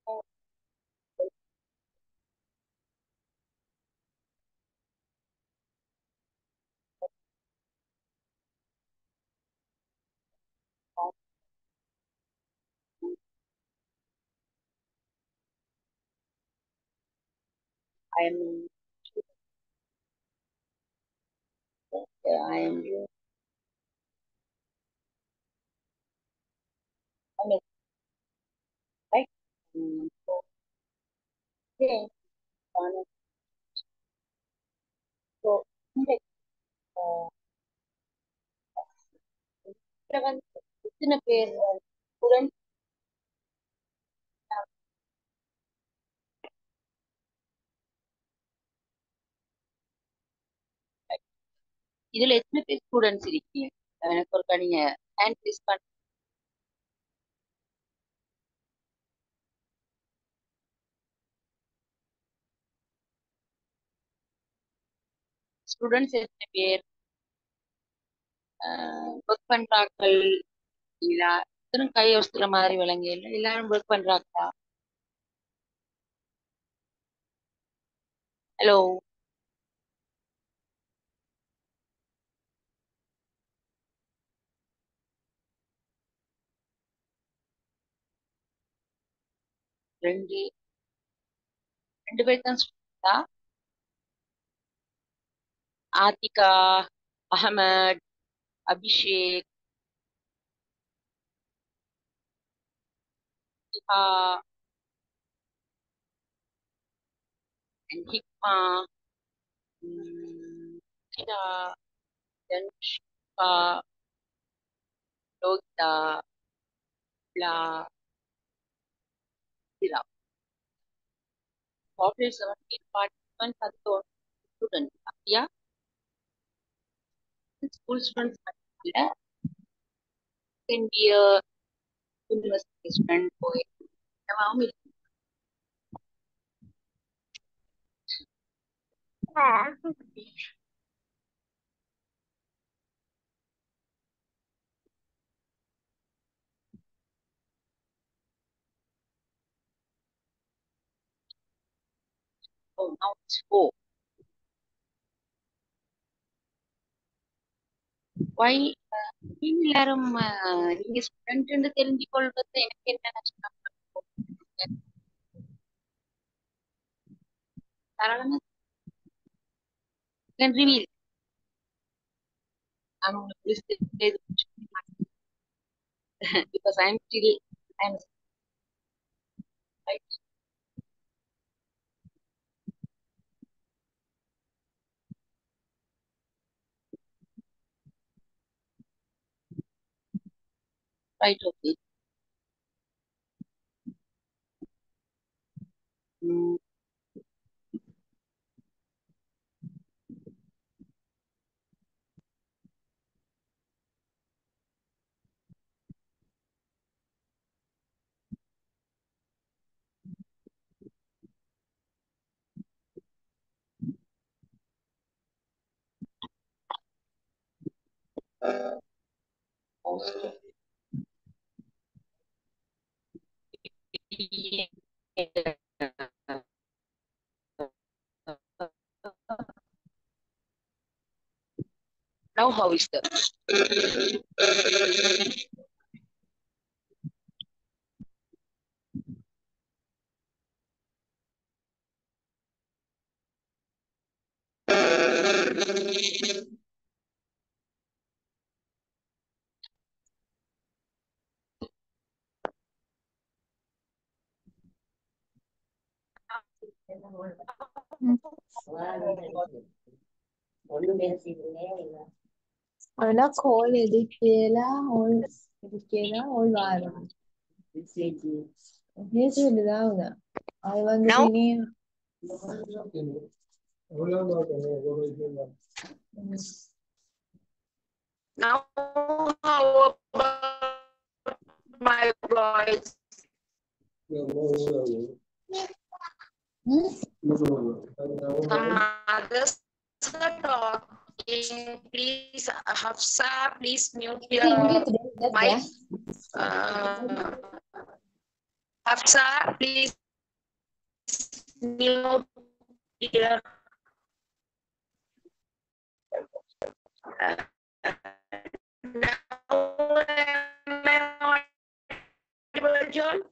I am I am I'm a- right. Mm, so, okay. Um, so இந்த அஹ், இதுல வந்து எத்தனை பேர் ஸ்டூடெண்ட் இதுல எத்தனை பேர் ஸ்டூடெண்ட்ஸ் இருக்கீங்க எனக்கு ஒருக்கா நீங்க ஹேண்ட் ப்ளீஸ் பண்ண ஸ்டூடெண்ட்ஸ் எத்தனை பேர் ஒர்க் பண்றாக்கள் இல்ல எல்லாரும் கை வசுக்கிற மாதிரி விளங்க இல்ல எல்லாரும் ஒர்க் பண்றாங்களா ஹலோ ரெண்டு ரெண்டு பேர் தான் ஸ்டூடெண்டா ஆத்திகா அகமட் அபிஷேக் இஹா and ஹிக்மா உம், இஷா தனுஷ்கா லோகிதா பிலா சிரா பாப்புலர் செவன்டீன் பார்ட்டிசிபென்ட்ஸ் அது ஸ்டூடெண்ட் அப்படியா ஸ்கூல் ஸ்டூடெண்ட்ஸ் மட்டும் இல்ல செகண்ட் இயர் யூனிவர்சிட்டி ஸ்டூடெண்ட் போய் எல்லாமும் இருக்கு Oh, now it's four. Why uh, நீங்க எல்லாரும் uh, நீங்க ஸ்டூடெண்ட் தெரிஞ்சு கொள்வது எனக்கு என்ன நஷ்டம் தாராளமா ரிவீல் நான் உங்களுக்கு list செய்து because I'm still I'm right right okay mm, also now how is the Ana call eduquela hoy eduquela hoy vara. Eso le da una. Ahí van Now? definir. now how about my voice some others are talking please Hafsa please mute your English mic uh, Hafsa, please mute your now am I audible, John?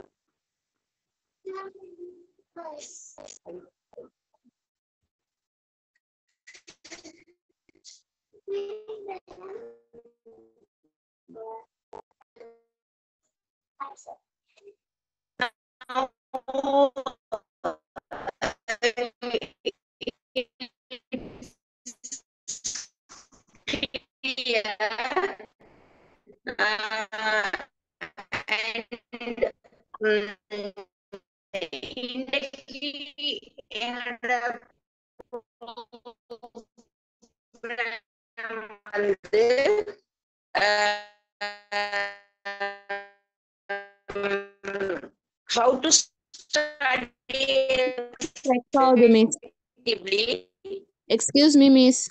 Yeah. Uh, and mm, இன்னைக்கு என்னோட program வந்து um, how to study Correct ஆகுது miss effectively. Excuse me miss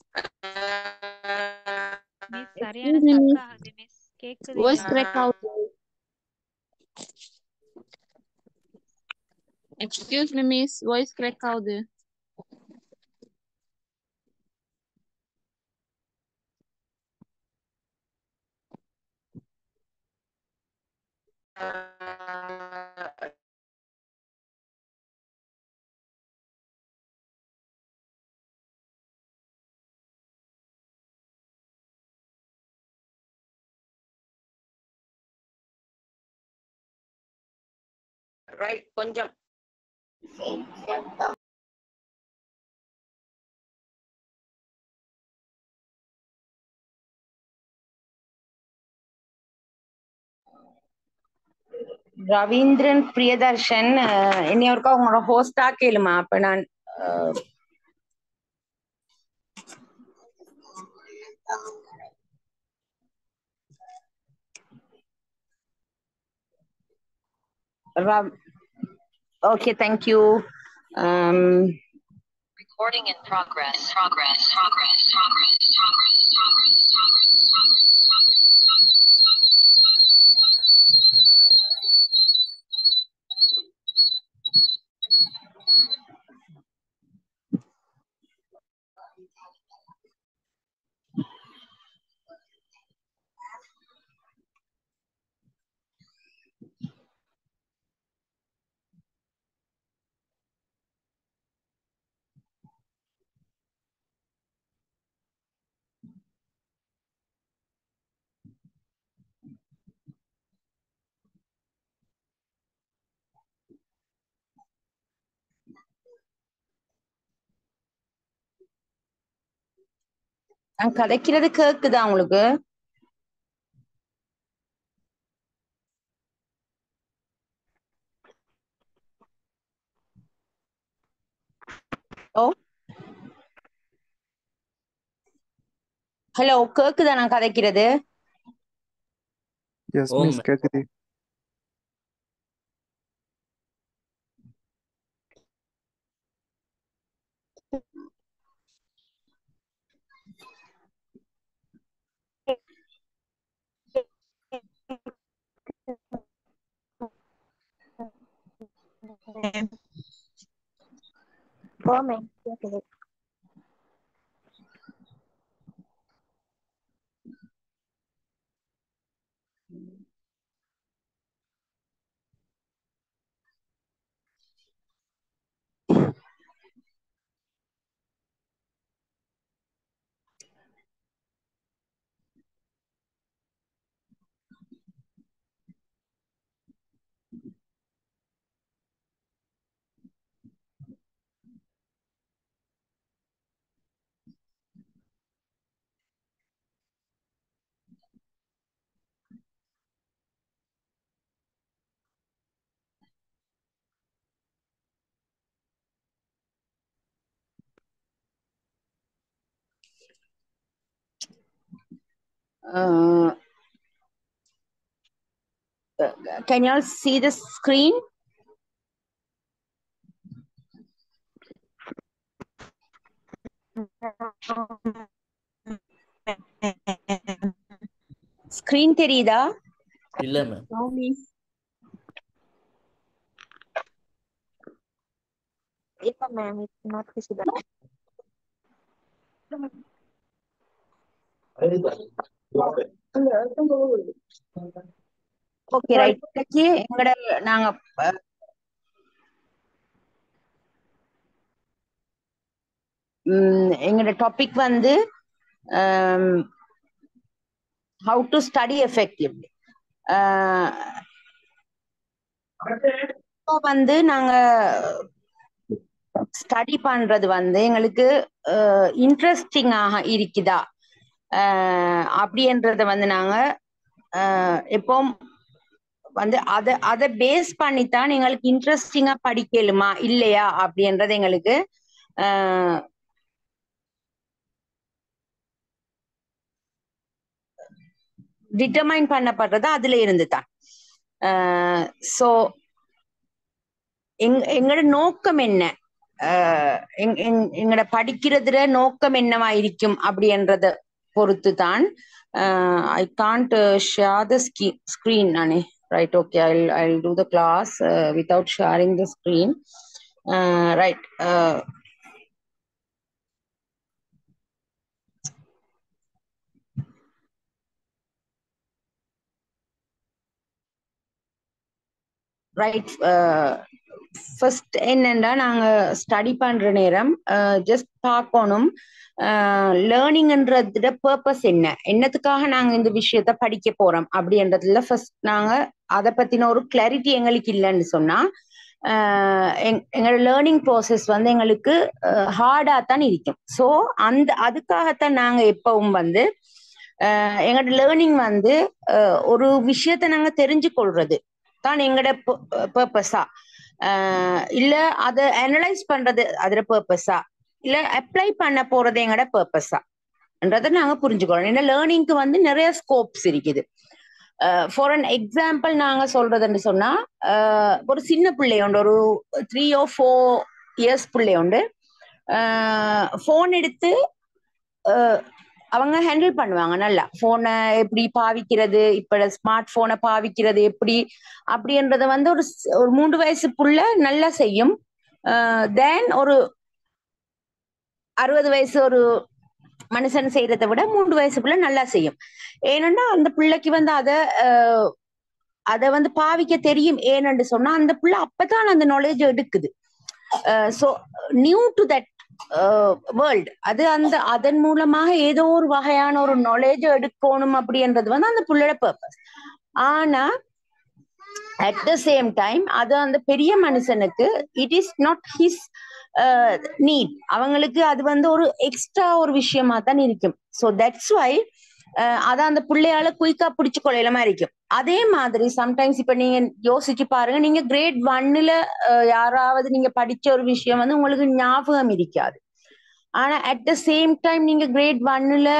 miss Uh, சரியான Excuse me, stuck miss. ஆகுது miss கேக்குது voice இல்ல correct ஆகுது excuse me miss voice correct ஆகுது uh, right கொஞ்சம் ரவீந்திரன் பிரியதர்ஷன் அஹ், இனி ஒருக்கா உங்களோட ஹோஸ்டா கேளுமா அப்ப நான் அஹ், Rav- okay thank you um, Recording in progress. Progress. Progress. Progress. Progress. Progress. நான் கதைக்கிறது கேக்குதா உங்களுக்கு ஓ ஹலோ கேக்குதா நான் கதைக்கிறது எஸ் ஓம் மிஸ் கேக்குது Uh, can you all see the screen? Screen தெரியுதா இல்ல ma'am no miss ma'am. It's not visible. Okay right இன்னைக்கு எங்களோட நாங்க அஹ், ம், எங்களோட டாபிக் வந்து ஹவு டு ஸ்டடி எஃபெக்டிவ்லி இப்போ வந்து நாங்க ஸ்டடி பண்றது வந்து எங்களுக்கு இன்ட்ரெஸ்டிங்காக இருக்குதா அஹ், அப்படின்றத வந்து நாங்க அஹ், எப்பவும் வந்து அதை அதை பேஸ் பண்ணித்தான் எங்களுக்கு இன்ட்ரெஸ்டிங்கா படிக்கலுமா இல்லையா அப்படின்றது எங்களுக்கு அஹ், டிட்டர்மைன் பண்ணப்படுறது அதுல இருந்து தான் ஸோ எங் எங்களோட நோக்கம் என்ன அஹ் எங் எங்- எங்களோட படிக்கிறதுல நோக்கம் என்னவா இருக்கும் அப்படின்றத பொறுத்து தான் I can't share the screen நானே right okay I I do the class without sharing the screen right right first என்னன்னா நாங்க ஸ்டடி பண்ற நேரம் ஜஸ்ட் பார்க்கணும் லேர்னிங்ன்றதுல பர்பஸ் என்ன என்னத்துக்காக நாங்க இந்த விஷயத்த படிக்க போறோம் அப்படின்றதுல ஃபர்ஸ்ட் நாங்க அதை பத்தின ஒரு கிளாரிட்டி எங்களுக்கு இல்லைன்னு சொன்னா ஆஹ் எங்- எங்களோட லேர்னிங் ப்ராசஸ் வந்து எங்களுக்கு ஹார்டா தான் இருக்கும் ஸோ அந்த அதுக்காகத்தான் நாங்க எப்பவும் வந்து ஆஹ் எங்களோட லேர்னிங் வந்து ஆஹ் ஒரு விஷயத்த நாங்க தெரிஞ்சு கொள்றது தான் எங்களோட பர்பஸா இல்ல அதை அனலைஸ் பண்றது அதோட பர்பஸா இல்ல அப்ளை பண்ண போறது எங்களோட பர்பஸான்றதை நாங்க புரிஞ்சுக்கணும் ஏன்னா லேர்னிங்க்கு வந்து நிறைய ஸ்கோப்ஸ் இருக்குது ஃபார் அன் எக்ஸாம்பிள் நாங்க சொல்றதுன்னு சொன்னா ஆஹ் ஒரு சின்ன பிள்ளையுண்டு ஒரு த்ரீ ஓ ஃபோர் இயர்ஸ் பிள்ளையுண்டு ஃபோன் எடுத்து ஆஹ் அவங்க ஹேண்டில் பண்ணுவாங்க நல்லா போனை எப்படி பாவிக்கிறது இப்ப ஸ்மார்ட் போனை பாவிக்கிறது எப்படி அப்படின்றத வந்து ஒரு ஸ்- ஒரு மூன்று வயசு புள்ள நல்லா செய்யும் தென் ஒரு அறுபது வயசு ஒரு மனுஷன் செய்யறதை விட மூன்று வயசு புள்ள நல்லா செய்யும் ஏனென்னா அந்த பிள்ளைக்கு வந்து அதை அதை வந்து பாவிக்க தெரியும் ஏனென்று சொன்னா அந்த பிள்ளை அப்பதான் அந்த நாலேஜ் எடுக்குது so new to that world அது அந்த அதன் மூலமாக ஏதோ ஒரு வகையான ஒரு நாலேஜ் எடுக்கணும் அப்படின்றது வந்து அந்த புள்ளோட பர்பஸ் ஆனா அட் த சேம் டைம் அது அந்த பெரிய மனுஷனுக்கு it is not his need அவங்களுக்கு அது வந்து ஒரு எக்ஸ்ட்ரா ஒரு விஷயமா தான் இருக்கும் ஸோ தட்ஸ் வை அதான் அந்த பிள்ளையால குயிக்கா பிடிச்சு கொள்ளையிலமா இருக்கும் அதே மாதிரி சம்டைம்ஸ் இப்ப நீங்க யோசிச்சு பாருங்க நீங்க கிரேட் ஒன்னுல யாராவது நீங்க படிச்ச ஒரு விஷயம் வந்து உங்களுக்கு ஞாபகம் இருக்காது ஆனா அட் த சேம் டைம் நீங்க கிரேட் ஒன்னுல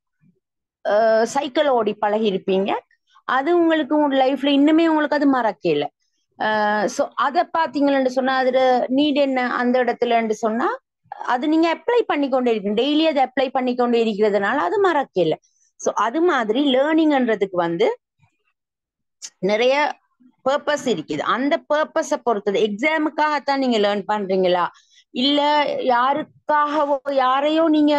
சைக்கிள் ஓடி பழகி இருப்பீங்க அது உங்களுக்கு உங்க லைஃப்ல இன்னுமே உங்களுக்கு அது மறக்கல ஸோ அதை பார்த்தீங்கன்னு சொன்னா அதுல நீட் என்ன அந்த இடத்துலன்னு சொன்னா அது நீங்க அப்ளை பண்ணி கொண்டே இருக்கணும் டெய்லி அதை அப்ளை பண்ணி கொண்டே இருக்கிறதுனால அது மறக்கல ஸோ அது மாதிரி லேர்னிங்ன்றதுக்கு வந்து நிறைய பர்பஸ் இருக்குது அந்த பர்பஸை பொறுத்தது எக்ஸாமுக்காகத்தான் நீங்க லேர்ன் பண்றீங்களா இல்ல யாருக்காகவோ யாரையோ நீங்க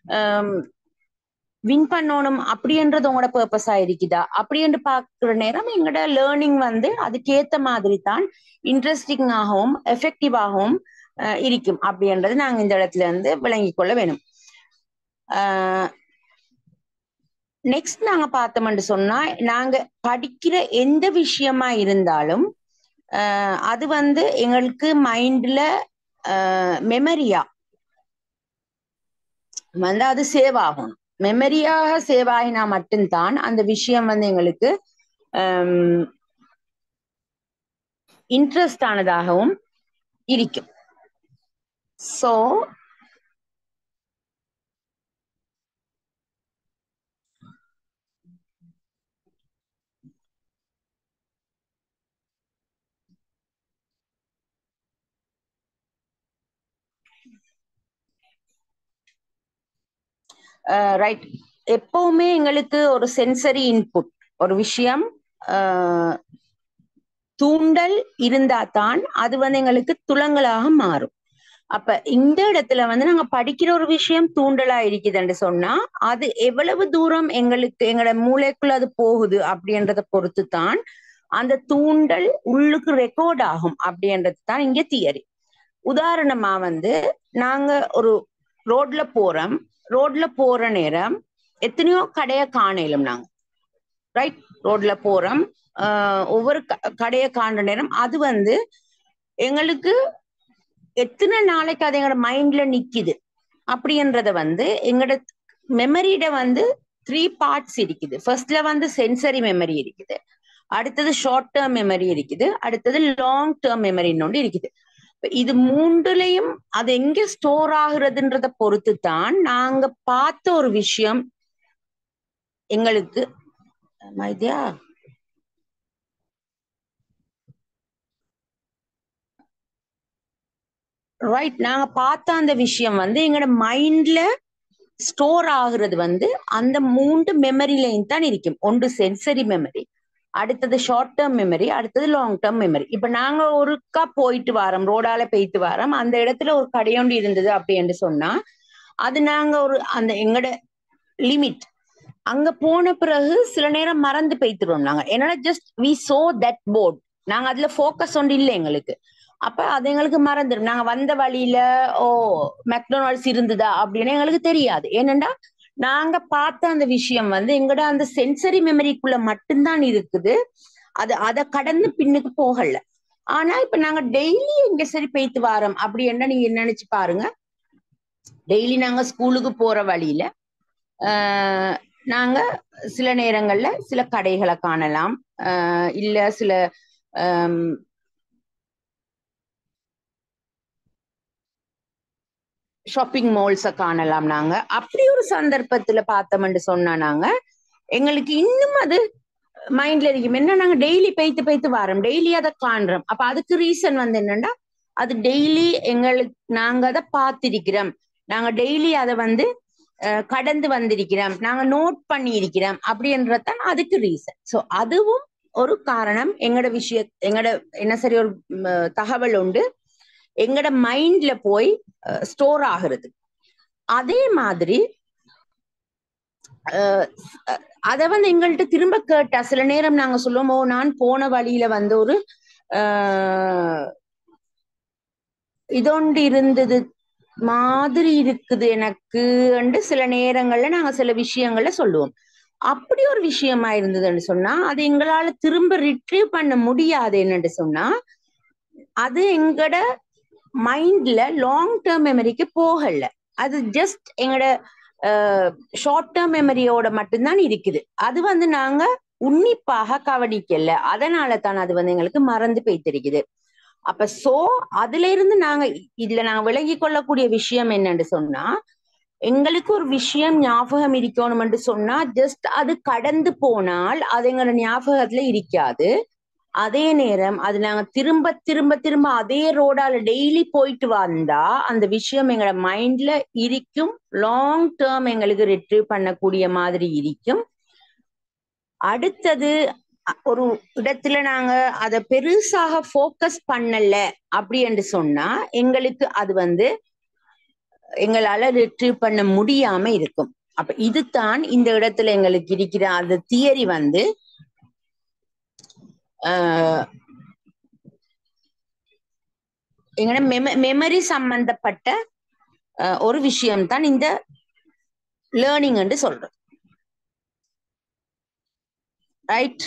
வின் பண்ணணும் அப்படின்றது உங்களோட பர்பஸா இருக்குதா அப்படின்னு பாக்குற நேரம் எங்களோட லேர்னிங் வந்து அதுக்கேத்த மாதிரி தான் இன்ட்ரெஸ்டிங்காகவும் எஃபெக்டிவாகவும் இருக்கும் அப்படின்றது நாங்க இந்த இடத்துல இருந்து விளங்கிக் கொள்ள வேணும் நெக்ஸ்ட் நாங்க பார்த்தோம்னு சொன்னா நாங்க படிக்கிற எந்த விஷயமா இருந்தாலும் அது வந்து எங்களுக்கு மைண்ட்ல மெமரியா வந்து அது சேவ் ஆகணும் மெமரியாக சேவ் ஆகினா மட்டும்தான் அந்த விஷயம் வந்து எங்களுக்கு இன்ட்ரெஸ்ட் ஆனதாகவும் இருக்கும் ஸோ ரைட் எப்பவுமே எங்களுக்கு ஒரு சென்சரி இன்புட் ஒரு விஷயம் தூண்டல் இருந்தா தான் அது வந்து எங்களுக்கு துளங்களாக மாறும் அப்ப இந்த இடத்துல வந்து நாங்க படிக்கிற ஒரு விஷயம் தூண்டலா இருக்குதுன்னு சொன்னா அது எவ்வளவு தூரம் எங்களுக்கு எங்களோட மூளைக்குள்ள அது போகுது அப்படின்றத பொறுத்து தான் அந்த தூண்டல் உள்ளுக்கு ரெக்கார்ட் ஆகும் அப்படின்றது தான் இங்க தியரி உதாரணமா வந்து நாங்க ஒரு ரோட்ல போறோம் ரோட்ல போற நேரம் எத்தனையோ கடைய காணலும் நாங்க ரைட் ரோட்ல போறோம் ஆஹ் ஒவ்வொரு க- கடைய காண்ற நேரம் அது வந்து எங்களுக்கு எத்தனை நாளைக்கு அது எங்களோட மைண்ட்ல நிக்குது அப்படின்றத வந்து எங்களோட மெமரியிட வந்து த்ரீ பார்ட்ஸ் இருக்குது ஃபர்ஸ்ட்ல வந்து சென்சரி மெமரி இருக்குது அடுத்தது ஷார்ட் டேர்ம் மெமரி இருக்குது அடுத்தது லாங் டேர்ம் மெமரின்னு ஒன்று இருக்குது இப்ப இது மூன்றுலயும் அது எங்க ஸ்டோர் ஆகுறதுன்றத பொறுத்து தான் நாங்க பார்த்த ஒரு விஷயம் எங்களுக்கு மைதியா ரைட் நாங்க பார்த்த அந்த விஷயம் வந்து எங்களோட மைண்ட்ல ஸ்டோர் ஆகுறது வந்து அந்த மூன்று மெமரிலையும் தான் இருக்கும் ஒன்று சென்சரி மெமரி அடுத்தது ஷார்ட் டேர்ம் மெமரி அடுத்தது லாங் டேர்ம் மெமரி இப்ப நாங்க ஒருக்கா போயிட்டு வரோம் ரோடால போயிட்டு வரோம் அந்த இடத்துல ஒரு கடையொண்டு இருந்தது அப்படின்னு சொன்னா அது நாங்க ஒரு அந்த எங்கட லிமிட் அங்க போன பிறகு சில நேரம் மறந்து போய்த்துருவோம் நாங்க ஏன்னா just we so that board நாங்க அதுல ஃபோக்கஸ் ஒன்று இல்லை எங்களுக்கு அப்ப அது எங்களுக்கு மறந்துடும் நாங்க வந்த வழியில ஓ மெக்டொனால்ட்ஸ் இருந்ததா அப்படின்னு எங்களுக்கு தெரியாது ஏனென்றா நாங்க பார்த்த அந்த விஷயம் வந்து எங்கட அந்த சென்சரி மெமரிக்குள்ள மட்டும்தான் இருக்குது அது அதை கடந்து பின்னுக்கு போகல ஆனா இப்ப நாங்க டெய்லி எங்க சரி போய்த்து வாரோம் அப்படி என்ன நீங்க நினைச்சு பாருங்க டெய்லி நாங்க ஸ்கூலுக்கு போற வழியில ஆஹ் நாங்க சில நேரங்கள்ல சில கடைகளை காணலாம் ஆஹ் இல்ல சில ஆம், ஷாப்பிங் மால்ஸ காணலாம் நாங்க அப்படி ஒரு சந்தர்ப்பத்துல பார்த்தோம்னு சொன்னா நாங்க எங்களுக்கு இன்னும் அது மைண்ட்ல இருக்கும் என்ன நாங்க டெய்லி பெய்த்து பெய்த்து வரோம் டெய்லி அதை காண்றோம் அப்ப அதுக்கு ரீசன் வந்து என்னன்னா அது டெய்லி எங்களுக்கு நாங்க அதை பார்த்திருக்கிறோம் நாங்க டெய்லி அதை வந்து அஹ், கடந்து வந்திருக்கிறோம் நாங்க நோட் பண்ணி இருக்கிறோம் அப்படின்றதான் அதுக்கு ரீசன் சோ அதுவும் ஒரு காரணம் எங்கட விஷய எங்கட என்ன சரி ஒரு ம், தகவல் உண்டு எங்கட மைண்ட்ல போய் ஸ்டோர் ஆகுறது அதே மாதிரி அஹ், அஹ், அத வந்து எங்கள்கிட்ட திரும்ப கேட்டா சில நேரம் நாங்க சொல்லுவோம் "ஓ, நான் போன வழியில வந்து ஒரு ஆஹ், இதொண்டு இருந்தது மாதிரி இருக்குது எனக்கு சில நேரங்கள்ல நாங்க சில விஷயங்கள்ல சொல்லுவோம் அப்படி ஒரு விஷயமா இருந்ததுன்னு சொன்னா அது எங்களால திரும்ப ரிட்ரீவ் பண்ண முடியாது என்னன்னு சொன்னா அது எங்கட மைண்ட்ல லாங் டேர்ம் மெமரிக்கு போகல அது ஜஸ்ட் எங்கட ஷார்ட் டேர்ம் மெமரியோட மட்டும்தான் இருக்குது அது வந்து நாங்க உன்னிப்பாக கவனிக்கல அதனால தான் அது வந்து எங்களுக்கு மறந்து போய்த்திருக்குது அப்ப சோ அதுல இருந்து நாங்க இதுல நாங்க விளங்கி கொள்ளக்கூடிய விஷயம் என்னன்னு சொன்னா எங்களுக்கு ஒரு விஷயம் ஞாபகம் இருக்கணும்னு சொன்னா ஜஸ்ட் அது கடந்து போனால் அது எங்களோட ஞாபகத்துல இருக்காது அதே நேரம் அது நாங்க திரும்ப திரும்ப திரும்ப அதே ரோடால டெய்லி போயிட்டு வந்தா அந்த விஷயம் எங்களோட மைண்ட்ல இருக்கும் லாங் டேர்ம் எங்களுக்கு ரிட்ரீவ் பண்ணக்கூடிய மாதிரி இருக்கும் அடுத்தது அ- ஒரு இடத்துல நாங்க அத பெருசாக ஃபோக்கஸ் பண்ணல அப்படி என்று சொன்னா எங்களுக்கு அது வந்து எங்களால ரிட்ரீவ் பண்ண முடியாம இருக்கும் அப்ப இதுதான் இந்த இடத்துல எங்களுக்கு இருக்கிற அந்த தியரி வந்து ஆஹ் எங்கட மெம மெமரி சம்பந்தப்பட்ட அஹ், ஒரு விஷயம்தான் இந்த லேர்னிங் என்று சொல்றோம் ரைட்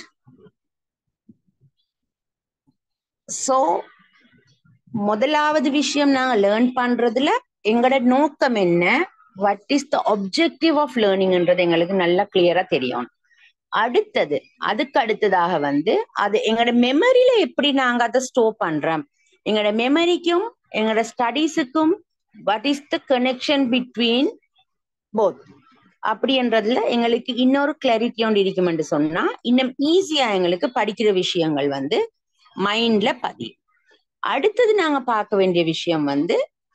சோ முதலாவது விஷயம் நாங்க லேர்ன் பண்றதுல எங்களோட நோக்கம் என்ன what is the objective of லேர்னிங்ன்றது எங்களுக்கு நல்லா கிளியரா தெரியும் அடுத்தது அதுக்கு அடுத்ததாக வந்து அது எங்களோட மெமரியில எப்படி நாங்க அதை ஸ்டோர் பண்றோம் எங்களோட மெமரிக்கும் எங்களோட ஸ்டடீஸுக்கும் what is the connection between both அப்படின்றதுல எங்களுக்கு இன்னொரு கிளாரிட்டி ஒன்று இருக்குமென்று சொன்னா இன்னும் ஈஸியா எங்களுக்கு படிக்கிற விஷயங்கள் வந்து மைண்ட்ல பதியும் அடுத்தது நாங்க பார்க்க வேண்டிய விஷயம் வந்து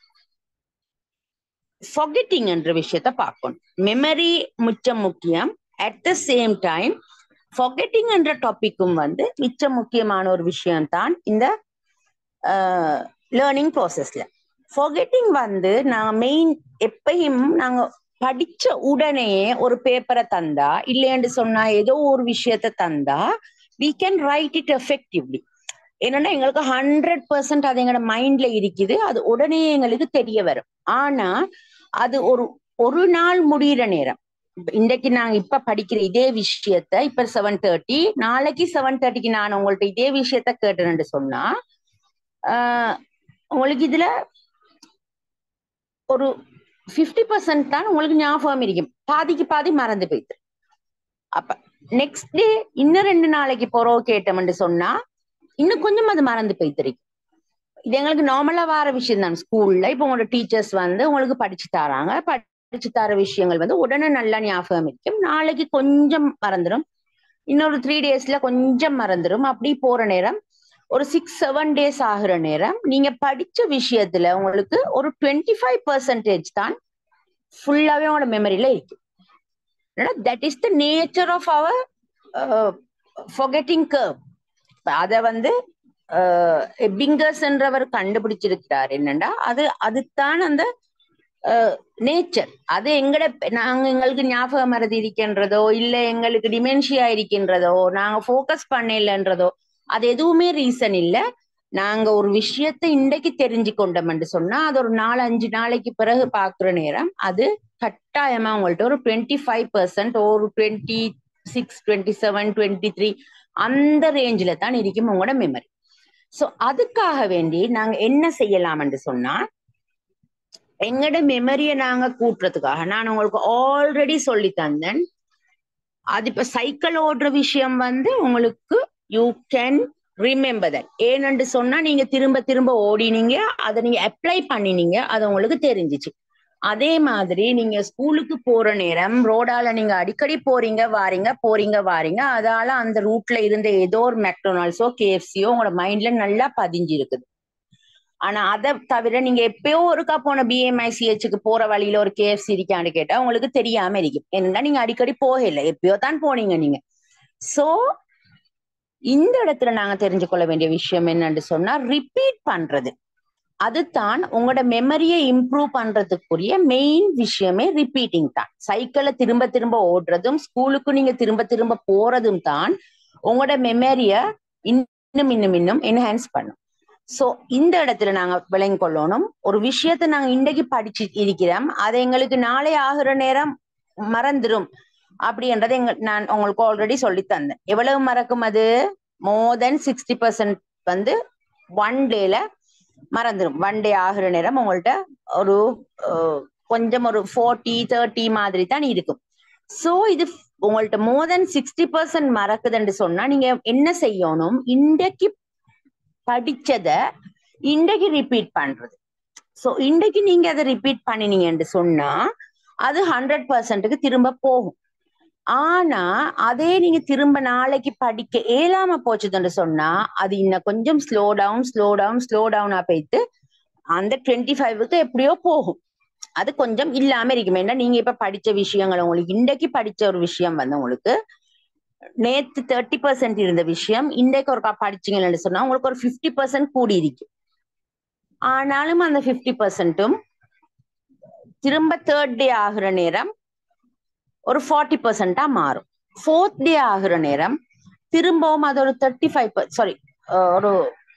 forgetting என்ற விஷயத்த பார்க்கணும் மெமரி மிச்சம் முக்கியம் at the same time forgetting என்ற டாபிக்கும் வந்து மிச்சம் முக்கியமான ஒரு விஷயம்தான் இந்த லேர்னிங் ப்ராசஸ்ல forgetting வந்து நாங்க மெயின் எப்பயும் நாங்க படிச்ச உடனே ஒரு பேப்பரை தந்தா இல்லைன்னு சொன்னா ஏதோ ஒரு விஷயத்த தந்தா we can write it effectively என்னன்னா எங்களுக்கு ஹண்ட்ரட் பர்சன்ட் அது எங்களோட மைண்ட்ல இருக்குது அது உடனே எங்களுக்கு தெரிய வரும் ஆனா அது ஒரு ஒரு நாள் முடியிற நேரம் இப்ப இன்றைக்கு நாங்க இப்ப படிக்கிற இதே விஷயத்த இப்ப செவன் தேர்ட்டி நாளைக்கு செவன் தேர்ட்டிக்கு நான் உங்கள்ட்ட இதே விஷயத்த கேட்டேன்னு சொன்னா ஆஹ் உங்களுக்கு இதுல ஒரு ஃபிஃப்டி பர்சன்ட் தான் உங்களுக்கு ஞாபகம் இருக்கும் பாதிக்கு பாதி மறந்து போயிட்டு அப்ப நெக்ஸ்ட் டே இன்னும் ரெண்டு நாளைக்கு போறோம் கேட்டோம்னு சொன்னா இன்னும் கொஞ்சம் அது மறந்து போய்த்திருக்கு இது எங்களுக்கு நார்மலா வர விஷயம் தான் ஸ்கூல்ல இப்போ உங்களோட டீச்சர்ஸ் வந்து உங்களுக்கு படிச்சு தராங்க படிச்சு தர விஷயங்கள் வந்து உடனே நல்லா ஞாபகம் இருக்கும் நாளைக்கு கொஞ்சம் மறந்துடும் இன்னொரு த்ரீ டேஸ்ல கொஞ்சம் மறந்துடும் அப்படி போற நேரம் ஒரு சிக்ஸ் செவன் டேஸ் ஆகுற நேரம் நீங்க படிச்ச விஷயத்துல உங்களுக்கு ஒரு டுவெண்ட்டி ஃபைவ் பர்சன்டேஜ் தான் ஃபுல்லாவே உங்களோட மெமரியில இருக்கு that is the nature of our forgetting curve அத வந்து எபிங்கர்ஸ் என்றவர் கண்டுபிடிச்சிருக்கிறார் என்னண்டா அது அதுதான் அந்த நேச்சர் அது எங்கட நாங்க எங்களுக்கு ஞாபகம் மறதி இருக்கின்றதோ இல்ல எங்களுக்கு டிமென்ஷியா இருக்கின்றதோ நாங்க ஃபோக்கஸ் பண்ணலன்றதோ அது எதுவுமே ரீசன் இல்ல நாங்க ஒரு விஷயத்தை இன்றைக்கு தெரிஞ்சு கொண்டோம்னு சொன்னா அது ஒரு நாலு அஞ்சு நாளைக்கு பிறகு பாக்குற நேரம் அது கட்டாயமா உங்கள்ட்ட ஒரு டுவெண்ட்டி ஃபைவ் பர்சன்ட் ஒரு twenty six twenty seven twenty three அந்த ரேஞ்சில தான் இருக்கும் உங்களோட மெமரி சோ அதுக்காக வேண்டி நாங்க என்ன செய்யலாம்னு சொன்னா எங்கட மெமரியை நாங்க கூட்டுறதுக்காக நான் உங்களுக்கு ஆல்ரெடி சொல்லி தந்தேன் அது இப்ப சைக்கிள் ஓடுற விஷயம் வந்து உங்களுக்கு யூ கேன் ரிமெம்பர் தட் ஏன்னு சொன்னா நீங்க திரும்ப திரும்ப ஓடினீங்க அதை நீங்க அப்ளை பண்ணினீங்க அது உங்களுக்கு தெரிஞ்சிச்சு அதே மாதிரி நீங்க ஸ்கூலுக்கு போற நேரம் ரோடால நீங்க அடிக்கடி போறீங்க வாரீங்க போறீங்க வாரீங்க அதால அந்த ரூட்ல இருந்த ஏதோ ஒரு மெக்டொனால்ட்ஸோ கேஎஃப்சியோ உங்களோட மைண்ட்ல நல்லா பதிஞ்சு இருக்குது ஆனா அதை தவிர நீங்க எப்பயோ ஒருக்கா போன பிஎம்ஐசிஹெச்சுக்கு போற வழியில ஒரு கேஎஃப்சி இருக்கான்னு கேட்டா உங்களுக்கு தெரியாம இருக்கும் என்னன்னா நீங்க அடிக்கடி போகல எப்பயோ தான் போனீங்க நீங்க சோ இந்த இடத்துல நாங்க தெரிஞ்சு கொள்ள வேண்டிய விஷயம் என்னன்னு சொன்னா ரிப்பீட் பண்றது அதுதான் உங்களோட மெமரியை இம்ப்ரூவ் பண்றதுக்குரிய மெயின் விஷயமே ரிப்பீட்டிங் தான் சைக்கிளை திரும்ப திரும்ப ஓடுறதும் ஸ்கூலுக்கு நீங்க திரும்ப திரும்ப போறதும் தான் உங்களோட மெமரிய இன்னும் இன்னும் இன்னும் என்ஹான்ஸ் பண்ணும் சோ இந்த இடத்துல நாங்க விளங்கி கொள்ளணும் ஒரு விஷயத்த நாங்க இன்றைக்கு படிச்சு இருக்கிறோம் அதை எங்களுக்கு நாளை ஆகுற நேரம் மறந்துடும் அப்படின்றத எங்க நான் உங்களுக்கு ஆல்ரெடி சொல்லி தந்தேன் எவ்வளவு மறக்கும் அது மோர் தென் சிக்ஸ்டி பர்சன்ட் வந்து ஒன் டேல மறந்துடும் ஒன் டே ஆகுற நேரம் உங்கள்ட்ட ஒரு கொஞ்சம் ஒரு ஃபோர்ட்டி தேர்ட்டி மாதிரி தான் இருக்கும் சோ இது உங்கள்ட்ட மோர் தென் சிக்ஸ்டி பர்சன்ட் மறக்குதுன்னு சொன்னா நீங்க என்ன செய்யணும் இன்றைக்கு படிச்சத இன்றைக்கு ரிப்பீட் பண்றது சோ இன்றைக்கு நீங்க அதை ரிப்பீட் பண்ணினீங்கன்னு சொன்னா அது ஹண்ட்ரட் பர்சன்ட்டுக்கு திரும்ப போகும் ஆனா அதே நீங்க திரும்ப நாளைக்கு படிக்க இயலாம போச்சுதுன்னு சொன்னா அது இன்னும் கொஞ்சம் slow down slow down slow டவுனா போயிட்டு அந்த டுவெண்ட்டி ஃபைவுக்கு எப்படியோ போகும் அது கொஞ்சம் இல்லாம இருக்கும் ஏன்னா நீங்க இப்ப படிச்ச விஷயங்கள் உங்களுக்கு இன்றைக்கு படிச்ச ஒரு விஷயம் வந்து உங்களுக்கு நேத்து தேர்ட்டி பர்சன்ட் இருந்த விஷயம் இன்றைக்கு ஒருக்கா படிச்சீங்கன்னு சொன்னா உங்களுக்கு ஒரு ஃபிஃப்டி பர்சன்ட் கூடி இருக்கு ஆனாலும் அந்த ஃபிஃப்டி பர்சன்ட்டும் திரும்ப தேர்ட் டே ஆகுற நேரம் ஒரு ஃபார்ட்டி பர்சன்டா மாறும் ஃபோர்த் டே ஆகுற நேரம் திரும்பவும் அது ஒரு தேர்ட்டி ஃபைவ் சாரி ஒரு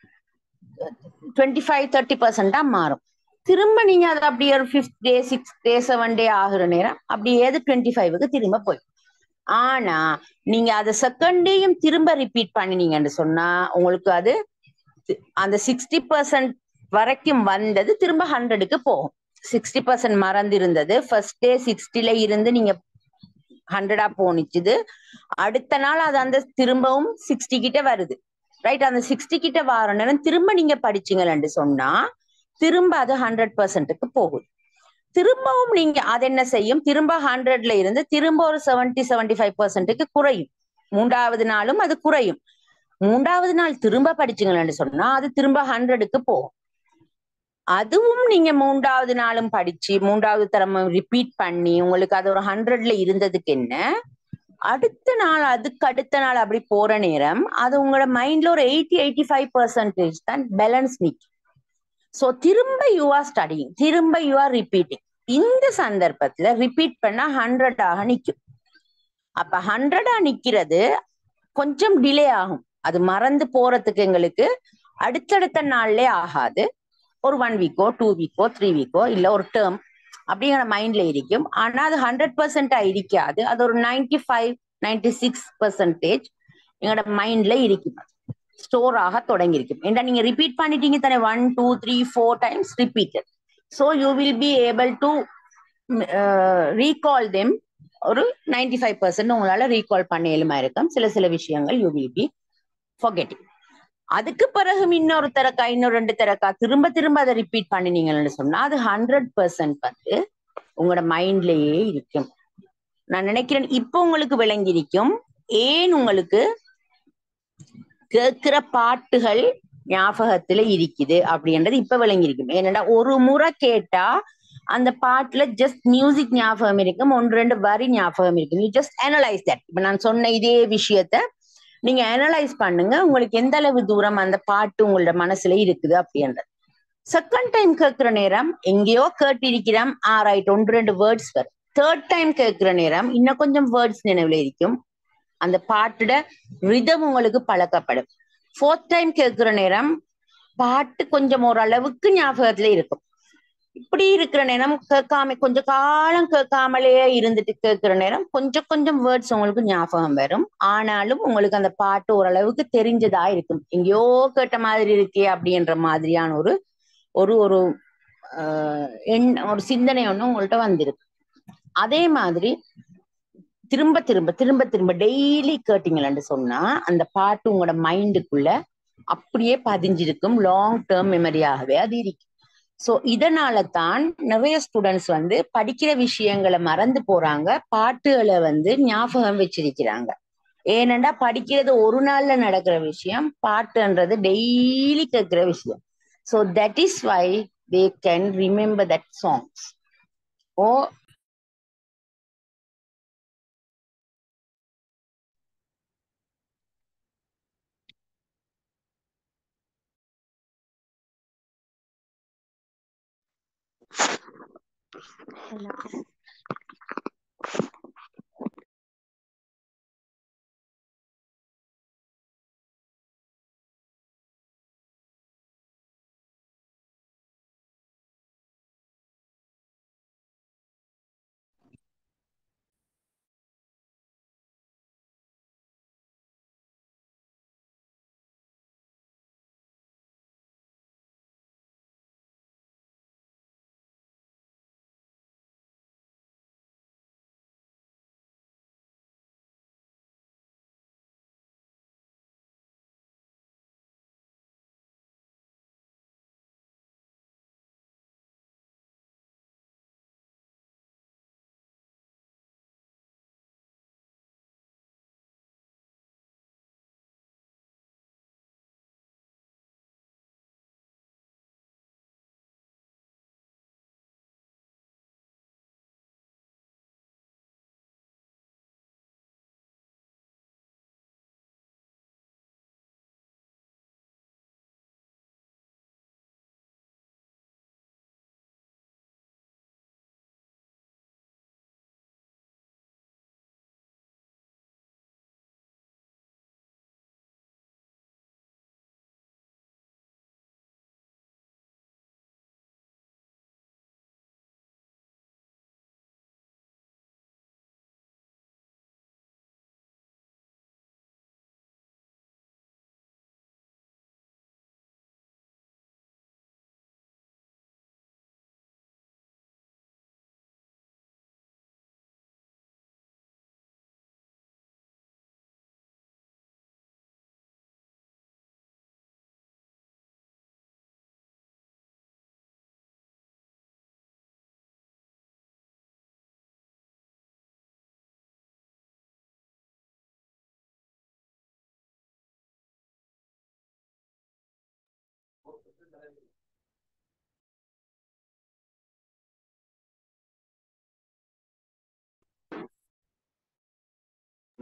டுவெண்ட்டி ஃபைவ் தேர்ட்டி பர்சன்டா மாறும் திரும்ப நீங்க அதை அப்படியே ஒரு fifth day six day seven day ஆகுற நேரம் அப்படியே டுவெண்ட்டி ஃபைவுக்கு திரும்ப போய் ஆனா நீங்க அதை செகண்ட் டேயும் திரும்ப ரிப்பீட் பண்ணினீங்கன்னு சொன்னா உங்களுக்கு அது அந்த சிக்ஸ்டி பர்சன்ட் வரைக்கும் வந்தது திரும்ப ஹண்ட்ரடுக்கு போகும் சிக்ஸ்டி பர்சன்ட் மறந்து இருந்தது ஃபர்ஸ்ட் டே சிக்ஸ்டில இருந்து நீங்க ஹண்ட்ரடா போனிச்சுது அடுத்த நாள் அது அந்த திரும்பவும் சிக்ஸ்டி கிட்ட வருது ரைட் அந்த சிக்ஸ்டி கிட்ட வர நேரம் திரும்ப நீங்க படிச்சீங்கன்னு சொன்னா திரும்ப அது ஹண்ட்ரட் பர்சன்ட்டுக்கு போகுது திரும்பவும் நீங்க அது என்ன செய்யும் திரும்ப ஹண்ட்ரட்ல இருந்து திரும்ப ஒரு செவன்டி செவன்டி ஃபைவ் பர்சன்ட்டுக்கு குறையும் மூன்றாவது நாளும் அது குறையும் மூன்றாவது நாள் திரும்ப படிச்சீங்கன்னு சொன்னா அது திரும்ப ஹண்ட்ரடுக்கு போகும் அதுவும் நீங்க மூன்றாவது நாளும் படிச்சு மூன்றாவது தரமும் ரிப்பீட் பண்ணி உங்களுக்கு அது ஒரு ஹண்ட்ரட்ல இருந்ததுக்கு என்ன அடுத்த நாள் அதுக்கு அடுத்த நாள் அப்படி போற நேரம் அது உங்களோட மைண்ட்ல ஒரு எயிட்டி எயிட்டி ஃபைவ் பர்சன்டேஜ் தான் பேலன்ஸ் நிற்கும் ஸோ திரும்ப யூ ஆர் ஸ்டடிங் திரும்ப யூ ஆர் ரிப்பீட்டிங் இந்த சந்தர்ப்பத்துல ரிப்பீட் பண்ணா ஹண்ட்ரடாக நிக்கும் அப்ப ஹண்ட்ரடா நிக்கிறது கொஞ்சம் டிலே ஆகும் அது மறந்து போறதுக்கு எங்களுக்கு அடுத்தடுத்த நாள்லே ஆகாது ஒரு ஒன் வீக்கோ டூ வீக்கோ த்ரீ வீக்கோ இல்ல ஒரு டேர்ம் அப்படிங்கிற மைண்ட்ல இருக்கும் ஆனா அது ஹண்ட்ரட் பர்சன்டா இருக்காது அது ஒரு ninety five ninety six percentage எங்களோட மைண்ட்ல இருக்கும் ஸ்டோர் ஆக தொடங்கி இருக்கும் ஏன்னா நீங்க ரிப்பீட் பண்ணிட்டீங்க தானே one two three four times repeated so you will be able to recall them ஒரு நைன்டி ஃபைவ் பர்சன்ட் உங்களால ரீகால் பண்ண இயலுமா இருக்கும் சில சில விஷயங்கள் யூ வில் பி ஃபொகெட்டிங் அதுக்கு பிறகு இன்னொரு தரக்கா இன்னொரு ரெண்டு தரக்கா திரும்ப திரும்ப அதை ரிப்பீட் பண்ணினீங்கன்னு சொன்னா அது ஹண்ட்ரட் பர்சன்ட் வந்து உங்களோட மைண்ட்லயே இருக்கும் நான் நினைக்கிறேன் இப்போ உங்களுக்கு விளங்கியிருக்கும் ஏன் உங்களுக்கு கேட்கிற பாட்டுகள் ஞாபகத்துல இருக்குது அப்படின்றது இப்ப விளங்கியிருக்கும் ஏன்னா ஒரு முறை கேட்டா அந்த பாட்டுல ஜஸ்ட் மியூசிக் ஞாபகம் இருக்கும் ஒன்று ரெண்டு வரி ஞாபகம் இருக்கும் யூ ஜஸ்ட் அனலைஸ் தட் இப்ப நான் சொன்ன இதே விஷயத்த நீங்க அனலைஸ் பண்ணுங்க உங்களுக்கு எந்த அளவு தூரம் அந்த பாட்டு உங்களோட மனசுல இருக்குது அப்படின்றது செகண்ட் டைம் கேட்கிற நேரம் எங்கேயோ கேட்டிருக்கிறோம் ஆ ரைட் ஒன்று ரெண்டு வேர்ட்ஸ் வரும் தேர்ட் டைம் கேட்கிற நேரம் இன்னும் கொஞ்சம் வேர்ட்ஸ் நினைவுல இருக்கும் அந்த பாட்டுட ரிதம் உங்களுக்கு பழக்கப்படும் ஃபோர்த் டைம் கேட்கிற நேரம் பாட்டு கொஞ்சம் ஓரளவுக்கு ஞாபகத்துல இருக்கும் இப்படி இருக்கிற நேரம் கேட்காம கொஞ்ச காலம் கேட்காமலேயே இருந்துட்டு கேட்கிற நேரம் கொஞ்சம் கொஞ்சம் வேர்ட்ஸ் உங்களுக்கு ஞாபகம் வரும் ஆனாலும் உங்களுக்கு அந்த பாட்டு ஓரளவுக்கு தெரிஞ்சதா இருக்கும் எங்கேயோ கேட்ட மாதிரி இருக்கே அப்படின்ற மாதிரியான ஒரு ஒரு ஒரு ஆஹ் எண் ஒரு சிந்தனை ஒண்ணு உங்கள்ட்ட வந்திருக்கு அதே மாதிரி திரும்ப திரும்ப திரும்ப திரும்ப டெய்லி கேட்டீங்களன்னு சொன்னா அந்த பாட்டு உங்களோட மைண்டுக்குள்ள அப்படியே பதிஞ்சிருக்கும் லாங் டேர்ம் மெமரியாகவே அது இருக்கும் ஸோ இதனால தான் நிறைய ஸ்டூடெண்ட்ஸ் வந்து படிக்கிற விஷயங்களை மறந்து போறாங்க பாட்டுகளை வந்து ஞாபகம் வச்சிருக்கிறாங்க ஏனண்டா படிக்கிறது ஒரு நாள்ல நடக்கிற விஷயம் பாட்டுன்றது டெய்லி கேட்கிற விஷயம் so that is why they can remember that songs oh Hello.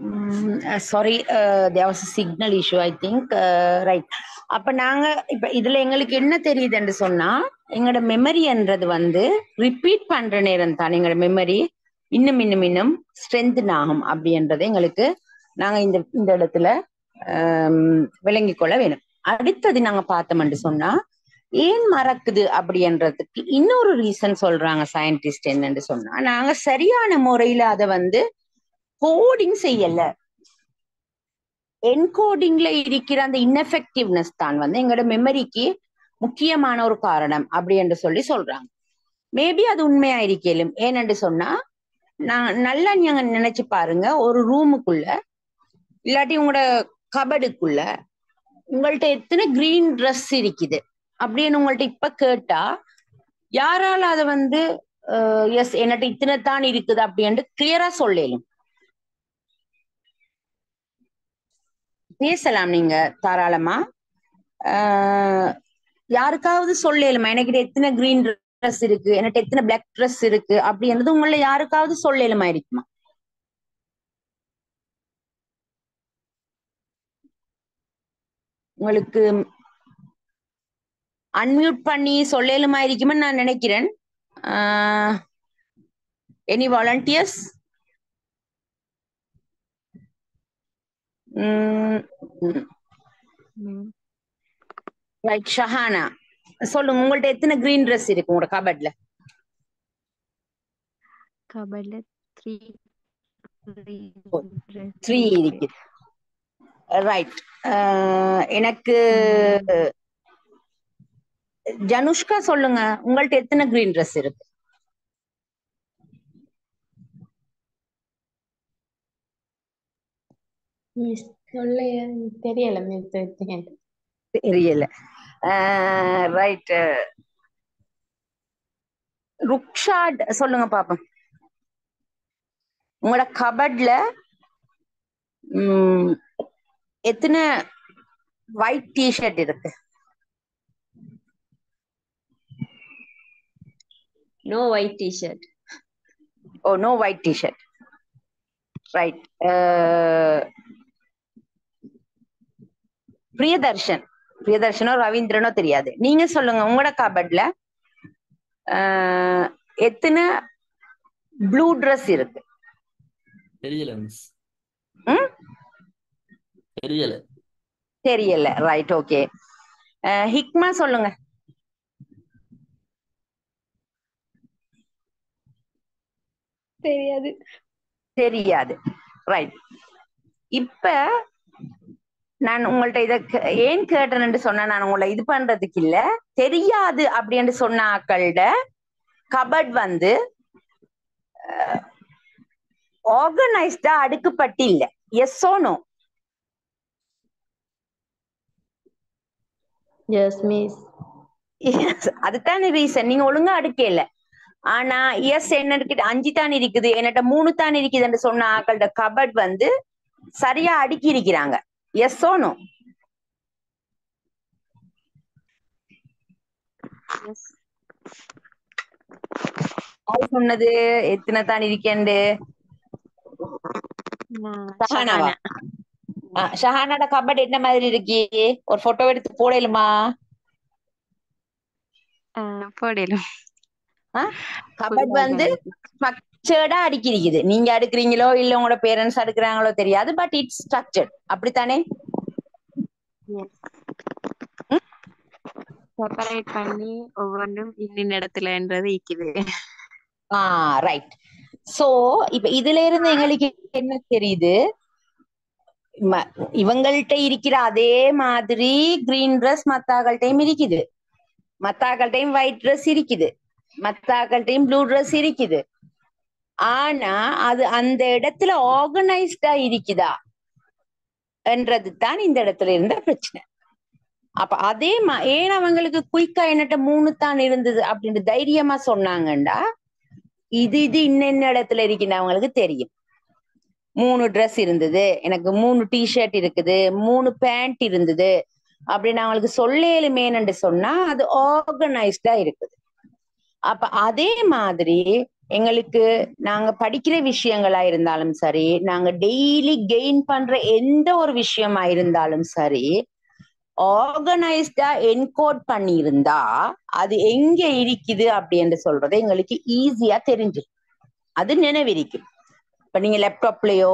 Sorry there was signal issue I think right அப்ப நாங்க இப்ப இதுல எங்களுக்கு என்ன தெரியுதுன்னு சொன்னா எங்களோட மெமரின்றது வந்து ரிப்பீட் பண்ற நேரம் தான் எங்களோட மெமரி இன்னும் இன்னும் இன்னும் ஸ்ட்ரென்தன் ஆகும் அப்படின்றது எங்களுக்கு நாங்க இந்த இந்த இடத்துல விளங்கிக் கொள்ள வேணும் அடுத்தது நாங்க பார்த்தோம்னு சொன்னா ஏன் மறக்குது அப்படின்றதுக்கு இன்னொரு ரீசன் சொல்றாங்க சயின்டிஸ்ட் என்னன்னு சொன்னா நாங்க சரியான முறையில அதை வந்து கோடிங் செய்யல என்கோடிங்ல இருக்கிற அந்த இன்எஃபெக்டிவ்னஸ் தான் வந்து எங்களோட மெமரிக்கு முக்கியமான ஒரு காரணம் அப்படி என்று சொல்லி சொல்றாங்க மேபி அது உண்மையா இருக்கலும் ஏனென்று சொன்னா நான் நல்லா நீங்க நினைச்சு பாருங்க ஒரு ரூமுக்குள்ள இல்லாட்டி உங்களோட கபடுக்குள்ள உங்கள்ட்ட எத்தனை கிரீன் ட்ரெஸ் இருக்குது அப்படின்னு உங்கள்ட்ட இப்ப கேட்டா யாரால அதை வந்து எஸ் என்னட்ட இத்தனை தான் இருக்குது அப்படின்ட்டு கிளியரா சொல்லலும் பேசலாம் நீங்க தாராளமா ஆஹ் யாருக்காவது சொல்லலுமா எனக்கு எத்தனை கிரீன் ட்ரெஸ் இருக்கு எனக்கு எத்தனை பிளாக் ட்ரெஸ் இருக்கு அப்படின்றது உங்களை யாருக்காவது சொல்லலுமா இருக்குமா உங்களுக்கு அன்மியூட் பண்ணி சொல்லலுமா இருக்குமென்னு நான் நினைக்கிறேன் எனி வாலண்டியர்ஸ் ரைட் ஷஹானா சொல்லுங்க உங்கள்ட்ட எத்தனை கிரீன் ட்ரெஸ் இருக்கு உங்களோட கபட்ல கபட்ல த்ரீ த்ரீ இருக்கு ரைட் எனக்கு ஜனுஷ்கா சொல்லுங்க உங்கள்ட்ட எத்தனை கிரீன் ட்ரெஸ் இருக்கு மிஸ் சொல்ல தெரியல மிஸ் தெரியல ரைட் ருக்ஷாட் சொல்லுங்க பாப்போம் உங்களோட கபட்ல எத்தனை ஒயிட் டிஷர்ட் இருக்கு no white T-shirt oh no white T-shirt right Priyadarshan பிரியதர்ஷனோ ரவீந்திரனோ தெரியாது நீங்க சொல்லுங்க உங்களோட கபட்ல எத்தனை ப்ளூ ட்ரெஸ் இருக்கு தெரியல மிஸ் ம் தெரியல தெரியல ரைட் ஓகே ஹிக்மா சொல்லுங்க தெரியாது தெரியாது ரைட் இப்ப நான் உங்கள்ட்ட இத ஏன் கேட்டேன்னு சொன்னா நான் உங்களை இது பண்றதுக்கு இல்ல தெரியாது அப்படின்னு சொன்ன ஆக்கள்ட கபட் வந்து ஆர்கனைஸ்டா அடுக்குப்பட்டு இல்ல எஸ் நோ எஸ் மிஸ் அதுதானே ரீசன் நீங்க ஒழுங்கா அடுக்கல ஆனா எஸ் என்ன இருக்கு அஞ்சு தான் இருக்குது என்னட்ட மூணு தான் இருக்குதுன்னு சொன்ன ஆக்கள்ட கபட் வந்து சரியா அடுக்கி இருக்கிறாங்க எஸ் நோ சொன்னது எத்தனை தான் இருக்கேன்டு ஷஹானாவா ஷஹானாட கபட் என்ன மாதிரி இருக்கு ஒரு போட்டோ எடுத்து போடலுமா போடலும் கபட் வந்து ஸ்ட்ரக்சர்டா அடுக்கிருக்குது நீங்க அடுக்குறீங்களோ இல்ல உங்களோட பேரண்ட்ஸ் அடுக்குறாங்களோ தெரியாது பட் இட்ஸ் ஸ்ட்ரக்சர்ட் அப்படித்தானே செப்பரேட் பண்ணி ஒவ்வொன்றும் இன்னின் இடத்துலன்றது இருக்குது ஆ ரைட் சோ இப்ப இதுல இருந்து எங்களுக்கு என்ன தெரியுது இவங்கள்ட்ட இருக்கிற அதே மாதிரி கிரீன் ட்ரெஸ் மத்தாக்கள்டையும் இருக்குது மத்தாக்கள்டையும் ஒயிட் ட்ரெஸ் இருக்குது மத்தாக்கள்டையும் ப்ளூ ட்ரெஸ் இருக்குது ஆனா அது அந்த இடத்துல ஆர்கனைஸ்டா இருக்குதா என்றது தான் இந்த இடத்துல இருந்த பிரச்சனை அப்ப அதே மா ஏன் அவங்களுக்கு குயிக்கா என்னட்ட மூணு தான் இருந்தது அப்படின்னு தைரியமா சொன்னாங்கண்டா இது இது இன்னென்ன இடத்துல இருக்குன்னு அவங்களுக்கு தெரியும் மூணு ட்ரெஸ் இருந்தது எனக்கு மூணு டிஷர்ட் இருக்குது மூணு பேண்ட் இருந்தது அப்படின்னு அவங்களுக்கு சொல்லேலுமேனு சொன்னா அது ஆர்கனைஸ்டா இருக்குது அப்ப அதே மாதிரி எங்களுக்கு நாங்க படிக்கிற விஷயங்களா இருந்தாலும் சரி நாங்க டெய்லி கெயின் பண்ற எந்த ஒரு விஷயமா இருந்தாலும் சரி ஆர்கனைஸ்டா என்கோட் பண்ணி இருந்தா அது எங்க இருக்குது அப்படின்னு சொல்றது எங்களுக்கு ஈஸியா தெரிஞ்சிடும் அது நினைவிருக்கும் இப்ப நீங்க லேப்டாப்லயோ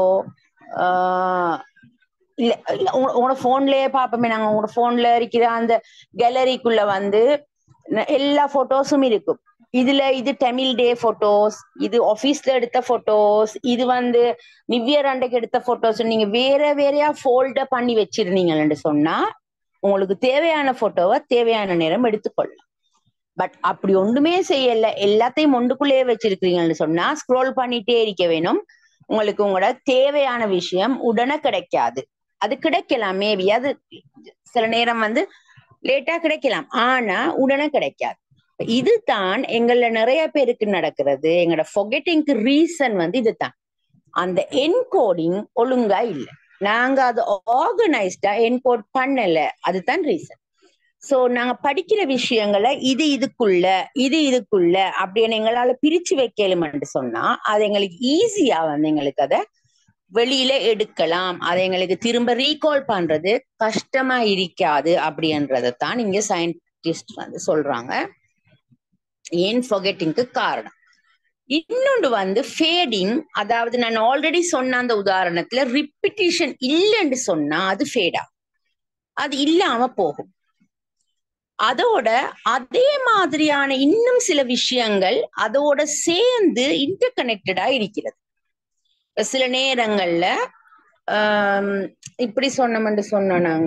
இல்ல இல்ல உங்க- உங்களோட போன்லயே பாப்போமே நாங்க உங்களோட போன்ல இருக்கிற அந்த கேலரிக்குள்ள வந்து ந- எல்லா போட்டோஸும் இருக்கும் இதுல இது தமிழ் டே போட்டோஸ் இது ஆபீஸ்ல எடுத்த போட்டோஸ் இது வந்து நிவ்யர் அண்டைக்கு எடுத்த போட்டோஸ் நீங்க வேற வேறையா ஃபோல்ட பண்ணி வச்சிருந்தீங்கன்னு சொன்னா உங்களுக்கு தேவையான போட்டோவை தேவையான நேரம் எடுத்துக்கொள்ளலாம் பட் அப்படி ஒண்ணுமே செய்யல எல்லாத்தையும் ஒன்றுக்குள்ளேயே வச்சிருக்கிறீங்கன்னு சொன்னா ஸ்க்ரோல் பண்ணிட்டே இருக்க வேணும் உங்களுக்கு உங்களோட தேவையான விஷயம் உடனே கிடைக்காது அது கிடைக்கலாம் மேபி அது சில நேரம் வந்து லேட்டா கிடைக்கலாம் ஆனா உடனே கிடைக்காது இதுதான் எங்கள நிறைய பேருக்கு நடக்கிறது எங்களோட ஃபொகெட்டிங்க்கு ரீசன் வந்து இதுதான் அந்த என்கோடிங் ஒழுங்கா இல்ல நாங்க அதை ஆர்கனைஸ்டா என்கோட் பண்ணல அதுதான் ரீசன் சோ நாங்க படிக்கிற விஷயங்களை இது இதுக்குள்ள இது இதுக்குள்ள அப்படின்னு எங்களால பிரிச்சு வைக்கலுமென்று சொன்னா அது எங்களுக்கு ஈஸியா வந்து எங்களுக்கு அதை வெளியில எடுக்கலாம் அதை எங்களுக்கு திரும்ப ரீகால் பண்றது கஷ்டமா இருக்காது அப்படின்றத தான் இங்க சயின்டிஸ்ட் வந்து சொல்றாங்க ஏன் ஃபொகெட்டிங்க்கு காரணம் இன்னொன்று வந்து ஃபேடிங் அதாவது நான் ஆல்ரெடி சொன்ன அந்த உதாரணத்துல ரிப்பிட்டிஷன் இல்லைன்னு சொன்னா அது ஃபேடா அது இல்லாம போகும் அதோட அதே மாதிரியான இன்னும் சில விஷயங்கள் அதோட சேர்ந்து இன்டர் கனெக்டடா இருக்கிறது இப்ப சில நேரங்கள்ல ஆம், இப்படி சொன்னோம்னு சொன்னோம் நாங்க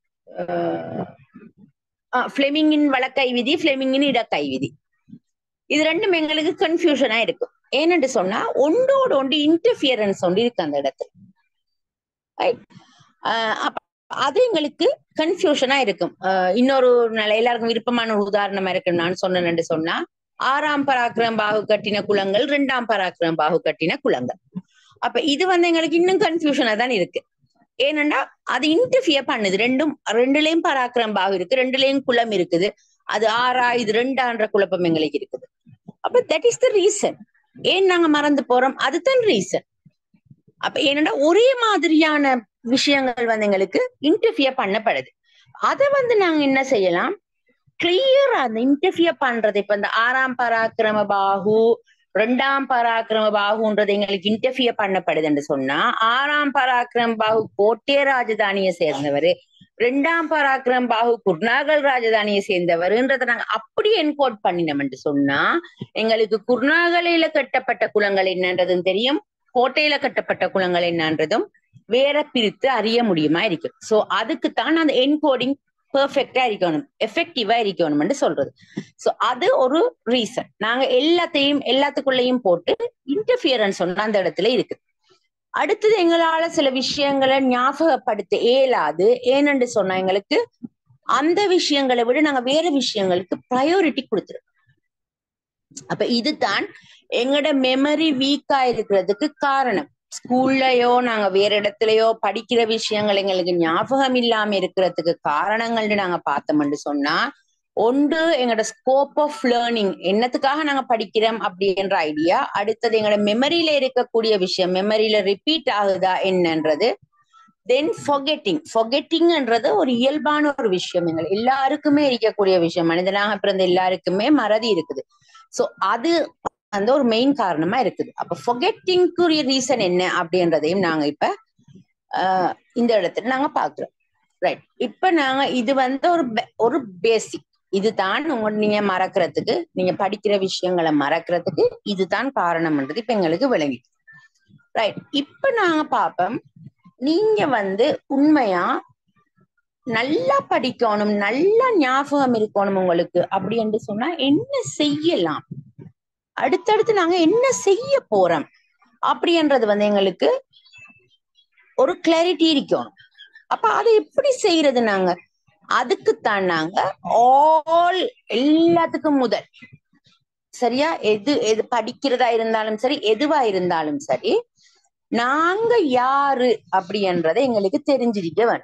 பிளெமிங்கின் வழக்கை விதி பிளெமிங்கின் இடக்கை விதி இது ரெண்டும் எங்களுக்கு கன்ஃபியூஷனா இருக்கும் ஏன்னு சொன்னா ஒன்றோட ஒன்று இன்டர்ஃபியரன்ஸ் ஒன்று இருக்கு அந்த இடத்துல Right? ஆஹ் அப்ப அது எங்களுக்கு கன்ஃபியூஷனா இருக்கும் ஆஹ் இன்னொரு நல்ல எல்லாருக்கும் விருப்பமான ஒரு உதாரணமா இருக்கு நான் சொன்னேன்னு சொன்னா ஆறாம் பராக்கிரம் பாகு கட்டின குளங்கள் ரெண்டாம் பராக்கிரம் பாகு கட்டின குளங்கள் அப்ப இது வந்து எங்களுக்கு இன்னும் கன்ஃபியூஷனா தான் இருக்கு ஏனென்றா அது இன்டர்ஃபியர் பண்ணுது ரெண்டும் ரெண்டுலயும் பராக்கிரம் பாகு இருக்கு ரெண்டுலயும் குளம் இருக்குது அது ஆறா இது ரெண்டான்ற குழப்பம் எங்களுக்கு இருக்குது அப்ப தட் இஸ் த ரீசன் ஏன் நாங்க மறந்து போறோம் அதுதான் ரீசன் அப்ப ஏனென்றா ஒரே மாதிரியான விஷயங்கள் வந்து எங்களுக்கு இன்டர்ஃபியர் பண்ணப்படுது அதை வந்து நாங்க என்ன செய்யலாம் கிளியரா அந்த இன்டர்ஃபியர் பண்றது இப்ப இந்த ஆறாம் பராக்கிரம பாகு ரெண்டாம் பராக்கிரம பாகுன்றது எங்களுக்கு இன்டர்ஃபியர் பண்ணப்படுதுன்னு சொன்னா ஆறாம் பராக்கிரம பாகு கோட்டே ராஜதானியை சேர்ந்தவர் ரெண்டாம் பராக்கிரம் பாகு குர்நாகல் ராஜதானியை சேர்ந்தவர்ன்றதை நாங்க அப்படி என்கோட் பண்ணினோம்னு சொன்னா எங்களுக்கு குர்நாகலையில கட்டப்பட்ட குளங்கள் என்னன்றதும் தெரியும் கோட்டையில கட்டப்பட்ட குளங்கள் என்னன்றதும் வேற பிரித்து அறிய முடியுமா இருக்கும் சோ அதுக்குத்தான் அந்த என்கோடிங் பெர்ஃபெக்டா இருக்கணும் எஃபெக்டிவா இருக்கணும்னு சொல்றது சோ அது ஒரு ரீசன் நாங்க எல்லாத்தையும் எல்லாத்துக்குள்ளேயும் போட்டு இன்டர்ஃபியரன்ஸ் ஒன்று அந்த இடத்துல இருக்கு அடுத்தது எங்களால சில விஷயங்களை ஞாபகப்படுத்த இயலாது ஏனென்று சொன்னா எங்களுக்கு அந்த விஷயங்களை விட நாங்க வேற விஷயங்களுக்கு ப்ரையாரிட்டி கொடுத்துருக்கோம் அப்ப இதுதான் எங்களோட மெமரி வீக்கா இருக்கிறதுக்கு காரணம் ஸ்கூல்லயோ நாங்க வேற இடத்துலயோ படிக்கிற விஷயங்கள் எங்களுக்கு ஞாபகம் இல்லாம இருக்கிறதுக்கு காரணங்கள்னு நாங்க பார்த்தோம்னு சொன்னா ஒன்று எங்களோட ஸ்கோப் ஆஃப் லேர்னிங் என்னத்துக்காக நாங்க படிக்கிறோம் அப்படின்ற ஐடியா அடுத்தது எங்களோட மெமரியில இருக்கக்கூடிய விஷயம் மெமரியில ரிப்பீட் ஆகுதா என்னன்றது தென் ஃபொகெட்டிங் ஃபொகெட்டிங்ன்றது ஒரு இயல்பான ஒரு விஷயம் எங்கள் எல்லாருக்குமே இருக்கக்கூடிய விஷயம் மனிதனாக பிறந்த எல்லாருக்குமே மறதி இருக்குது சோ அது அந்த ஒரு மெயின் காரணமா இருக்குது அப்ப ஃபொகெட்டிங்குரிய ரீசன் என்ன அப்படின்றதையும் நாங்க இப்ப ஆஹ் இந்த இடத்துல நாங்க பாக்குறோம் ரைட் இப்ப நாங்க இது வந்து ஒரு be- ஒரு பேசிக் இதுதான் உங்க நீங்க மறக்கிறதுக்கு நீங்க படிக்கிற விஷயங்களை மறக்கிறதுக்கு இதுதான் காரணம்ன்றது இப்ப எங்களுக்கு விளங்கிட்டு ரைட் இப்ப நாங்க பார்ப்போம் நீங்க வந்து உண்மையா நல்லா படிக்கணும் நல்லா ஞாபகம் இருக்கணும் உங்களுக்கு அப்படி என்று சொன்னா என்ன செய்யலாம் அடுத்தடுத்து நாங்க என்ன செய்ய போறோம் அப்படின்றது வந்து எங்களுக்கு ஒரு கிளாரிட்டி இருக்கணும் அப்ப அதை எப்படி செய்யறது நாங்க அதுக்குத்தான் நாங்க ஆல் எல்லாத்துக்கும் முதல் சரியா எது எது படிக்கிறதா இருந்தாலும் சரி எதுவா இருந்தாலும் சரி நாங்க யாரு அப்படின்றதை எங்களுக்கு தெரிஞ்சிருக்க வேணும்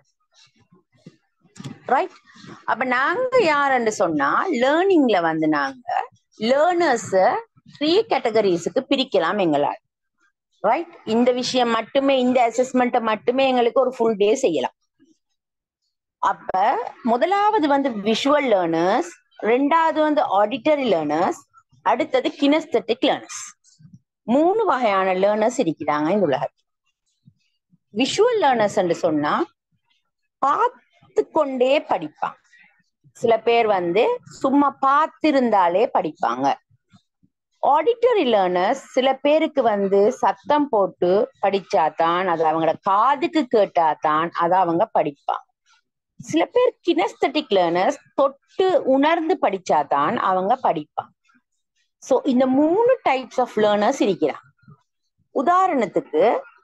ரைட் அப்ப நாங்க யாருன்னு சொன்னா லேர்னிங்ல வந்து நாங்க லேர்னர்ஸ த்ரீ கேட்டகரிஸுக்கு பிரிக்கலாம் எங்களால் ரைட் இந்த விஷயம் மட்டுமே இந்த அசஸ்மெண்ட்டை மட்டுமே எங்களுக்கு ஒரு ஃபுல் டே செய்யலாம் அப்ப முதலாவது வந்து விஷுவல் லேர்னர்ஸ் ரெண்டாவது வந்து ஆடிட்டரி லேர்னர்ஸ் அடுத்தது கினஸ்தட்டிக் லேர்னர்ஸ் மூணு வகையான லேர்னர்ஸ் இருக்கிறாங்க இந்த உலகத்தில் விஷுவல் லேர்னர்ஸ் என்று சொன்னா பார்த்து கொண்டே படிப்பாங்க சில பேர் வந்து சும்மா பார்த்திருந்தாலே படிப்பாங்க ஆடிட்டரி லேர்னர்ஸ் சில பேருக்கு வந்து சத்தம் போட்டு படிச்சாதான் அது அவங்களோட காதுக்கு கேட்டாதான் அதை அவங்க படிப்பாங்க சில பேர் கினஸ்தட்டிக் லேர்னர்ஸ் தொட்டு உணர்ந்து படிச்சாதான் அவங்க படிப்பாங்க சோ இந்த மூணு டைப்ஸ் ஆஃப் லேர்னர்ஸ் இருக்கிறாங்க உதாரணத்துக்கு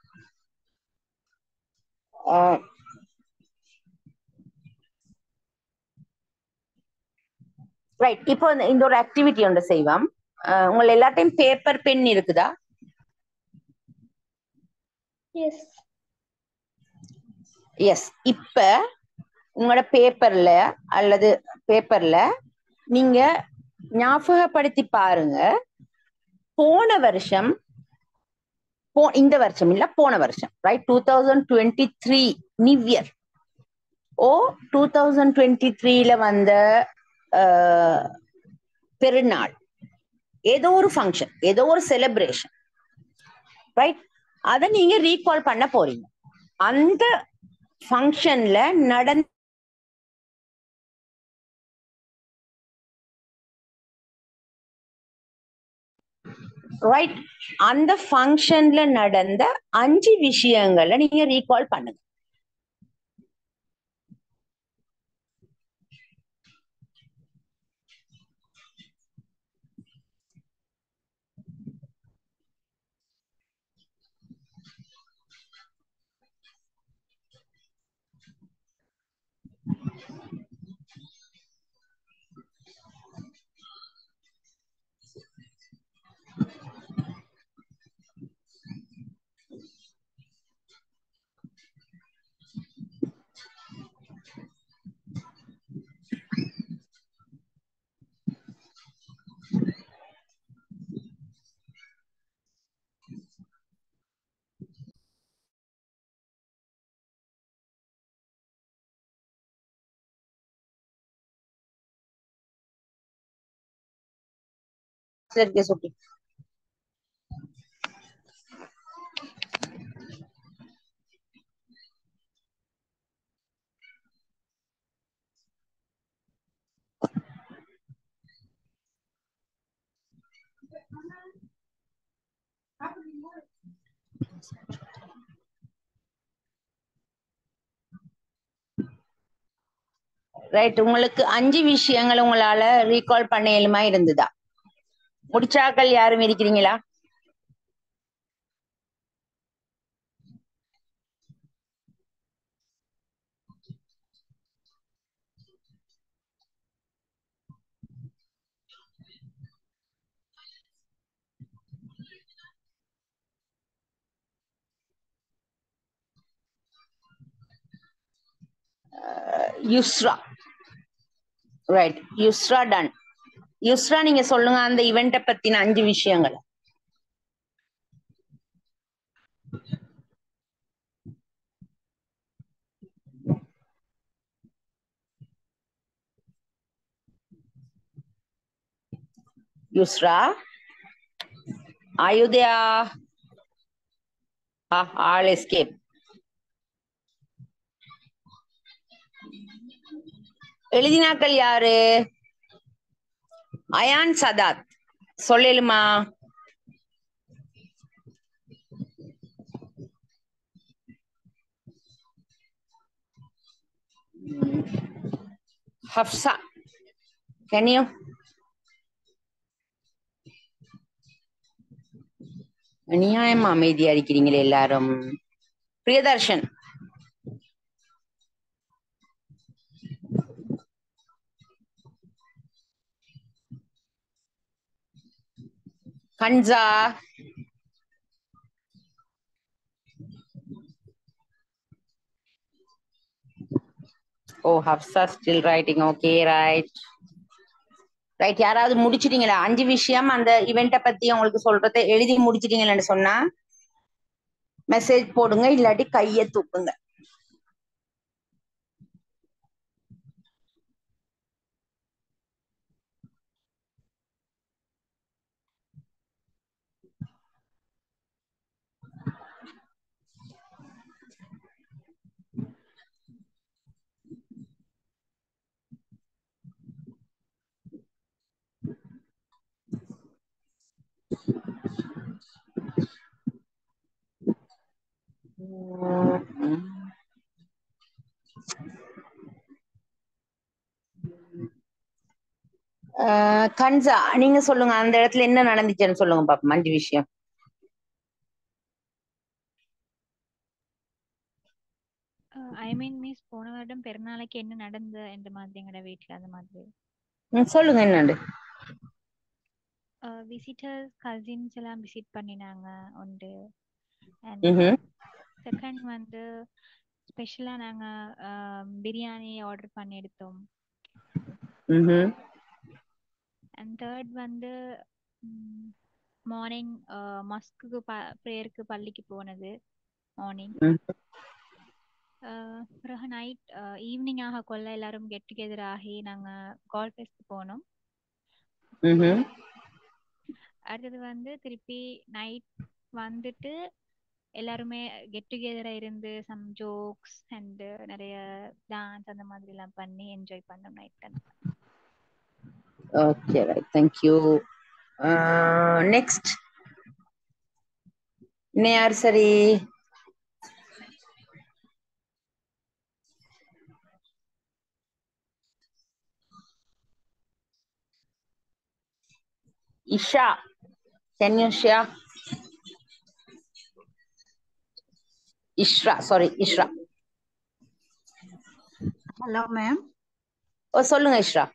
ரைட் இப்போ இந்த- இந்த ஒரு ஆக்டிவிட்டி ஒன்று செய்வோம் அஹ், உங்களை எல்லாத்தையும் பேப்பர் பென் இருக்குதா எஸ் எஸ் இப்ப உங்களோட பேப்பர்ல அல்லது பேப்பர்ல நீங்க ஞாபகப்படுத்தி பாருங்க போன வருஷம் போ இந்த வருஷம் இல்ல போன வருஷம் right two thousand twenty three new year oh two thousand twenty த்ரீல வந்த அஹ், பெருநாள் ஏதோ ஒரு ஃபங்க்ஷன் ஏதோ ஒரு செலிப்ரேஷன் ரைட் அதை நீங்க ரீகால் பண்ண போறீங்க அந்த ஃபங்க்ஷன்ல நடந்த ரைட் அந்த ஃபங்க்ஷன்ல நடந்த அஞ்சு விஷயங்களை நீங்க ரீகால் பண்ணுங்க இருக்கு சுட்டி ரைட் உங்களுக்கு அஞ்சு விஷயங்கள் உங்களால ரீகால் பண்ண இயலுமா இருந்ததா முடிச்சாக்கள் யாரும் இருக்கிறீங்களா யுஸ்ரா ரைட் யுஸ்ரா டன் யுஸ்ரா நீங்க சொல்லுங்க அந்த இவெண்ட்டை பத்தின அஞ்சு விஷயங்கள் யுஸ்ரா ஆயுதயா ஆல் எஸ்கேப் எழுதினாக்கள் யாரு அயான் சதாத் சொல்லலுமா ஹப்சா can you அநியாயமா அமைதியா இருக்கிறீங்களே எல்லாரும் Priyadarshan Khansa Oh, Hafsa still writing. Okay, right. Right யாராவது முடிச்சிட்டீங்களா அஞ்சு விஷயம் அந்த இவெண்ட்டை பத்தி உங்களுக்கு சொல்றதை எழுதி முடிச்சிட்டீங்களான்னு சொன்னா மெசேஜ் போடுங்க இல்லாட்டி கையை தூக்குங்க அஹ் கன்சா நீங்க சொல்லுங்க அந்த இடத்துல என்ன நடந்துச்சுன்னு சொல்லுங்க பாப்போம் அஞ்சு விஷயம் ஐ மீன் மிஸ் போன வருடம் பெருநாளைக்கு என்ன நடந்த என்ற மாதிரி எங்கட வீட்ல அந்த மாதிரி ம், சொல்லுங்க என்னண்டு விசிட்டர்ஸ் கசின்ஸ் எல்லாம் விசிட் பண்ணினாங்க உண்டு ம்ஹும். செகண்ட் வந்து ஸ்பெஷலா நாங்க பிரியாணி ஆர்டர் பண்ணி எடுத்தோம் ம்ஹும். அண்ட் தேர்ட் வந்து மார்னிங் மஸ்க்கு ப்ரேயருக்கு பள்ளிக்கு போனது மார்னிங் ம். பிறகு நைட் ஈவினிங் ஆக கொள்ள எல்லாரும் கெட் டுகெதர் ஆகி நாங்க கால் ஃபெஸ்ட் போனோம் ம்ஹும். அடுத்தது வந்து திருப்பி நைட் வந்துட்டு எல்லாருமே கெட் டுகெதரா இருந்து சம் ஜோக்ஸ் அண்ட் நிறைய டான்ஸ் அந்த மாதிரி எல்லாம் பண்ணி என்ஜாய் பண்ணோம் night okay right thank you next இன்னும் யார் சரி இஷா கேன் யூ ஷியா Ishra sorry Ishra hello ma'am oh சொல்லுங்க இஷ்ரா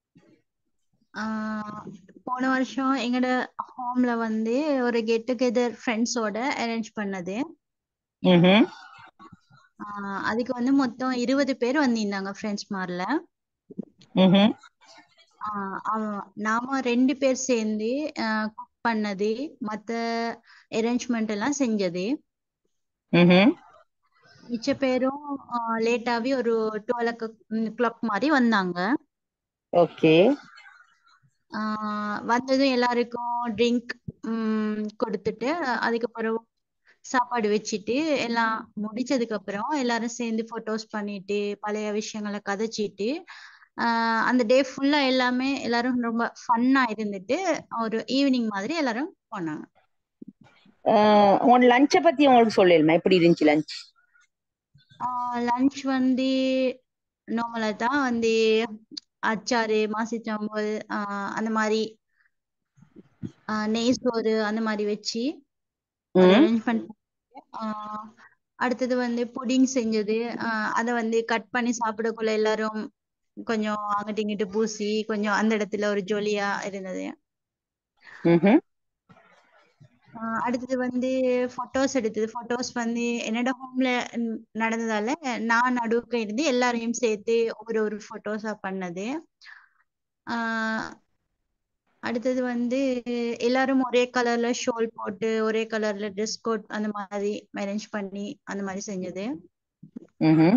போன வருஷம் எங்களோட ஹோம்ல வந்து ஒரு கெட் டுகெதர் ஃப்ரெண்ட்ஸோட அரேஞ்ச் பண்ணது ம்ஹும். ஆஹ் அதுக்கு வந்து மொத்தம் இருபது பேர் வந்திருந்தாங்க ஃப்ரெண்ட்ஸ் மாதிரில ம்ஹும். ஆஹ் அவ- நாம ரெண்டு பேர் சேர்ந்து குக் பண்ணது மத்த அரேஞ்ச்மெண்ட் எல்லாம் செஞ்சது ம்ஹும். மிச்ச பேரும் லேட்டாவே ஒரு டுவெல் கிளாக் மாதிரி வந்தாங்க ஓகே ஆஹ் வந்ததும் எல்லாருக்கும் ட்ரிங்க் கொடுத்துட்டு அதுக்கப்புறம் சாப்பாடு வச்சுட்டு எல்லாம் முடிச்சதுக்கு அப்புறம் எல்லாரும் சேர்ந்து போட்டோஸ் பண்ணிட்டு பழைய விஷயங்களை கதைச்சிட்டு ஆஹ் அந்த டே ஃபுல்லா எல்லாமே எல்லாரும் ரொம்ப ஃபன்னா இருந்துட்டு ஒரு ஈவினிங் மாதிரி எல்லாரும் போனாங்க அஹ் உங்களோட லஞ்சை பத்தி உங்களுக்கு சொல்லிடுமா எப்படி இருந்துச்சு லஞ்ச் லஞ்ச் வந்து நார்மலா தான் வந்து அச்சாறு மாசிச்சாம்பல் ஆஹ் அந்த மாதிரி ஆஹ் நெய் சோறு அந்த மாதிரி வச்சு ஒரு ம் அரேஞ்ச்மெண்ட் அடுத்தது வந்து புடிங் செஞ்சது ஆஹ் அதை வந்து கட் பண்ணி சாப்பிடக்குள்ள எல்லாரும் கொஞ்சம் அங்கிட்டு இங்கிட்டு பூசி கொஞ்சம் அந்த இடத்துல ஒரு ஜொலியா இருந்தது ம்ஹும். ஆஹ் அடுத்தது வந்து போட்டோஸ் எடுத்தது போட்டோஸ் வந்து என்னோட ஹோம்ல நடந்ததால நான் நடுவுக்கு இருந்து எல்லாரையும் சேர்த்து ஒரு ஒரு போட்டோஸா பண்ணது ஆஹ் அடுத்தது வந்து எல்லாரும் ஒரே கலர்ல ஷோல் போட்டு ஒரே கலர்ல ட்ரெஸ் கோட் அந்த மாதிரி அரேஞ்ச் பண்ணி அந்த மாதிரி செஞ்சது ம்ஹும்.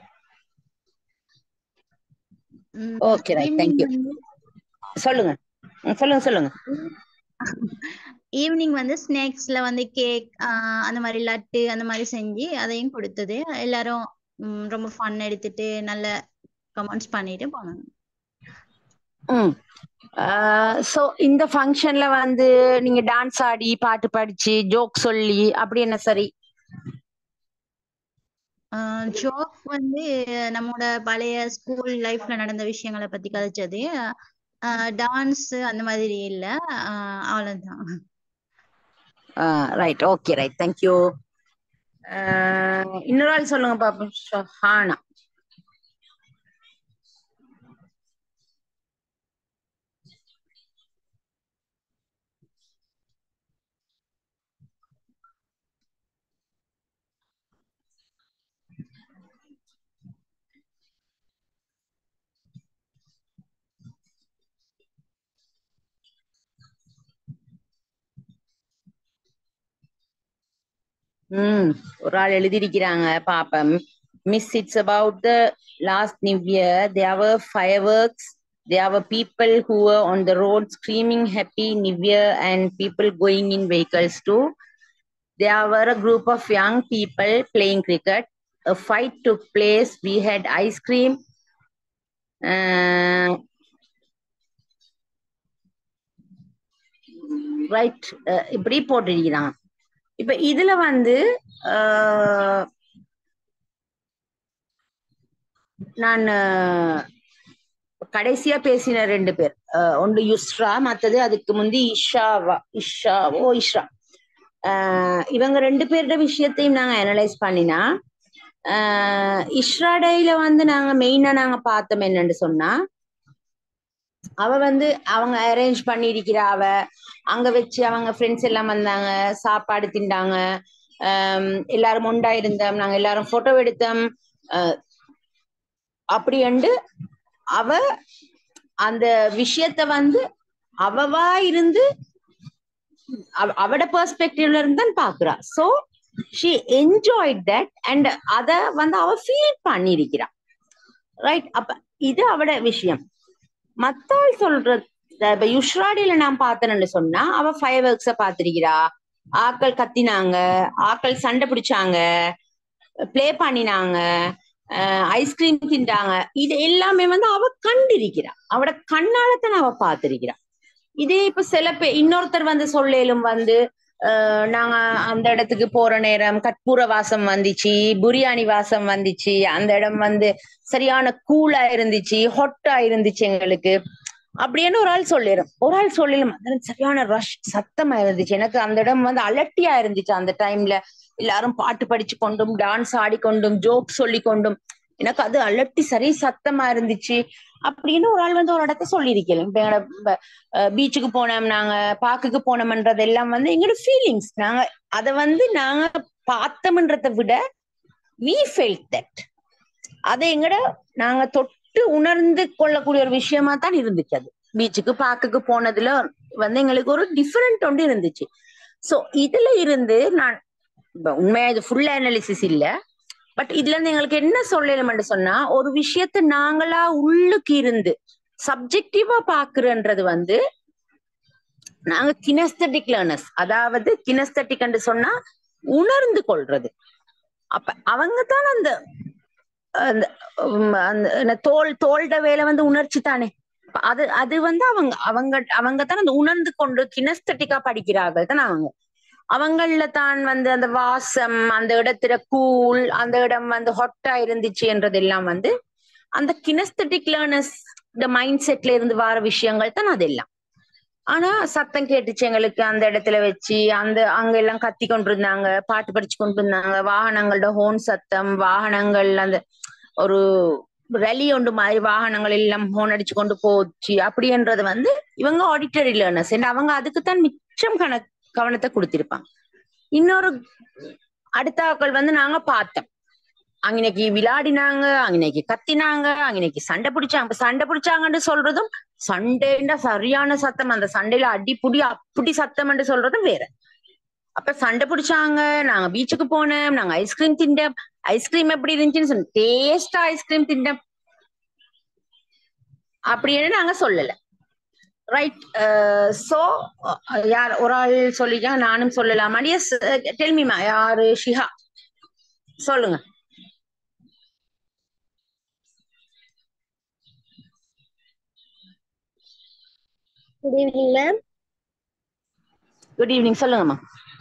ஓகே ரைட் ஈவினிங் தேங்க்யூ வந்து சொல்லுங்க ம், சொல்லுங்க சொல்லுங்க ஈவினிங் வந்து ஸ்நாக்ஸ்ல வந்து கேக் அந்த மாதிரி லட்டு அந்த மாதிரி செஞ்சு அதையும் கொடுத்தது எல்லாரும் ம், ரொம்ப ஃபன் எடுத்துட்டு நல்ல கமெண்ட்ஸ் பண்ணிட்டு போனாங்க ம் ஸோ இந்த ஃபங்க்ஷன்ல வந்து நீங்க டான்ஸ் ஆடி பாட்டு படிச்சு ஜோக் சொல்லி அப்படி என்ன சரி ஜோக் வந்து நம்மளோட பழைய ஸ்கூல் லைஃப்ல நடந்த விஷயங்களை பத்தி கதைச்சது டான்ஸ் அந்த மாதிரி இல்ல ஆஹ் அவ்வளவுதான் ரைட் ஓகே ரைட் தேங்க்யூ இன்னொரு ஆள் சொல்லுங்க பாப்போம் ஷஹானா ம் ஒரு ஆள் எழுதியிருக்கிறாங்க பாப்பம் miss it's about the last new year there were fireworks there were people who on the road screaming happy new year and people going in vehicles too there were a group of young people playing cricket a fight took place we had ice cream uh, right இப்படி போட்டிருக்கிறாங்க இப்ப இதுல வந்து அஹ், நான் அஹ், கடைசியா பேசின ரெண்டு பேர் அஹ், ஒன்று யுஸ்ரா மத்தது அதுக்கு முந்தி இஷாவா இஷாவோ இஷ்ரா அஹ், இவங்க ரெண்டு பேரோட விஷயத்தையும் நாங்க அனலைஸ் பண்ணினா அஹ், இஷ்ரா டேல வந்து நாங்க மெயினா நாங்க பார்த்தோம் என்னன்னு சொன்னா அவ வந்து அவங்க அரேஞ்ச் பண்ணியிருக்கிற அவ அங்க வச்சு அவங்க ஃப்ரெண்ட்ஸ் எல்லாம் வந்தாங்க சாப்பாடு திண்டாங்க ஆம், எல்லாரும் ஒண்டா இருந்தோம் நாங்க எல்லாரும் போட்டோ எடுத்தோம் அஹ், அப்படி என்று அவ அந்த விஷயத்த வந்து அவவா இருந்து அவ- அவட பெர்ஸ்பெக்டிவ்ல இருந்து தான் பாக்குறா so she enjoyed that and அத வந்து அவ ஃபீல் பண்ணியிருக்கிறா ரைட் அப்ப இது அவட விஷயம் மத்தாள் சொல்றது இப்ப யுஷ்ராடியில நான் பார்த்தேன்னு சொன்னா அவ ஃபயர் ஒர்க்ஸ பாத்திருக்கிறா ஆக்கள் கத்தினாங்க ஆக்கள் சண்டை பிடிச்சாங்க ப்ளே பண்ணினாங்க ஐஸ்கிரீம் தின்றாங்க இது எல்லாமே வந்து அவ கண்டிருக்கிறா அவட கண்ணாலத்தான் அவ பார்த்திருக்கிறா இதே இப்ப சில பேர் இன்னொருத்தர் வந்து சொல்லேலும் வந்து அஹ், நாங்க அந்த இடத்துக்கு போற நேரம் கற்பூர வாசம் வந்துச்சு புரியாணி வாசம் வந்துச்சு அந்த இடம் வந்து சரியான கூலா இருந்துச்சு ஹொட்டா இருந்துச்சு எங்களுக்கு அப்படின்னு ஒரு ஆள் சொல்லிடும் ஒரு ஆள் சொல்லிடும் அந்த இடம் சரியான ரஷ் சத்தமா இருந்துச்சு எனக்கு அந்த இடம் வந்து அலட்டியா இருந்துச்சு அந்த டைம்ல எல்லாரும் பாட்டு படிச்சு கொண்டும் டான்ஸ் ஆடிக்கொண்டும் ஜோக் சொல்லி கொண்டும் எனக்கு அது அலட்டி சரி சத்தமா இருந்துச்சு அப்படின்னு ஒரு ஆள் வந்து ஒரு இடத்த சொல்லியிருக்கலாம் இப்ப எங்களோட பீச்சுக்கு போனோம் நாங்க பார்க்குக்கு போனோம்ன்றது எல்லாம் வந்து எங்களோட ஃபீலிங்ஸ் நாங்க அதை வந்து நாங்க பார்த்தோம்ன்றதை விட we felt that அதை எங்கட நாங்க தொட்டு உணர்ந்து கொள்ளக்கூடிய ஒரு விஷயமா தான் இருந்துச்சு அது பீச்சுக்கு பார்க்குக்கு போனதுல வந்து எங்களுக்கு ஒரு டிஃபரெண்ட் ஒன்று இருந்துச்சு சோ இதுல இருந்து நான் இப்ப உண்மையா இது ஃபுல் அனாலிசிஸ் இல்ல பட் இதுல இருந்து எங்களுக்கு என்ன சொல்லணும்னு சொன்னா ஒரு விஷயத்த நாங்களா உள்ளுக்கு இருந்து சப்ஜெக்டிவா பாக்குறன்றது வந்து நாங்க கினஸ்தட்டிக் லேர்னர்ஸ் அதாவது கினஸ்தட்டிக் சொன்னா உணர்ந்து கொள்றது அப்ப அவங்க தான் அந்த அந்த உம், அந்த என்ன தோல் தோல்ட வேலை வந்து உணர்ச்சி தானே அப்ப அது அது வந்து அவங்க அவங்க அவங்க தான் அந்த உணர்ந்து கொண்டு கினஸ்தட்டிக்கா படிக்கிறார்கள் தான் அவங்க அவங்கள தான் வந்து அந்த வாசம் அந்த இடத்துல கூல் அந்த இடம் வந்து ஹொட்டா இருந்துச்சு என்றதெல்லாம் வந்து அந்த கினஸ்தட்டிக் லேர்னர்ஸ் இந்த மைண்ட் செட்ல இருந்து வர விஷயங்கள் தான் அதெல்லாம் ஆனா சத்தம் கேட்டுச்சு எங்களுக்கு அந்த இடத்துல வச்சு அந்த அங்க எல்லாம் கத்தி கொண்டிருந்தாங்க பாட்டு படிச்சு கொண்டு இருந்தாங்க வாகனங்களோட ஹோன் சத்தம் வாகனங்கள் அந்த ஒரு ரலி ஒன்று மாதிரி வாகனங்கள் எல்லாம் ஹோன் அடிச்சு கொண்டு போச்சு அப்படின்றது வந்து இவங்க ஆடிட்டரி லேர்னர்ஸ் அவங்க அதுக்குத்தான் மிச்சம் கண கவனத்தை கொடுத்திருப்பாங்க இன்னொரு அடுத்த ஆட்கள் வந்து நாங்க பார்த்தோம் அங்கனைக்கு விளையாடினாங்க அங்கனைக்கு கத்தினாங்க அங்கனைக்கு சண்டை பிடிச்சாங்க இப்ப சண்டை பிடிச்சாங்கன்னு சொல்றதும் சண்டைன்னா சரியான சத்தம் அந்த சண்டையில அடிப்புடி அப்படி சத்தம் சொல்றதும் வேற அப்ப சண்டை பிடிச்சாங்க நாங்க பீச்சுக்கு போனோம் நாங்க ஐஸ்கிரீம் திண்டோம் ஐஸ்கிரீம் எப்படி இருந்துச்சுன்னு சொன்ன டேஸ்டா ஐஸ்கிரீம் திண்டோம் அப்படின்னு நாங்க சொல்லல ரைட் சோ யார் ஒரு ஆள் சொல்லிட்டாங்க நானும் சொல்லலாமா எஸ் டெல்மிமா யாரு ஷிஹா சொல்லுங்க good evening ma'am good evening சொல்லுங்கம்மா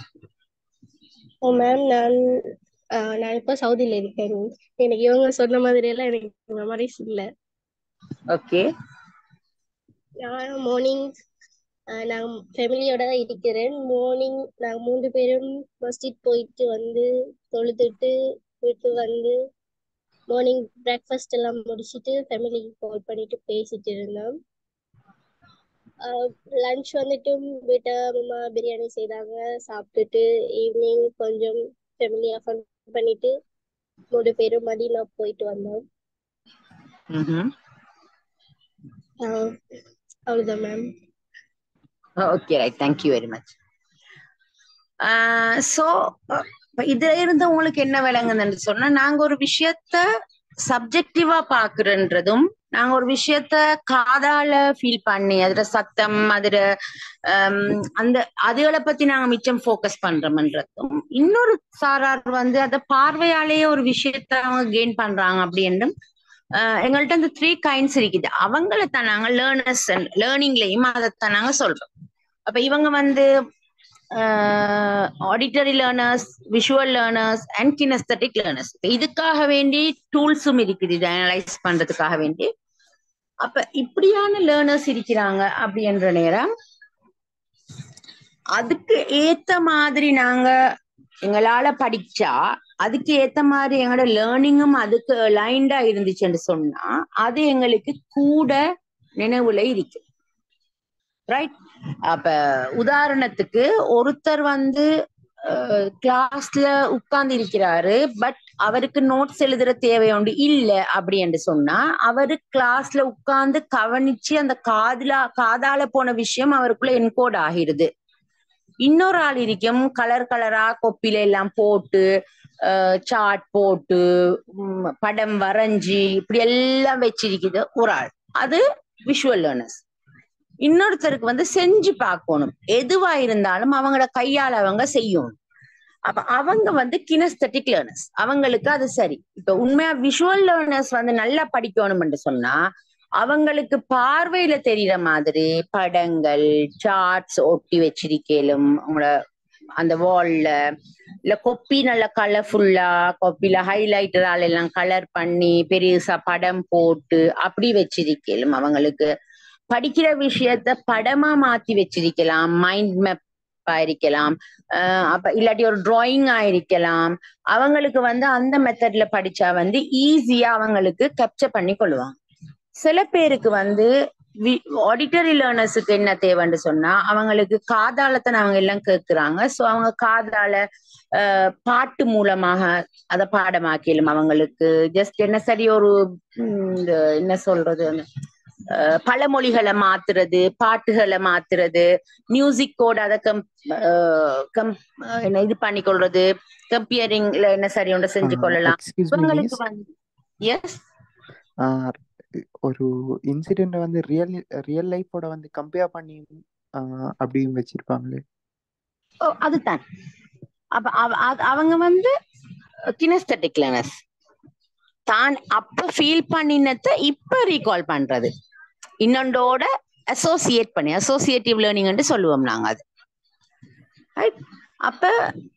ஓ மேம் நான் ஆஹ், நான் இப்போ சவுதியில இருக்கேன் எனக்கு இவங்க சொன்ன மாதிரி எல்லாம் எனக்கு மெமரிஸ் இல்ல ஓகே நான் மார்னிங் நான் ஃபேமிலியோட தான் இருக்கிறேன் மார்னிங் நாங்கள் மூன்று பேரும் மஸ்ஜித் போயிட்டு வந்து தொழுதுட்டு வீட்டு வந்து மார்னிங் பிரேக்ஃபாஸ்ட் எல்லாம் முடிச்சிட்டு ஃபேமிலிக்கு கால் பண்ணிட்டு பேசிட்டு இருந்தோம் லஞ்ச் வந்துட்டு வீட்டை அம்மா பிரியாணி செய்தாங்க சாப்பிட்டுட்டு ஈவினிங் கொஞ்சம் ஃபேமிலியாக ஃபன் பண்ணிட்டு மூணு பேரும் மதீனா போயிட்டு வந்தோம் ம்ஹும். ஆஹ் அவ்வளவுதான் ma'am okay right thank you very much so இப்ப இதுல இருந்து உங்களுக்கு என்ன விளங்குதுன்னு சொன்னா நாங்க ஒரு விஷயத்த சப்ஜெக்டிவா பாக்குறன்றதும் நாங்க ஒரு விஷயத்த காதால ஃபீல் பண்ணி அதுல சத்தம் அதுல ஹம், அந்த அதுகளை பத்தி நாங்க மிச்சம் ஃபோக்கஸ் பண்றோம்ன்றதும் இன்னொரு சாரார் வந்து அத பார்வையாலேயே ஒரு விஷயத்த அவங்க கெயின் பண்றாங்க அப்படின்றும் அஹ், எங்கள்ட்ட அந்த த்ரீ கைண்ட்ஸ் இருக்குது அவங்கள தான் நாங்க லேர்னர்ஸ் லேர்னிங்லயும் அதைத்தான் நாங்க சொல்றோம் அப்ப இவங்க வந்து auditory learners visual learners and kinesthetic learners இதுக்காக வேண்டி டூல்ஸும் இருக்குது இதை அனலைஸ் பண்றதுக்காக வேண்டி அப்ப இப்படியான லேர்னர்ஸ் இருக்கிறாங்க அப்படின்ற நேரம் அதுக்கு ஏத்த மாதிரி நாங்க எங்களால படிச்சா அதுக்கு ஏத்த மாதிரி எங்களோட லேர்னிங்கும் அதுக்கு லைண்டா இருந்துச்சுன்னு சொன்னா அது எங்களுக்கு கூட நினைவுல இருக்கு ரைட் அப்ப உதாரணத்துக்கு ஒருத்தர் வந்து கிளாஸ்ல உட்கார்ந்து இருக்கிறாரு பட் அவருக்கு நோட்ஸ் எழுதுற தேவை உண்டு இல்ல அப்படி என்று சொன்னா அவரு கிளாஸ்ல உட்கார்ந்து கவனிச்சு அந்த காதுல காதால போன விஷயம் அவருக்குள்ள என்கோட் ஆகிருது இன்னொரு ஆள் இருக்கும் கலர் கலரா கொப்பில எல்லாம் போட்டு சாட் போட்டு உம், படம் வரைஞ்சி இப்படி எல்லாம் வச்சிருக்குது ஒரு ஆள் அது விஷுவல் லேர்னர்ஸ் இன்னொருத்தருக்கு வந்து செஞ்சு பார்க்கணும் எதுவா இருந்தாலும் அவங்களோட கையால அவங்க செய்யணும் அப்ப அவங்க வந்து கினஸ்தட்டிக் லேர்னர்ஸ் அவங்களுக்கு அது சரி இப்ப உண்மையா விஷுவல் லேர்னர்ஸ் வந்து நல்லா படிக்கணும்னு சொன்னா அவங்களுக்கு பார்வையில தெரியற மாதிரி படங்கள் சார்ட்ஸ் ஒட்டி வச்சிருக்கலும் உங்களோட அந்த வால்ல இல்ல கொப்பி நல்ல கலர்ஃபுல்லா கொப்பில ஹைலைட்டரால எல்லாம் கலர் பண்ணி பெருசா படம் போட்டு அப்படி வச்சிருக்கலும் அவங்களுக்கு படிக்கிற விஷயத்த படமா மாத்தி வச்சிருக்கலாம் மைண்ட் மேப் ஆயிருக்கலாம் அஹ் அப்ப இல்லாட்டி ஒரு டிராயிங் ஆயிருக்கலாம் அவங்களுக்கு வந்து அந்த மெத்தட்ல படிச்சா வந்து ஈஸியா அவங்களுக்கு கேப்சர் பண்ணி கொள்ளுவாங்க சில பேருக்கு வந்து ஆடிட்டரி லேர்னர்ஸுக்கு என்ன தேவைன்னு சொன்னா அவங்களுக்கு காதாலத்தான் அவங்க எல்லாம் கேட்கிறாங்க சோ அவங்க காதால அஹ், பாட்டு மூலமாக அதை பாடமாக்கிலும் அவங்களுக்கு ஜஸ்ட் என்ன சரி ஒரு உம், இந்த என்ன சொல்றது அஹ், பழமொழிகளை மாத்துறது பாட்டுகளை மாத்துறது மியூசிக்கோட அதை கம் கம் என்ன இது பண்ணி கொள்றது கம்பியரிங்ல என்ன சரி ஒன்று செஞ்சு கொள்ளலாம் எக்ஸ்கியூஸ் மீ இவங்களுக்கு மிஸ் வந்து எஸ் ஒரு இன்சிடென்ட் வந்து ரியல் ரியல் லைஃபோட வந்து கம்பேர் பண்ணி ஆஹ் அப்படியும் வச்சிருப்பாங்களே ஓ அதுதான் அப்ப அவ- அது- அவங்க வந்து கினஸ்தட்டிக் லேர்னர்ஸ் தான் அப்ப ஃபீல் பண்ணினத இப்ப ரீகால் பண்றது இன்னொன்றோட அசோசியேட் பண்ணி அசோசியேட்டிவ் லேர்னிங் சொல்லுவோம் நாங்க அது Right? அப்ப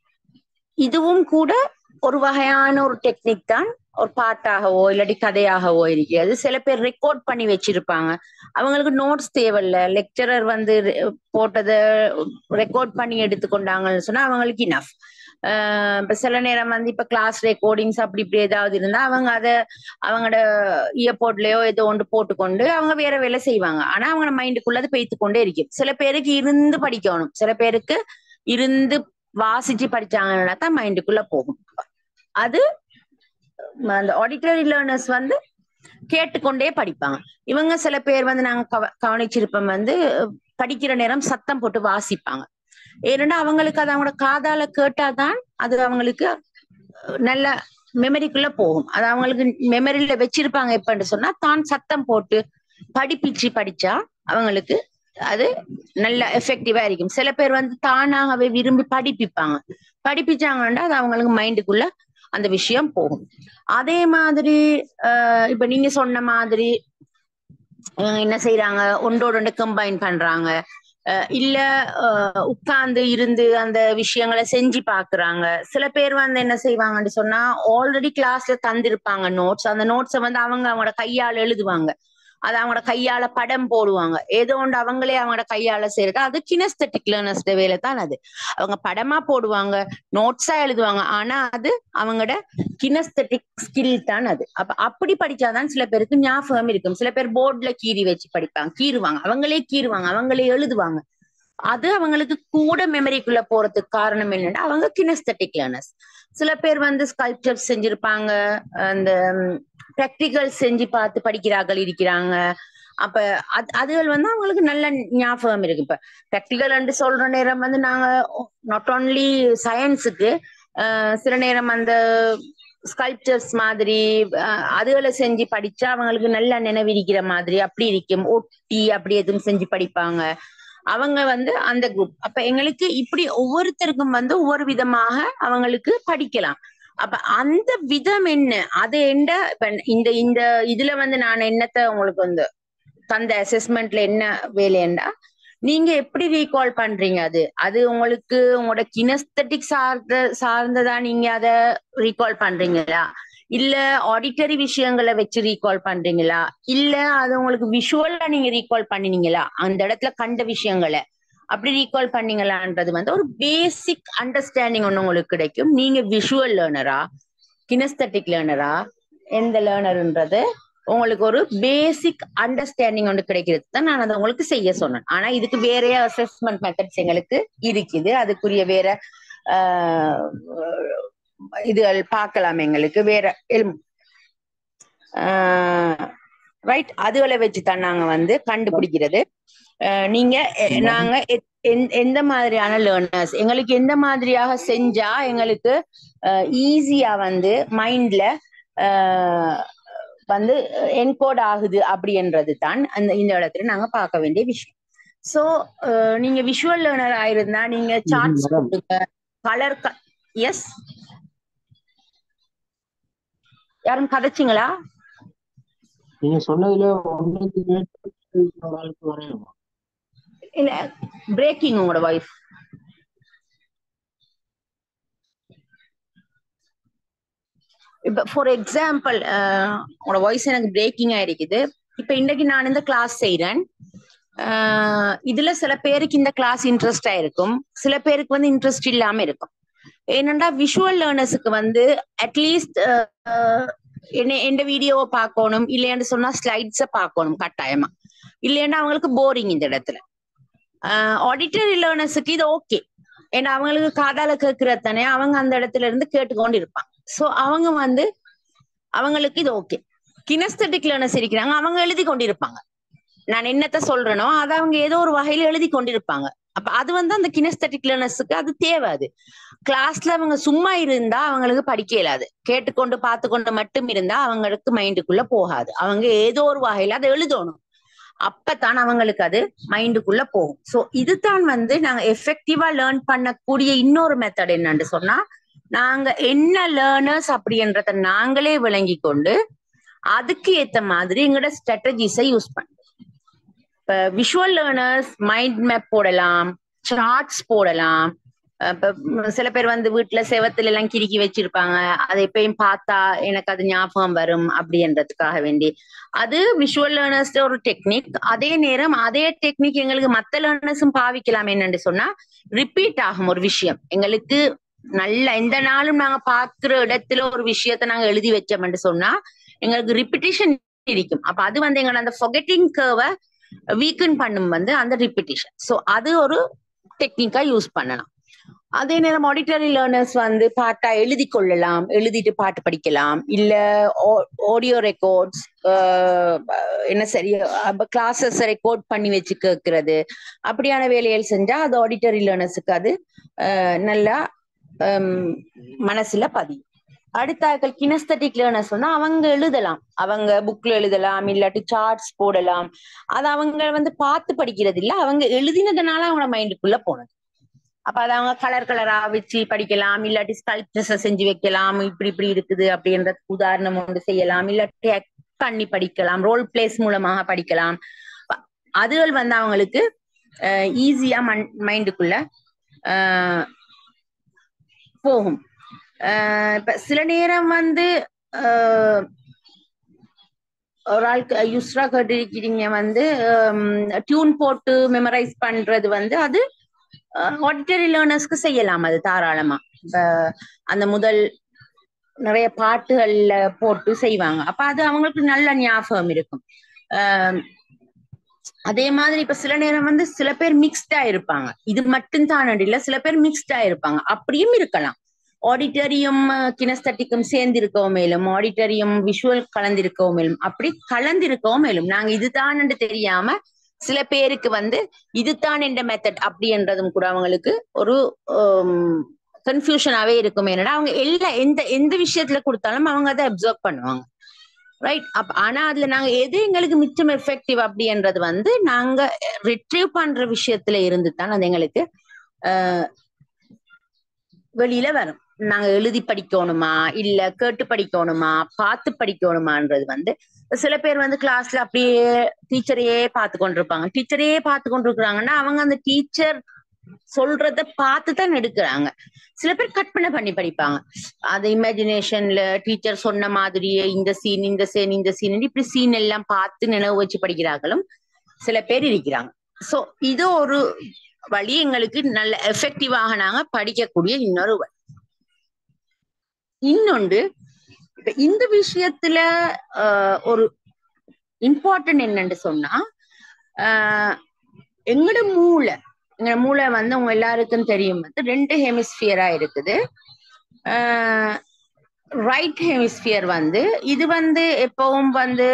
இதுவும் கூட ஒரு வகையான ஒரு டெக்னிக் தான் ஒரு பாட்டாகவோ இல்லாட்டி கதையாகவோ இருக்கிறது சில பேர் ரெக்கார்ட் பண்ணி வச்சிருப்பாங்க அவங்களுக்கு நோட்ஸ் தேவையில்ல லெக்சரர் வந்து re- போட்டதை ரெக்கார்ட் பண்ணி எடுத்துக்கொண்டாங்கன்னு சொன்னா அவங்களுக்கு இனஃப் இப்ப சில நேரம் வந்து இப்ப கிளாஸ் ரெக்கார்டிங்ஸ் அப்படி இப்படி ஏதாவது இருந்தா அவங்க அதை அவங்களோட இயர்போர்ட்லயோ ஏதோ ஒன்று போட்டுக்கொண்டு அவங்க வேற வேலை செய்வாங்க ஆனா அவங்க மைண்டுக்குள்ள அது பெய்த்து கொண்டே இருக்கும் சில பேருக்கு இருந்து படிக்கணும் சில பேருக்கு இருந்து வாசிச்சு படிச்சாங்கன்னா தான் மைண்டுக்குள்ள போகும் அது ம, அந்த ஆடிட்டரி லேர்னர்ஸ் வந்து கேட்டுக்கொண்டே படிப்பாங்க இவங்க சில பேர் வந்து நாங்க கவ கவனிச்சிருப்போம் வந்து படிக்கிற நேரம் சத்தம் போட்டு வாசிப்பாங்க ஏன்னா அவங்களுக்கு அது அவங்களோட காதால கேட்டாதான் அது அவங்களுக்கு நல்ல மெமரிக்குள்ள போகும் அது அவங்களுக்கு மெமரியில வச்சிருப்பாங்க எப்பன்னு சொன்னா தான் சத்தம் போட்டு படிப்பிச்சு படிச்சா அவங்களுக்கு அது நல்ல எஃபெக்டிவா இருக்கும் சில பேர் வந்து தானாகவே விரும்பி படிப்பிப்பாங்க படிப்பிச்சாங்கன்னா அது அவங்களுக்கு மைண்டுக்குள்ள அந்த விஷயம் போகும் அதே மாதிரி ஆஹ் இப்ப நீங்க சொன்ன மாதிரி இவங்க என்ன செய்யறாங்க ஒன்றோடு ஒன்று கம்பைன் பண்றாங்க அஹ் இல்ல உட்கார்ந்து இருந்து அந்த விஷயங்களை செஞ்சு பாக்குறாங்க சில பேர் வந்து என்ன செய்வாங்கன்னு சொன்னா ஆல்ரெடி கிளாஸ்ல தந்திருப்பாங்க நோட்ஸ் அந்த நோட்ஸை வந்து அவங்க அவங்களோட கையால எழுதுவாங்க அது அவங்களோட கையால படம் போடுவாங்க ஏதோ ஒன்று அவங்களே அவங்களோட கையால செய்யறது அது கினஸ்தட்டிக் லேர்னர்ஸ் வேலை தான் அது அவங்க படமா போடுவாங்க நோட்ஸா எழுதுவாங்க ஆனா அது அவங்களோட கினஸ்தட்டிக் ஸ்கில் தான் அது அப்ப அப்படி படிச்சாதான் சில பேருக்கு ஞாபகம் இருக்கும் சில பேர் போர்ட்ல கீறி வச்சு படிப்பாங்க கீறுவாங்க அவங்களே கீறுவாங்க அவங்களே எழுதுவாங்க அது அவங்களுக்கு கூட மெமரிக்குள்ள போறதுக்கு காரணம் என்னன்னா அவங்க கினஸ்தட்டிக் லேர்னர்ஸ் சில பேர் வந்து ஸ்கல்ப்சர் செஞ்சிருப்பாங்க அந்த ப்ராக்டிகல் செஞ்சு பார்த்து படிக்கிறார்கள் இருக்கிறாங்க அப்ப அது அதுகள் வந்து அவங்களுக்கு நல்ல ஞாபகம் இருக்கு இப்ப ப்ராக்டிகல் சொல்ற நேரம் வந்து நாங்க நாட் ஓன்லி சயின்ஸுக்கு அஹ் சில நேரம் அந்த ஸ்கல்ப்சர்ஸ் மாதிரி அஹ் அதுகளை செஞ்சு படிச்சா அவங்களுக்கு நல்லா நினைவிருக்கிற மாதிரி அப்படி இருக்கும் ஒட்டி அப்படி எதுவும் செஞ்சு படிப்பாங்க அவங்க வந்து அந்த குரூப் அப்ப எங்களுக்கு இப்படி ஒவ்வொருத்தருக்கும் வந்து ஒவ்வொரு விதமாக அவங்களுக்கு படிக்கலாம் அப்ப அந்த விதம் என்ன அது என்ன இப்ப இந்த இந்த இதுல வந்து நான் என்னத்த உங்களுக்கு வந்து தந்த அசஸ்மெண்ட்ல என்ன வேலைன்னா நீங்க எப்படி ரீகால் பண்றீங்க அது அது உங்களுக்கு உங்களோட கினஸ்தட்டிக் சார்ந்த சார்ந்ததா நீங்க அத ரீகால் பண்றீங்களா இல்ல ஆடிட்டரி விஷயங்களை வச்சு ரீகால் பண்றீங்களா இல்ல அது உங்களுக்கு விஷுவலா நீங்க ரீகால் பண்ணினீங்களா அந்த இடத்துல கண்ட விஷயங்களை அப்படி ரீகால் பண்ணீங்களான்றது வந்து ஒரு பேசிக் அண்டர்ஸ்டாண்டிங் ஒண்ணு உங்களுக்கு கிடைக்கும் நீங்க விஷுவல் லேர்னரா கினஸ்தட்டிக் லேர்னரா எந்த லேர்னர்ன்றது உங்களுக்கு ஒரு பேசிக் அண்டர்ஸ்டாண்டிங் ஒன்று கிடைக்கிறது தான் நான் அதை உங்களுக்கு செய்ய சொன்னேன் ஆனா இதுக்கு வேற அசஸ்மெண்ட் மெத்தட்ஸ் எங்களுக்கு இருக்குது அதுக்குரிய வேற ஆஹ் இதுகள் பார்க்கலாம் எங்களுக்கு வேற ரைட் அதுகளை வச்சு தான் நாங்க வந்து கண்டுபிடிக்கிறது அஹ் நீங்க எ- நாங்க எ- எந்த- எந்த மாதிரியான லேர்னர்ஸ் எங்களுக்கு எந்த மாதிரியாக செஞ்சா எங்களுக்கு ஈஸியா வந்து மைண்ட்ல வந்து என்கோட் ஆகுது அப்படின்றது தான் அந்த இந்த இடத்துல நாங்க பார்க்க வேண்டிய விஷயம் சோ நீங்க விஷுவல் லேர்னர் ஆயிருந்தா நீங்க சார்ட்ஸ் madam. போடுங்க கலர் எஸ் யாரும் கதைச்சிங்களா நீங்க சொன்னதுல ஒன்றுக்கு மேற்பட்ட ஆளுக்கு வரையுமா இல்ல பிரேக்கிங் உங்களோட வாய்ஸ் இப்ப ஃபார் எக்ஸாம்பிள் உங்களோட வாய்ஸ் எனக்கு பிரேக்கிங் ஆயிருக்குது இப்ப இன்னைக்கு நான் இந்த கிளாஸ் செய்றேன் அஹ் இதுல சில பேருக்கு இந்த கிளாஸ் இன்ட்ரெஸ்டா இருக்கும் சில பேருக்கு வந்து இன்ட்ரெஸ்ட் இல்லாம இருக்கும் ஏனென்றா விஷுவல் லேர்னர்ஸுக்கு வந்து அட்லீஸ்ட் என்ன எந்த வீடியோவை பார்க்கணும் இல்லைன்னு சொன்னா ஸ்லைட்ஸை பார்க்கணும் கட்டாயமா இல்லைன்னா அவங்களுக்கு போரிங் இந்த இடத்துல ஆடிட்டரி லேர்னர்ஸுக்கு இது ஓகே ஏன்னா அவங்களுக்கு காதால கேட்கறது தானே அவங்க அந்த இடத்துல இருந்து கேட்டுக்கொண்டு இருப்பாங்க சோ அவங்க வந்து அவங்களுக்கு இது ஓகே கினஸ்தட்டிக் லேர்னர்ஸ் இருக்கிறாங்க அவங்க எழுதி கொண்டிருப்பாங்க நான் என்னத்த சொல்றேனோ அதை அவங்க ஏதோ ஒரு வகையில எழுதி கொண்டிருப்பாங்க அப்ப அது வந்து அந்த கினஸ்தட்டிக் லேர்னர்ஸுக்கு அது தேவை அது கிளாஸ்ல அவங்க சும்மா இருந்தா அவங்களுக்கு படிக்க இயலாது கேட்டுக்கொண்டு பார்த்து கொண்டு மட்டும் இருந்தா அவங்களுக்கு மைண்டுக்குள்ள போகாது அவங்க ஏதோ ஒரு வகையில அதை எழுதணும் அப்பதான் அவங்களுக்கு அது மைண்டுக்குள்ள போகும் சோ இதுதான் வந்து நாங்க எஃபெக்டிவா லேர்ன் பண்ணக்கூடிய இன்னொரு மெத்தட் என்னன்னு சொன்னா நாங்க என்ன லேர்னர்ஸ் அப்படின்றத நாங்களே விளங்கி கொண்டு அதுக்கு ஏத்த மாதிரி எங்களோட ஸ்ட்ராட்டஜிஸை யூஸ் பண்றோம் இப்ப விஷுவல் லேர்னர்ஸ் மைண்ட் மேப் போடலாம் சார்ட்ஸ் போடலாம் அஹ் இப்ப ம், சில பேர் வந்து வீட்டுல செவத்துல எல்லாம் கிறுக்கி வச்சிருப்பாங்க அதை எப்பயும் பார்த்தா எனக்கு அது ஞாபகம் வரும் அப்படின்றதுக்காக வேண்டி அது விஷுவல் லேர்னர்ஸ் ஒரு டெக்னிக் அதே நேரம் அதே டெக்னிக் எங்களுக்கு மத்த லேர்னர்ஸும் பாவிக்கலாம் என்னன்னு சொன்னா ரிப்பீட் ஆகும் ஒரு விஷயம் எங்களுக்கு நல்ல எந்த நாளும் நாங்க பாக்குற இடத்துல ஒரு விஷயத்த நாங்க எழுதி வச்சோம்னு சொன்னா எங்களுக்கு ரிப்பிட்டிஷன் இருக்கும் அப்ப அது வந்து எங்களோட அந்த ஃபொகெட்டிங் கர்வை வீக்கன் பண்ணும் வந்து அந்த ரிப்பிட்டிஷன் சோ அது ஒரு டெக்னிக்கா யூஸ் பண்ணலாம் அதே நேரம் ஆடிட்டரி லேர்னர்ஸ் வந்து பாட்டா எழுதி கொள்ளலாம் எழுதிட்டு பாட்டு படிக்கலாம் இல்ல ஆடியோ ரெக்கார்ட்ஸ் என்ன சரி கிளாஸஸ் ரெக்கார்ட் பண்ணி வச்சு கேட்கறது அப்படியான வேலைகள் செஞ்சா அது ஆடிட்டரி லேர்னர்ஸுக்கு அது அஹ், நல்லா ஹம், மனசுல பதியும் அடுத்தாக்கள் கினஸ்தட்டிக் லேர்னர்ஸ் வந்து அவங்க எழுதலாம் அவங்க புக்ல எழுதலாம் இல்லாட்டி சார்ட்ஸ் போடலாம் அது அவங்க வந்து பார்த்து படிக்கிறது இல்ல அவங்க எழுதினதுனால அவங்க மைண்டுக்குள்ள போனது அப்ப அதை அவங்க கலர் கலரா வச்சு படிக்கலாம் இல்லாட்டி ஸ்கல்ப்சர்ஸ் செஞ்சு வைக்கலாம் இப்படி இப்படி இருக்குது அப்படின்ற உதாரணம் ஒன்று செய்யலாம் இல்லாட்டி act பண்ணி படிக்கலாம் ரோல் பிளேஸ் மூலமாக படிக்கலாம் அ- அதுகள் வந்து அவங்களுக்கு ஈஸியா மைண்டுக்குள்ள போகும் அஹ் இப்ப சில நேரம் வந்து அஹ், ஒரு ஆள் யூஸ்ரா கேட்டிருக்கிறீங்க வந்து டியூன் போட்டு மெமரைஸ் பண்றது வந்து அது ஆடிட்டரி லேர்னர்ஸ்க்கு செய்யலாம் அது தாராளமா இப்ப அந்த முதல் நிறைய பாட்டுகள்ல போட்டு செய்வாங்க அப்ப அது அவங்களுக்கு நல்ல ஞாபகம் இருக்கும் அஹ் அதே மாதிரி இப்ப சில நேரம் வந்து சில பேர் மிக்ஸ்டா இருப்பாங்க இது மட்டும் தான் இல்ல சில பேர் மிக்ஸ்டா இருப்பாங்க அப்படியும் இருக்கலாம் ஆடிட்டரியும் கினஸ்தட்டிக்கும் சேர்ந்து இருக்கவும் மேலும் ஆடிட்டரியும் விஷுவல் கலந்திருக்கவும் மேலும் அப்படி கலந்திருக்கவும் மேலும் நாங்க இதுதான் என்று தெரியாம சில பேருக்கு வந்து இதுதான் என்ற மெத்தட் அப்படின்றதும் கூட அவங்களுக்கு ஒரு கன்ஃபியூஷனாவே இருக்கும் என்னடா அவங்க எல்லா எந்த எந்த விஷயத்துல கொடுத்தாலும் அவங்க அதை அப்சர்வ் பண்ணுவாங்க ரைட் அப் ஆனா அதுல நாங்க எது எங்களுக்கு மிச்சம் எஃபெக்டிவ் அப்படின்றது வந்து நாங்க ரிட்ரீவ் பண்ற விஷயத்துல இருந்து தான் அது எங்களுக்கு ஆஹ் வெளியில வரும் நாங்க எழுதி படிக்கணுமா இல்ல கேட்டு படிக்கணுமா பார்த்து படிக்கணுமான்றது வந்து சில பேர் வந்து கிளாஸ்ல அப்படியே டீச்சரையே பார்த்து கொண்டிருப்பாங்க டீச்சரையே பார்த்து கொண்டிருக்கிறாங்கன்னா அவங்க அந்த டீச்சர் சொல்றத பார்த்து தான் எடுக்கிறாங்க சில பேர் கற்பனை பண்ணி படிப்பாங்க அது இமேஜினேஷன்ல டீச்சர் சொன்ன மாதிரியே இந்த சீன் இந்த சீன் இந்த சீன் இப்படி சீன் எல்லாம் பார்த்து நினைவு வச்சு படிக்கிறார்களும் சில பேர் இருக்கிறாங்க சோ இது ஒரு வழி எங்களுக்கு நல்ல எஃபெக்டிவாக நாங்க படிக்கக்கூடிய இன்னொரு வழி இன்னொன்று இப்ப இந்த விஷயத்துல ஆஹ், ஒரு இம்பார்ட்டன்ட் என்னன்னு சொன்னா ஆஹ், எங்கட மூளை எங்க மூளை வந்து உங்க எல்லாருக்கும் தெரியும் வந்து ரெண்டு ஹெமிஸ்பியரா இருக்குது ரைட் ஹெமிஸ்பியர் வந்து இது வந்து எப்பவும் வந்து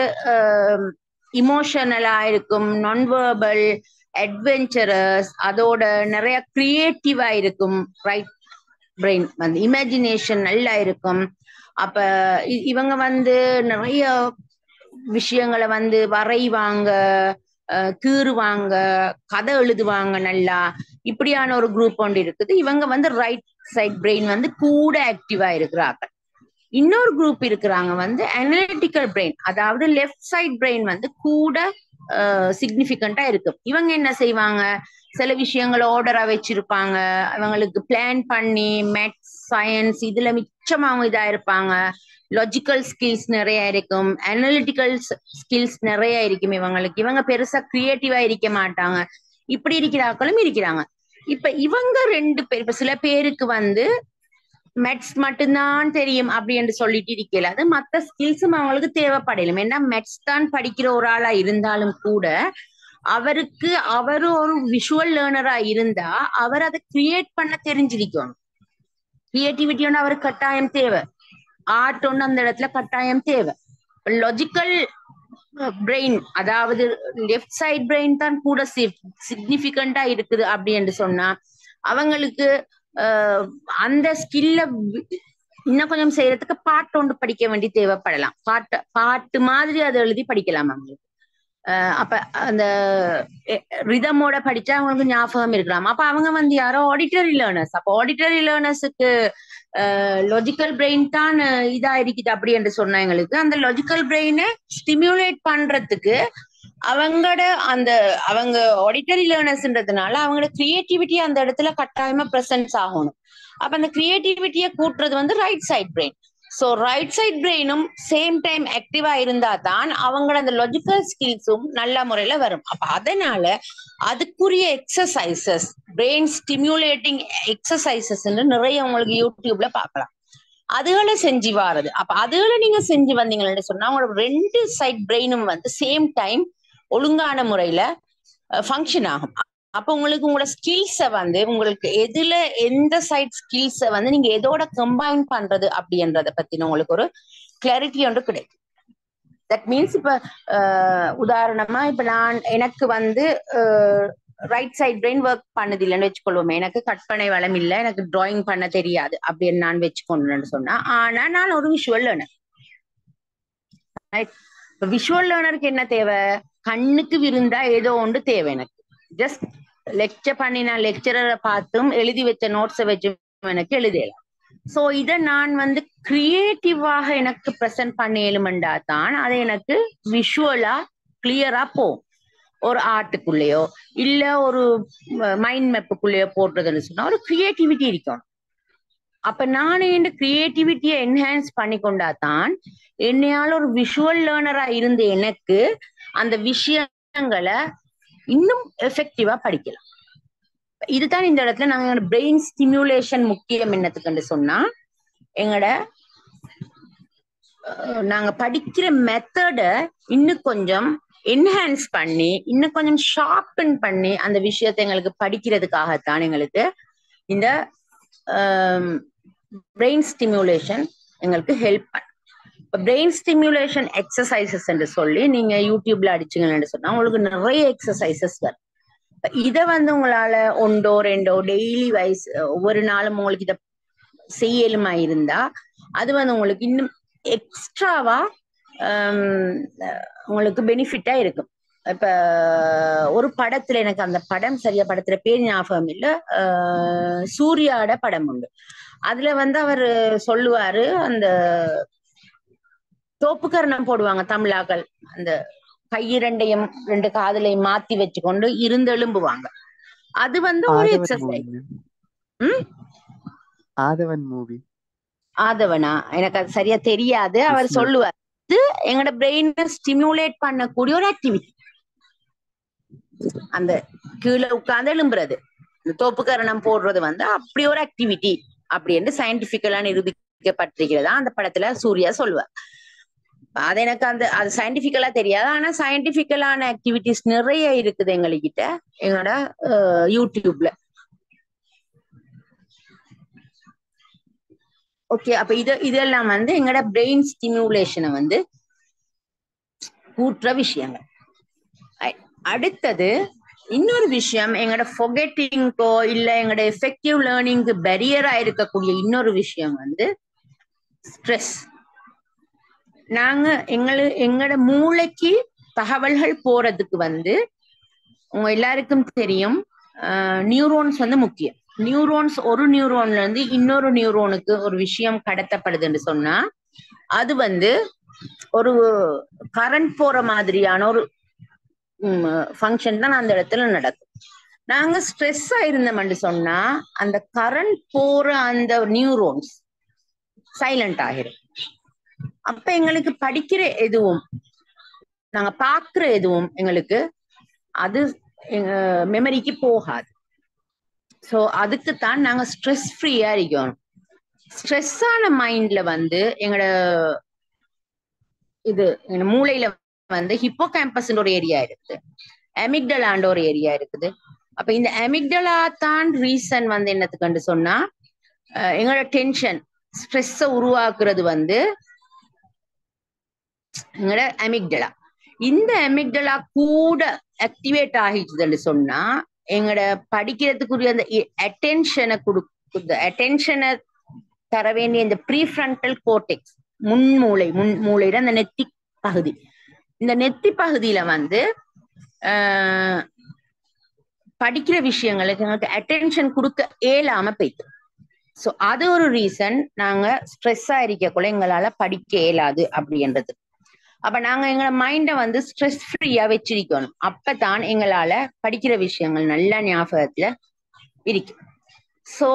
இமோஷனலா இருக்கும் நான் வேர்பல் அட்வென்ச்சரஸ் அதோட நிறைய கிரியேட்டிவா இருக்கும் ரைட் பிரெயின் வந்து இமேஜினேஷன் நல்லா இருக்கும் அப்ப இ- இவங்க வந்து நிறைய விஷயங்களை வந்து வரைவாங்க அஹ் கீறுவாங்க கதை எழுதுவாங்க நல்லா இப்படியான ஒரு குரூப் ஒன்று இருக்குது இவங்க வந்து ரைட் சைட் பிரெயின் வந்து கூட ஆக்டிவா இருக்கிறாங்க இன்னொரு குரூப் இருக்கிறாங்க வந்து அனலிட்டிக்கல் பிரெயின் அதாவது லெஃப்ட் சைட் பிரெயின் வந்து கூட சிக்னிஃபிகண்டா இருக்கு இவங்க என்ன செய்வாங்க சில விஷயங்களை ஆர்டரா வச்சிருப்பாங்க அவங்களுக்கு பிளான் பண்ணி மேத்ஸ் சயின்ஸ் இதுல மிச்சம் அவங்க இதா இருப்பாங்க லாஜிக்கல் ஸ்கில்ஸ் நிறைய இருக்கும் அனலிட்டிக்கல் ஸ்கில்ஸ் நிறைய இருக்கும் இவங்களுக்கு இவங்க பெருசா கிரியேட்டிவா இருக்க மாட்டாங்க இப்படி இருக்கிறாக்களும் இருக்கிறாங்க இப்ப இவங்க ரெண்டு பேர் இப்ப சில பேருக்கு வந்து மெட்ஸ் மட்டும்தான் தெரியும் அப்படின்னு சொல்லிட்டு இருக்கல அது மத்த ஸ்கில்ஸும் அவங்களுக்கு தேவைப்படலும் ஏன்னா மெட்ஸ் தான் படிக்கிற ஒரு ஆளா இருந்தாலும் கூட அவருக்கு அவரு ஒரு விஷுவல் லேர்னரா இருந்தா அவர் அதை கிரியேட் பண்ண தெரிஞ்சிருக்கணும் கிரியேட்டிவிட்டி ஒன்று அவருக்கு கட்டாயம் தேவை ஆர்ட் ஒன்று அந்த இடத்துல கட்டாயம் தேவை லாஜிக்கல் பிரெயின் அதாவது லெஃப்ட் சைட் பிரெயின் தான் கூட சிக்னிபிகண்டா இருக்குது அப்படின்னு சொன்னா அவங்களுக்கு அஹ், அந்த ஸ்கில்ல இன்னும் கொஞ்சம் செய்யறதுக்கு பாட்டு ஒன்று படிக்க வேண்டி தேவைப்படலாம் பாட்டு பாட்டு மாதிரி அதை எழுதி படிக்கலாம் அவங்களுக்கு அஹ் அப்ப அந்த ரிதமோட படிச்சா அவங்களுக்கு ஞாபகம் இருக்கலாம் அப்ப அவங்க வந்து யாரோ ஆடிட்டரி லேர்னர்ஸ் அப்ப ஆடிட்டரி லேர்னர்ஸுக்கு லாஜிக்கல் பிரெயின் தான் அஹ், இதா இருக்குது அப்படி என்று சொன்னா எங்களுக்கு அந்த லாஜிக்கல் பிரெயினை ஸ்டிமுலேட் பண்றதுக்கு அவங்களோட அந்த அவங்க ஆடிட்டரி லேர்னர்ஸ்ன்றதுனால அவங்களோட கிரியேட்டிவிட்டி அந்த இடத்துல கட்டாயமா பிரசன்ஸ் ஆகணும் அப்ப அந்த கிரியேட்டிவிட்டியை கூட்டுறது வந்து right side brain so right side பிரெயினும் சேம் டைம் ஆக்டிவா இருந்தா தான் அவங்களோட அந்த லாஜிக்கல் ஸ்கில்ஸும் நல்ல முறையில வரும் அப்ப அதனால அதுக்குரிய எக்ஸசைசஸ் பிரெயின் ஸ்டிமுலேட்டிங் எக்ஸசைசஸ் நிறைய உங்களுக்கு யூடியூப்ல பார்க்கலாம் அதுகளை செஞ்சு வாரது அப்ப அதுகளை நீங்க செஞ்சு வந்தீங்கன்னு சொன்னா உங்களோட ரெண்டு சைட் பிரெயினும் வந்து சேம் டைம் ஒழுங்கான முறையில ஃபங்க்ஷன் ஆகும் அப்ப உங்களுக்கு உங்களோட ஸ்கில்ஸ வந்து உங்களுக்கு எதுல எந்த சைட் ஸ்கில்ஸ வந்து நீங்க எதோட கம்பைன் பண்றது அப்படின்றத பத்தின உங்களுக்கு ஒரு கிளாரிட்டி ஒன்று கிடைக்கும் தட் மீன்ஸ் இப்ப அஹ், உதாரணமா இப்ப நான் எனக்கு வந்து ரைட் சைட் பிரெயின் ஒர்க் பண்ணது இல்லைன்னு வச்சுக்கொள்வோமே எனக்கு கற்பனை வளம் இல்லை எனக்கு டிராயிங் பண்ண தெரியாது அப்படின்னு நான் வச்சுக்கொண்டுன்னு சொன்னா ஆனா நான் ஒரு விஷுவல் லேர்னர் இப்ப விஷுவல் லேர்னருக்கு என்ன தேவை கண்ணுக்கு விருந்தா ஏதோ ஒன்று தேவை எனக்கு ஜஸ்ட் லெக்சர் பண்ணி நான் லெக்சரரை பார்த்தும் எழுதி வச்ச நோட்ஸை வச்சு எனக்கு எழுதலாம் சோ இத நான் வந்து கிரியேட்டிவாக எனக்கு ப்ரெசென்ட் பண்ணேலுமெண்டா தான் அது எனக்கு விஷுவலா கிளியரா போகும் ஒரு ஆர்ட்டுக்குள்ளேயோ இல்ல ஒரு மைண்ட் மேப்புக்குள்ளேயோ போடுறதுன்னு சொன்னா ஒரு கிரியேட்டிவிட்டி இருக்கணும் அப்ப நான் என் கிரியேட்டிவிட்டியை என்ஹான்ஸ் பண்ணி கொண்டா தான் என்னையால ஒரு விஷுவல் லேர்னரா இருந்த எனக்கு அந்த விஷயங்களை இன்னும் எஃபெக்டிவா படிக்கலாம் இதுதான் இந்த இடத்துல நாங்க எங்களோட பிரெயின் ஸ்டிமுலேஷன் முக்கியம் என்னத்துக்குன்னு சொன்னா எங்களோட அஹ், நாங்க படிக்கிற மெத்தட இன்னும் கொஞ்சம் என்ஹான்ஸ் பண்ணி இன்னும் கொஞ்சம் ஷார்பன் பண்ணி அந்த விஷயத்தை எங்களுக்கு படிக்கிறதுக்காகத்தான் எங்களுக்கு இந்த பிரெயின் ஸ்டிமுலேஷன் எங்களுக்கு ஹெல்ப் பண்ணும் இப்போ பிரெயின் ஸ்டிமுலேஷன் எக்ஸசைசஸ் என்று சொல்லி நீங்க யூடியூப்ல அடிச்சீங்கன்னு சொன்னா உங்களுக்கு நிறைய எக்ஸசைசஸ் வரும் இப்ப இதை வந்து உங்களால ஒன்றோ ரெண்டோ டெய்லி வைஸ் ஒவ்வொரு நாளும் உங்களுக்கு இதை செய்யலுமா இருந்தா அது வந்து உங்களுக்கு இன்னும் எக்ஸ்ட்ராவா உங்களுக்கு பெனிஃபிட்டா இருக்கும் இப்ப ஒரு படத்துல எனக்கு அந்த படம் சரியா படத்துல பேர் ஞாபகம் இல்ல ஆஹ் சூர்யாட படம் உண்டு அதுல வந்து அவர் சொல்லுவாரு அந்த தோப்புக்கரணம் போடுவாங்க தமிழாக்கள் அந்த கையிரண்டையும் ரெண்டு காதலையும் மாத்தி வச்சுக்கொண்டு இருந்து எழும்புவாங்க அது வந்து ஒரு ஆதவன் எக்ஸசைஸ் மூவி ம் ஆதவன் மூவி ஆதவனா எனக்கு அது சரியா தெரியாது அவர் விஷ்ணு சொல்லுவார் இது எங்களோட பிரெயினை ஸ்டிமுலேட் பண்ணக்கூடிய ஒரு ஆக்டிவிட்டி அந்த கீழே உட்கார்ந்து எழும்புறது இந்த தோப்புக்கரணம் போடுறது வந்து அப்படி ஒரு ஆக்டிவிட்டி அப்படி என்று சயின்டிபிக்கலா நிரூபிக்கப்பட்டிருக்கிறதா அந்த படத்துல சூர்யா சொல்லுவார் அது எனக்கு அந்த அது சயின்டிபிக்கலா தெரியாது ஆனா சயின்டிபிக்கலான ஆக்டிவிட்டிஸ் நிறைய இருக்குது எங்ககிட்ட எங்களோட அஹ், யூடியூப்ல ஓகே அப்ப இது இதெல்லாம் வந்து எங்களோட பிரெயின் ஸ்டிமுலேஷனை வந்து கூட்டுற விஷயங்கள் அ- அடுத்தது இன்னொரு விஷயம் எங்களோட ஃபொகெட்டிங்கோ இல்ல எங்களோட எஃபெக்டிவ் லேர்னிங்க்கு பெரியரா இருக்கக்கூடிய இன்னொரு விஷயம் வந்து ஸ்ட்ரெஸ் நாங்க எங்களு எங்களோட மூளைக்கு தகவல்கள் போறதுக்கு வந்து உங்க எல்லாருக்கும் தெரியும் நியூரோன்ஸ் வந்து முக்கியம் நியூரோன்ஸ் ஒரு நியூரோன்ல இருந்து இன்னொரு நியூரோனுக்கு ஒரு விஷயம் கடத்தப்படுதுன்னு சொன்னா அது வந்து ஒரு கரண்ட் போற மாதிரியான ஒரு ஃபங்க்ஷன் தான் அந்த இடத்துல நடக்கும் நாங்க ஸ்ட்ரெஸ் ஆயிருந்தோம்னு சொன்னா அந்த கரண்ட் போற அந்த நியூரோன்ஸ் சைலண்ட் ஆகிரும் அப்ப எங்களுக்கு படிக்கிற எதுவும் நாங்க பாக்குற எதுவும் எங்களுக்கு அது மெமரிக்கு போகாது சோ அதுக்கு தான் நாங்க ஸ்ட்ரெஸ் ஃப்ரீயா இருக்கணும் ஸ்ட்ரெஸ் ஆன மைண்ட்ல வந்து எங்களோட இது எங்க மூளையில வந்து ஹிப்போ கேம்பஸ் ஒரு ஏரியா இருக்குது அமிக்டலான்ற ஒரு ஏரியா இருக்குது அப்ப இந்த அமிக்டலா தான் ரீசன் வந்து என்னத்துக்குன்னு சொன்னா அஹ் எங்களோட டென்ஷன் ஸ்ட்ரெஸ்ஸை உருவாக்குறது வந்து எங்களோட அமிக்டலா இந்த அமிக்டலா கூட ஆக்டிவேட் ஆகிடுதுன்னு சொன்னா எங்களோட படிக்கிறதுக்குரிய அந்த அட்டென்ஷனை கொடுக்குது அட்டென்ஷனை தர வேண்டிய இந்த ப்ரீஃப்ரண்டல் கோர்டெக்ஸ் முன் மூளை முன் மூளையில அந்த நெத்தி பகுதி இந்த நெத்தி பகுதியில வந்து ஆஹ் படிக்கிற விஷயங்களுக்கு எங்களுக்கு அட்டென்ஷன் கொடுக்க இயலாம போயிட்டு சோ அது ஒரு ரீசன் நாங்க ஸ்ட்ரெஸ்ஸா இருக்கக்குள்ள எங்களால படிக்க இயலாது அப்படின்றது அப்ப நாங்க எங்களோட மைண்டை வந்து ஸ்ட்ரெஸ் ஃப்ரீயா வச்சிருக்கணும் அப்பதான் எங்களால படிக்கிற விஷயங்கள் நல்ல ஞாபகத்துல இருக்கு சோ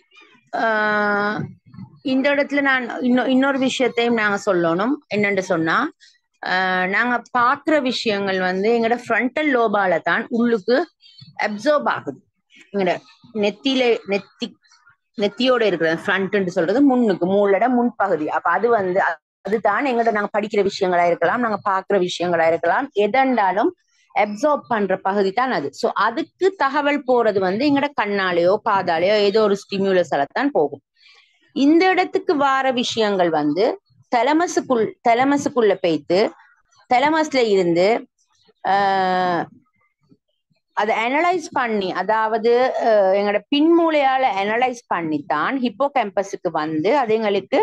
இந்த இடத்துல நான் இன்னொ இன்னொரு விஷயத்தையும் நாங்க சொல்லணும் என்னன்னு சொன்னா ஆஹ் நாங்க பாக்குற விஷயங்கள் வந்து எங்களோட ஃப்ரண்டல் லோபால தான் உள்ளுக்கு அப்சர்வ் ஆகுது எங்களோட நெத்தியில நெத்தி நெத்தியோட இருக்கிற ஃப்ரண்ட்னு சொல்றது முன்னுக்கு மூளோட முன்பகுதி அப்ப அது வந்து அதுதான் எங்கள்ட்ட நாங்க படிக்கிற விஷயங்களா இருக்கலாம் நாங்க பாக்குற விஷயங்களா இருக்கலாம் எதண்டாலும் அப்சர்வ் பண்ற பகுதி தான் அது சோ அதுக்கு தகவல் போறது வந்து எங்கட கண்ணாலேயோ காதாலேயோ ஏதோ ஒரு ஸ்டிமுலஸால தான் போகும் இந்த இடத்துக்கு வார விஷயங்கள் வந்து தெலமஸுக்குள் தெலமஸுக்குள்ள போய்த்து தெலமஸ்ல இருந்து ஆஹ் அதை அனலைஸ் பண்ணி அதாவது எங்களோட பின்மூளையால அனலைஸ் பண்ணித்தான் ஹிப்போ கேம்பஸுக்கு வந்து அது எங்களுக்கு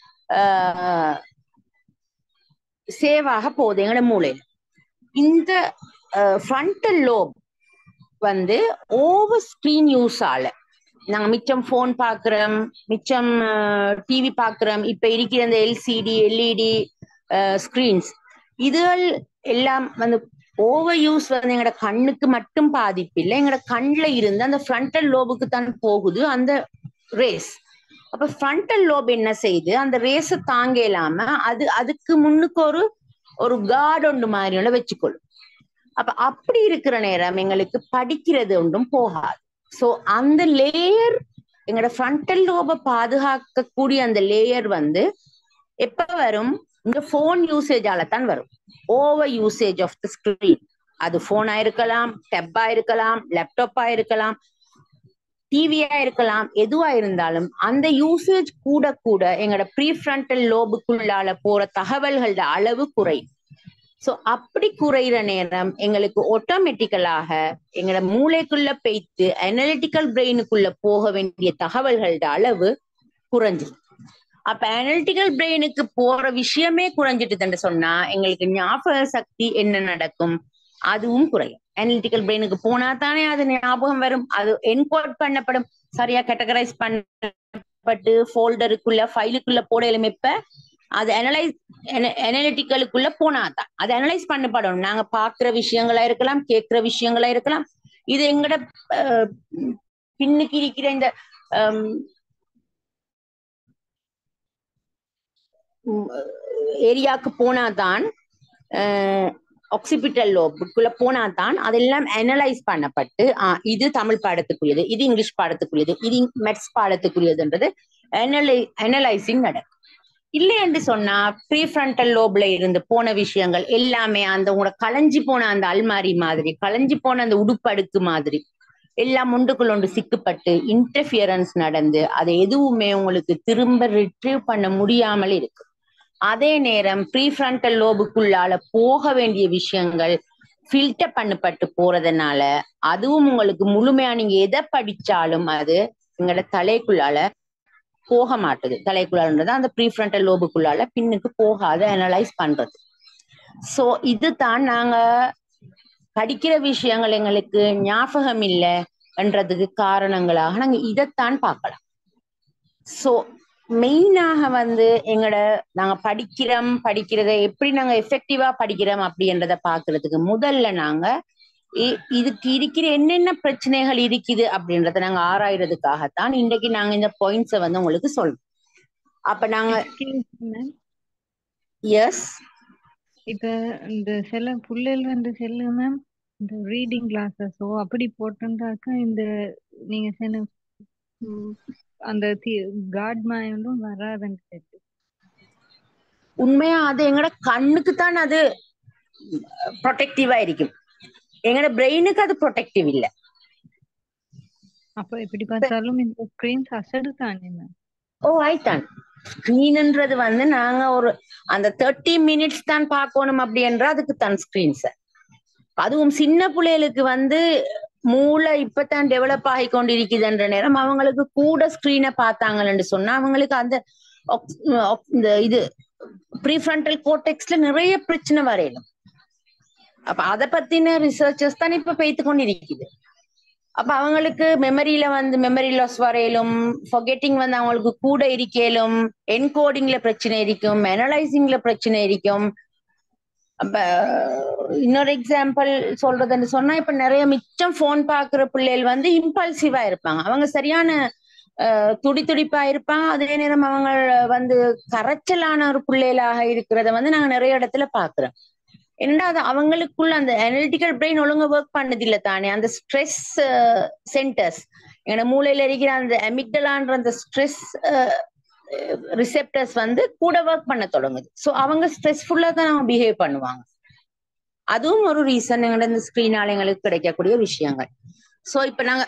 சேவாக போகுது எங்களோட மூளையில இந்த ஃப்ரண்டல் லோப் வந்து ஓவர் ஸ்கிரீன் யூஸ் ஆல நாங்க மிச்சம் போன் பாக்குறோம் மிச்சம் டிவி பாக்குறோம் இப்ப இருக்கிற இந்த எல்சிடி எல்இடி ஸ்கிரீன்ஸ் இதுகள் எல்லாம் வந்து ஓவர் யூஸ் வந்து எங்களோட கண்ணுக்கு மட்டும் பாதிப்பு இல்லை எங்களோட கண்ணுல இருந்து அந்த ஃப்ரண்டல் லோபுக்கு தான் போகுது அந்த ரேஸ் அப்ப ஃப்ரண்டல் லோப் என்ன செய்யுது அந்த ரேஸை தாங்க இல்லாம அது அதுக்கு முன்னுக்கு ஒரு ஒரு கார்டு ஒன்று மாதிரி வச்சுக்கொள்ளும் அப்ப அப்படி இருக்கிற நேரம் எங்களுக்கு படிக்கிறது ஒன்றும் போகாது சோ அந்த லேயர் எங்களோட ஃப்ரண்டல் லோபை பாதுகாக்கக்கூடிய அந்த லேயர் வந்து எப்ப வரும் இந்த போன் யூசேஜால தான் வரும் over usage of the screen அது போனா இருக்கலாம் டெப்பா இருக்கலாம் லேப்டாப்பா இருக்கலாம் டிவியா இருக்கலாம் எதுவா இருந்தாலும் அந்த யூசேஜ் கூட கூட எங்களோட ப்ரீஃப்ரண்டல் லோபுக்குள்ளால போற தகவல்களோட அளவு குறையும் சோ அப்படி குறையிற நேரம் எங்களுக்கு ஆட்டோமேட்டிக்கலாக எங்களோட மூளைக்குள்ள பெய்த்து அனலிட்டிக்கல் பிரெயினுக்குள்ள போக வேண்டிய தகவல்களோட அளவு குறைஞ்சிரும் அப்ப அனலிட்டிக்கல் பிரெயினுக்கு போற விஷயமே குறைஞ்சிட்டுதுன்னு சொன்னா எங்களுக்கு ஞாபக சக்தி என்ன நடக்கும் அதுவும் குறையும் அனலிட்டிக்கல் பிரெயினுக்கு போனா தானே அது ஞாபகம் வரும் அது என்கோட் பண்ணப்படும் சரியா கேட்டகரைஸ் பண்ணப்பட்டு ஃபோல்டருக்குள்ள ஃபைலுக்குள்ள போடையிலும் இப்ப அது அனலைஸ் அனலிட்டிக்கலுக்குள்ள போனாதான் அது அனலைஸ் பண்ணப்படணும் நாங்க பாக்குற விஷயங்களா இருக்கலாம் கேட்கிற விஷயங்களா இருக்கலாம் இது எங்கட அஹ், பின்னுக்கு இருக்கிற இந்த ஏரியாவுக்கு போனாதான் ஆக்சிபிட்டல் லோபுக்குள்ள போனாதான் அதெல்லாம் அனலைஸ் பண்ணப்பட்டு ஆ, இது தமிழ் பாடத்துக்குரியது இது இங்கிலீஷ் பாடத்துக்குரியது இது மெட்ஸ் பாடத்துக்குரியதுன்றது அனலை அனலைசிங் நடக்கும் இல்லை என்று சொன்னா ப்ரீ ஃப்ரண்டல் லோப்ல இருந்து போன விஷயங்கள் எல்லாமே அந்த உங்களோட களைஞ்சி போன அந்த அல்மாரி மாதிரி களைஞ்சி போன அந்த உடுப்படுக்கு மாதிரி எல்லாம் ஒன்றுக்குள் ஒன்று சிக்கப்பட்டு இன்டர்ஃபியரன்ஸ் நடந்து அதை எதுவுமே உங்களுக்கு திரும்ப ரிட்ரீவ் பண்ண முடியாமல் இருக்கு அதே நேரம் ப்ரீ ஃப்ரண்டல் லோபுக்குள்ளால போக வேண்டிய விஷயங்கள் ஃபில்டர் பண்ணப்பட்டு போறதுனால அதுவும் உங்களுக்கு முழுமையா நீங்க எதை படிச்சாலும் அது எங்களோட தலைக்குள்ளால போக மாட்டுது தலைக்குள்ளாலன்றது அந்த ப்ரீ ஃப்ரண்டல் லோபுக்குள்ளால பின்னுக்கு போகாத அனலைஸ் பண்றது சோ இதுதான் நாங்க படிக்கிற விஷயங்கள் எங்களுக்கு ஞாபகம் இல்லை என்றதுக்கு காரணங்களாக நாங்க இதைத்தான் பார்க்கலாம் சோ மெயினாக வந்து எங்களோட நாங்க படிக்கிறோம் படிக்கிறதை எப்படி நாங்க எஃபெக்டிவா படிக்கிறோம் அப்படின்றத பாக்குறதுக்கு முதல்ல நாங்க இ- இதுக்கு இருக்கிற என்னென்ன பிரச்சனைகள் இருக்குது அப்படின்றத நாங்க ஆராயறதுக்காகத்தான் இன்றைக்கு நாங்க இந்த பாயிண்ட்ஸை வந்து உங்களுக்கு சொல்றோம் அப்ப நாங்க Excuse me, ma'am. எஸ் இப்ப இந்த சில புள்ளைகள் வந்து செல்லு மேம் இந்த ரீடிங் கிளாஸஸோ அப்படி போட்டிருந்தாக்கா இந்த நீங்க சொன்ன ம், அந்த காட் மைண்டும் வராதுன்னு தெரியுது உண்மையா அது எங்களோட கண்ணுக்கு தான் அது ப்ரொடெக்டிவா இருக்கும் எங்களோட பிரெயினுக்கு அது ப்ரொடெக்டிவ் இல்ல அப்ப எப்படி பார்த்தாலும் இந்த ஸ்கிரீன்ஸ் அசடு தானே மேம் ஓ ஆயிட்டான் ஸ்கிரீன்ன்றது வந்து நாங்க ஒரு அந்த தேர்ட்டி மினிட்ஸ் தான் பார்க்கணும் அப்படின்ற அதுக்கு தான் ஸ்கிரீன்ஸ் அதுவும் சின்ன பிள்ளைகளுக்கு வந்து மூளை இப்பதான் டெவலப் ஆகி கொண்டிருக்குதுன்ற நேரம் அவங்களுக்கு கூட ஸ்கிரீனை பார்த்தாங்கன்னு சொன்னா அவங்களுக்கு அந்த ox- ox- இந்த இது ப்ரீஃப்ரண்டல் கோட்டெக்ஸ்ல நிறைய பிரச்சனை வரையணும் அப்ப அதை பத்தின ரிசர்ச்சஸ் தான் இப்ப பெய்த்து கொண்டு இருக்குது அப்ப அவங்களுக்கு மெமரியில வந்து மெமரி லாஸ் வரையிலும் ஃபொகெட்டிங் வந்து அவங்களுக்கு கூட இருக்கலும் என்கோடிங்ல பிரச்சனை இருக்கும் அனலைசிங்ல பிரச்சனை இருக்கும் அப்ப இன்னொரு எக்ஸாம்பிள் சொல்றதுன்னு சொன்னா இப்ப நிறைய மிச்சம் போன் பாக்குற பிள்ளைகள் வந்து இம்பல்சிவா இருப்பாங்க அவங்க சரியான அஹ், துடி துடிப்பா இருப்பாங்க அதே நேரம் அவங்க வந்து கரைச்சலான ஒரு பிள்ளைகளாக இருக்கிறத வந்து நாங்க நிறைய இடத்துல பாக்குறோம் என்னடா அது அவங்களுக்குள்ள அந்த அனலிட்டிக்கல் பிரெயின் ஒழுங்கா ஒர்க் பண்ணது இல்ல தானே அந்த ஸ்ட்ரெஸ் சென்டர்ஸ் எங்க மூளையில இருக்கிற அந்த அமிக்டலான்ற அந்த ஸ்ட்ரெஸ் ரிசெப்டர்ஸ் வந்து கூட ஒர்க் பண்ண தொடங்குது ஸோ அவங்க ஸ்ட்ரெஸ்ஃபுல்லா தான் அவங்க பிஹேவ் பண்ணுவாங்க அதுவும் ஒரு ரீசன் எங்களோட இந்த ஸ்கிரீனால எங்களுக்கு கிடைக்கக்கூடிய விஷயங்கள் ஸோ இப்போ நாங்க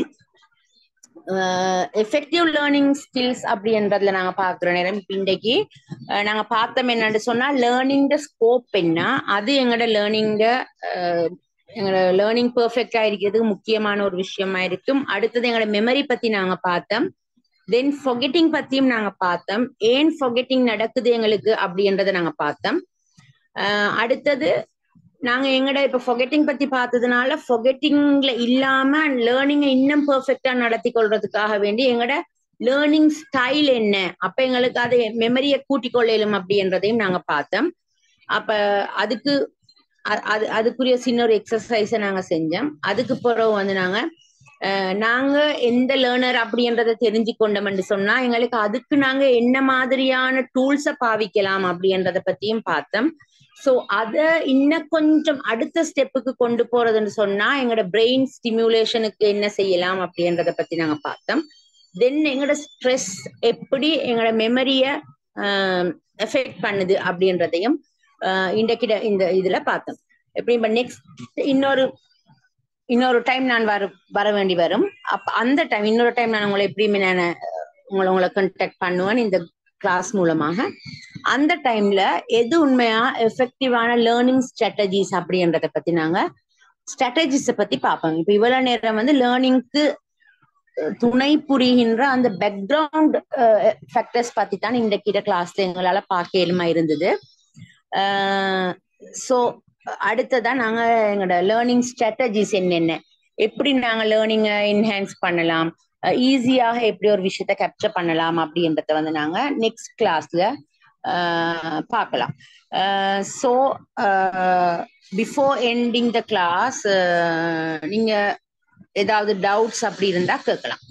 எஃபெக்டிவ் லேர்னிங் ஸ்கில்ஸ் அப்படின்றதுல நாங்க பாக்குற நேரம் இப்ப இன்றைக்கு அஹ், நாங்க பார்த்தோம் என்னன்னு சொன்னா லேர்னிங் ஸ்கோப் என்ன அது எங்களோட லேர்னிங் எங்களோட லேர்னிங் பெர்ஃபெக்டா இருக்கிறதுக்கு முக்கியமான ஒரு விஷயமா இருக்கும் அடுத்தது எங்களோட மெமரி பத்தி நாங்க பார்த்தோம் தென் ஃபொகெட்டிங் பத்தியும் நாங்க பார்த்தோம் ஏன் ஃபொகெட்டிங் நடக்குது எங்களுக்கு அப்படின்றத நாங்க பார்த்தோம் அஹ், அடுத்தது நாங்க எங்கட இப்ப ஃபொகெட்டிங் பத்தி பார்த்ததுனால ஃபொகெட்டிங்ல இல்லாம லேர்னிங்கை இன்னும் பெர்ஃபெக்டா நடத்தி கொள்றதுக்காக வேண்டி எங்கட லேர்னிங் ஸ்டைல் என்ன அப்ப எங்களுக்கு அதை மெமரியை கூட்டிக் கொள்ளலும் அப்படின்றதையும் நாங்க பார்த்தோம் அப்ப அதுக்கு அ- அது அதுக்குரிய சின்ன ஒரு எக்ஸசைஸை நாங்க செஞ்சோம் அதுக்கு பிறகு வந்து நாங்க அஹ், நாங்க எந்த லேர்னர் அப்படின்றத தெரிஞ்சு கொண்டோம்னு சொன்னா எங்களுக்கு அதுக்கு நாங்க என்ன மாதிரியான டூல்ஸை பாவிக்கலாம் அப்படின்றத பத்தியும் பார்த்தோம் சோ அத இன்னும் கொஞ்சம் அடுத்த ஸ்டெப்புக்கு கொண்டு போறதுன்னு சொன்னா எங்களோட பிரெயின் ஸ்டிமுலேஷனுக்கு என்ன செய்யலாம் அப்படின்றத பத்தி நாங்க பார்த்தோம் தென் எங்களோட ஸ்ட்ரெஸ் எப்படி எங்களோட மெமரிய எஃபெக்ட் பண்ணுது அப்படின்றதையும் ஆஹ் இன்றைக்கு இந்த இதுல பார்த்தோம் எப்படி இப்ப நெக்ஸ்ட் இன்னொரு இன்னொரு டைம் நான் வர வர வேண்டி வரும் அப்ப அந்த டைம் இன்னொரு டைம் நான் உங்களை எப்படி நான் உங்களை உங்களை கான்டாக்ட் பண்ணுவேன் இந்த கிளாஸ் மூலமாக அந்த டைம்ல எது உண்மையா எஃபெக்டிவான லேர்னிங் ஸ்ட்ராட்டஜிஸ் அப்படின்றத பத்தி நாங்க ஸ்ட்ராட்டஜிஸ பத்தி பார்ப்போம் இப்ப இவ்வளவு நேரம் வந்து லேர்னிங்க்கு துணை புரிகின்ற அந்த பேக்ரவுண்ட் ஃபேக்டர்ஸ் பத்தி தான் இன்றைக்கு கிளாஸ்ல எங்களால பார்க்க இயலுமா இருந்தது ஸோ அடுத்ததா நாங்க எங்களோட லேர்னிங் ஸ்ட்ராட்டஜிஸ் என்னென்ன எப்படி நாங்க லேர்னிங்கை என்ஹான்ஸ் பண்ணலாம் ஈஸியாக எப்படி ஒரு விஷயத்த கேப்சர் பண்ணலாம் அப்படின்றத வந்து நாங்க நெக்ஸ்ட் கிளாஸ்ல பார்க்கலாம் so before ending the class நீங்க ஏதாவது டவுட்ஸ் அப்படி இருந்தா கேட்கலாம்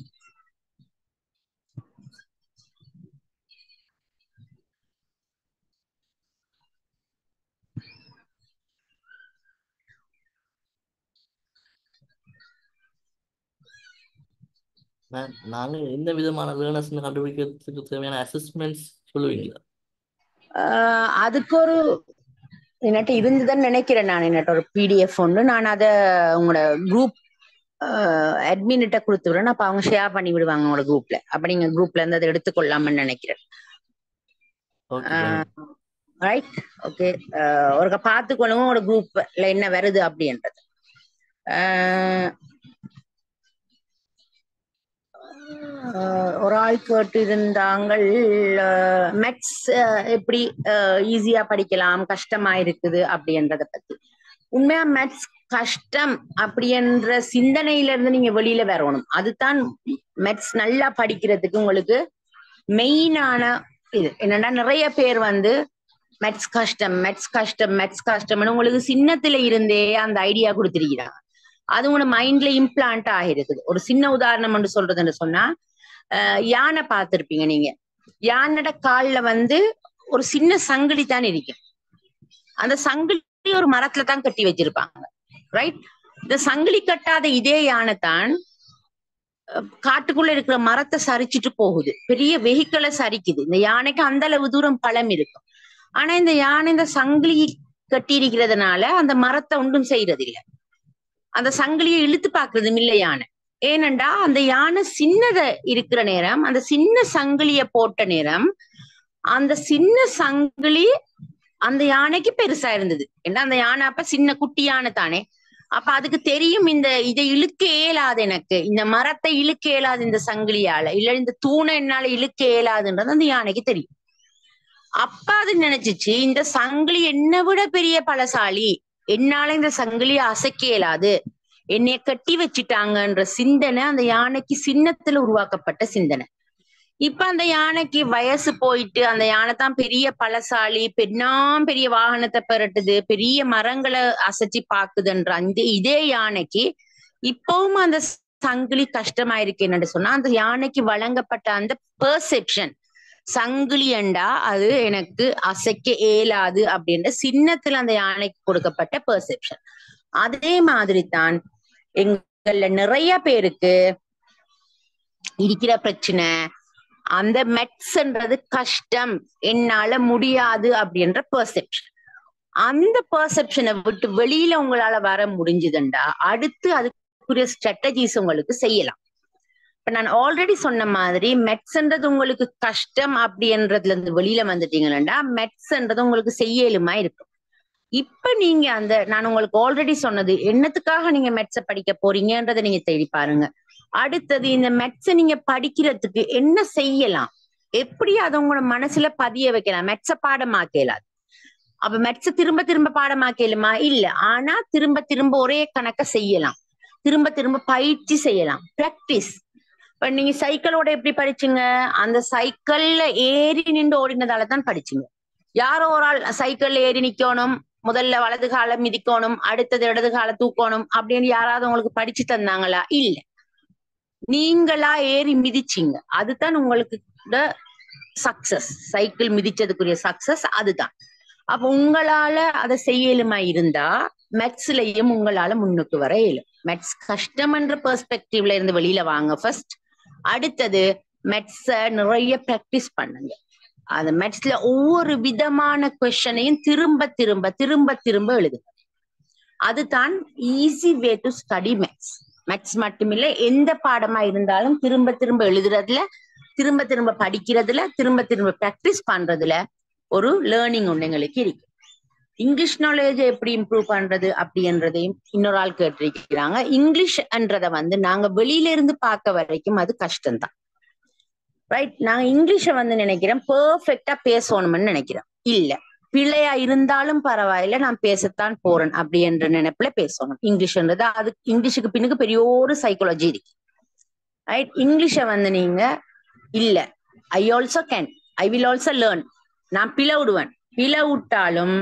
மேம் நாங்க எந்த விதமான லேர்னர்ஸ் கண்டுபிடிக்கிறதுக்கு தேவையான அசஸ்மெண்ட்ஸ் சொல்லுவீங்களா ஆஹ் அதுக்கு ஒரு என்கிட்ட இருந்துதான் நினைக்கிறேன் நான் என்கிட்ட ஒரு பிடிஎஃப் ஒன்று நான் அதை உங்களோட குரூப் அட்மின்கிட்ட கொடுத்து விடுறேன் அப்ப அவங்க ஷேர் பண்ணி விடுவாங்க உங்களோட குரூப்ல அப்ப நீங்க குரூப்ல இருந்து அதை எடுத்துக்கொள்ளாமன்னு நினைக்கிறேன் ஓகே ரைட் ஓகே ஒருக்க பார்த்துக்கொள்ளுங்க உங்களோட குரூப்ல என்ன வருது அப்படின்றது ஆஹ் ஆஹ் ஒரு ஆள் கேட்டு இருந்தாங்கள் மெட்ஸ் எப்படி ஈஸியா படிக்கலாம் கஷ்டமா இருக்குது அப்படின்றத பத்தி உண்மையா மெட்ஸ் கஷ்டம் அப்படின்ற சிந்தனையில இருந்து நீங்க வெளியில வரணும் அதுதான் மெட்ஸ் நல்லா படிக்கிறதுக்கு உங்களுக்கு மெயினான இது என்னன்னா நிறைய பேர் வந்து மெட்ஸ் கஷ்டம் மெட்ஸ் கஷ்டம் மெட்ஸ் கஷ்டம்னு உங்களுக்கு சின்னத்துல இருந்தே அந்த ஐடியா கொடுத்திருக்கிறாங்க அது உங்க மைண்ட்ல இம்ப்ளான்ட் ஆகிருக்குது ஒரு சின்ன உதாரணம் என்று சொல்றதுன்னு சொன்னா யானை பார்த்திருப்பீங்க நீங்க யானோட கால்ல வந்து ஒரு சின்ன சங்கிலி தான் இருக்கும் அந்த சங்கிலி ஒரு மரத்துல தான் கட்டி வச்சிருப்பாங்க ரைட் இந்த சங்கிலி கட்டாத இதே யானை தான் காட்டுக்குள்ள இருக்கிற மரத்தை சரிச்சிட்டு போகுது பெரிய வெஹிக்கிளை சரிக்குது இந்த யானைக்கு அந்த அளவு தூரம் பழம் இருக்கும் ஆனா இந்த யானை இந்த சங்கிலி கட்டி இருக்கிறதுனால அந்த மரத்தை ஒன்றும் செய்யறது இல்லை அந்த சங்கிலியை இழுத்து பாக்குறது இல்லை யானை ஏனண்டா அந்த யானை சின்னத இருக்கிற நேரம் அந்த சின்ன சங்கிலிய போட்ட நேரம் அந்த சின்ன சங்கிலி அந்த யானைக்கு பெருசா இருந்தது ஏன்னா அந்த யானை அப்ப சின்ன குட்டி யானை தானே அப்ப அதுக்கு தெரியும் இந்த இதை இழுக்க இயலாது எனக்கு இந்த மரத்தை இழுக்க இயலாது இந்த சங்கிலியால இல்ல இந்த தூணை என்னால இழுக்க இயலாதுன்றது அந்த யானைக்கு தெரியும் அப்ப அது நினைச்சிச்சு இந்த சங்கிலி என்னை விட பெரிய பலசாலி என்னால இந்த சங்கிலியை அசைக்க இயலாது என்னைய கட்டி வச்சுட்டாங்கன்ற சிந்தனை அந்த யானைக்கு சின்னத்துல உருவாக்கப்பட்ட சிந்தனை இப்ப அந்த யானைக்கு வயசு போயிட்டு அந்த யானை தான் பெரிய பலசாலி பெண்ணாம் பெரிய வாகனத்தை பெறட்டுது பெரிய மரங்களை அசைச்சு பாக்குதுன்ற அந்த இதே யானைக்கு இப்பவும் அந்த சங்கிலி கஷ்டமா இருக்கு என்னன்னு சொன்னா அந்த யானைக்கு வழங்கப்பட்ட அந்த பெர்செப்ஷன் சங்கிலி அண்டா அது எனக்கு அசைக்க இயலாது அப்படின்ற சின்னத்துல அந்த யானைக்கு கொடுக்கப்பட்ட பெர்செப்ஷன் அதே மாதிரி தான் எங்கள்ல நிறைய பேருக்கு இருக்கிற பிரச்சனை அந்த மெட்ஸ்ன்றது கஷ்டம் என்னால முடியாது அப்படின்ற பெர்செப்ஷன் அந்த பெர்செப்ஷனை விட்டு வெளியில உங்களால வர முடிஞ்சுதுண்டா அடுத்து அதுக்குரிய ஸ்ட்ராட்டஜிஸ் உங்களுக்கு செய்யலாம் இப்ப நான் ஆல்ரெடி சொன்ன மாதிரி மெட்ஸ்ன்றது உங்களுக்கு கஷ்டம் அப்படின்றதுல இருந்து வெளியில வந்துட்டீங்கன்னா மெட்ஸ்ன்றது உங்களுக்கு செய்யலுமா இருக்கும் இப்ப நீங்க அந்த நான் உங்களுக்கு ஆல்ரெடி சொன்னது என்னத்துக்காக நீங்க மெட்ஸ படிக்க போறீங்கன்றதை நீங்க தேடி பாருங்க அடுத்தது இந்த மெட்ஸ நீங்க படிக்கிறதுக்கு என்ன செய்யலாம் எப்படி அதை உங்களோட மனசுல பதிய வைக்கலாம் மெட்ஸ பாடமாக்கலாது அப்ப மெட்ஸ திரும்ப திரும்ப பாடமாக்கலுமா இல்ல ஆனா திரும்ப திரும்ப ஒரே கணக்க செய்யலாம் திரும்ப திரும்ப பயிற்சி செய்யலாம் பிராக்டிஸ் இப்ப நீங்க சைக்கிளோட எப்படி படிச்சீங்க அந்த சைக்கிள்ல ஏறி நின்று ஓடினதால தான் படிச்சீங்க யாரோ ஒரு ஆள் சைக்கிள்ல ஏறி நிக்கணும் முதல்ல வலது கால மிதிக்கணும் அடுத்தது இடது கால தூக்கணும் அப்படின்னு யாராவது உங்களுக்கு படிச்சு தந்தாங்களா இல்ல நீங்களா ஏறி மிதிச்சீங்க அதுதான் உங்களுக்கு சக்சஸ் சைக்கிள் மிதிச்சதுக்குரிய சக்சஸ் அதுதான் அப்ப உங்களால அதை செய்யலுமா இருந்தா மெட்ஸ்லயும் உங்களால முன்னுக்கு வர இயலும் மெட்ஸ் கஷ்டம்ன்ற பெர்ஸ்பெக்டிவ்ல இருந்து வெளியில வாங்க ஃபர்ஸ்ட் அடுத்தது மெட்ஸ நிறைய பிராக்டிஸ் பண்ணுங்க அந்த மெட்ஸ்ல ஒவ்வொரு விதமான கொஸ்டனையும் திரும்ப திரும்ப திரும்ப திரும்ப எழுதுங்க அதுதான் easy way to study maths maths மட்டுமில்ல எந்த பாடமா இருந்தாலும் திரும்ப திரும்ப எழுதுறதுல திரும்ப திரும்ப படிக்கிறதுல திரும்ப திரும்ப பிராக்டிஸ் பண்றதுல ஒரு லேர்னிங் ஒண்ணு எங்களுக்கு இருக்கு இங்கிலீஷ் நாலேஜ் எப்படி இம்ப்ரூவ் பண்றது அப்படின்றதையும் இன்னொரு ஆள் கேட்டிருக்கிறாங்க இங்கிலீஷ்ன்றத வந்து நாங்க வெளியில இருந்து பார்க்க வரைக்கும் அது கஷ்டம்தான் ரைட் நாங்க இங்கிலீஷை வந்து நினைக்கிறேன் பெர்ஃபெக்டா பேசணும்னு நினைக்கிறேன் இல்ல பிள்ளையா இருந்தாலும் பரவாயில்ல நான் பேசத்தான் போறேன் அப்படி என்ற நினைப்புல பேசணும் இங்கிலீஷ்ன்றது அது இங்கிலீஷுக்கு பின்னுக்கு பெரிய ஒரு சைக்காலஜி இருக்கு ரைட் இங்கிலீஷை வந்து நீங்க இல்ல I also can I will also learn நான் பிழை விடுவேன் பிழை விட்டாலும்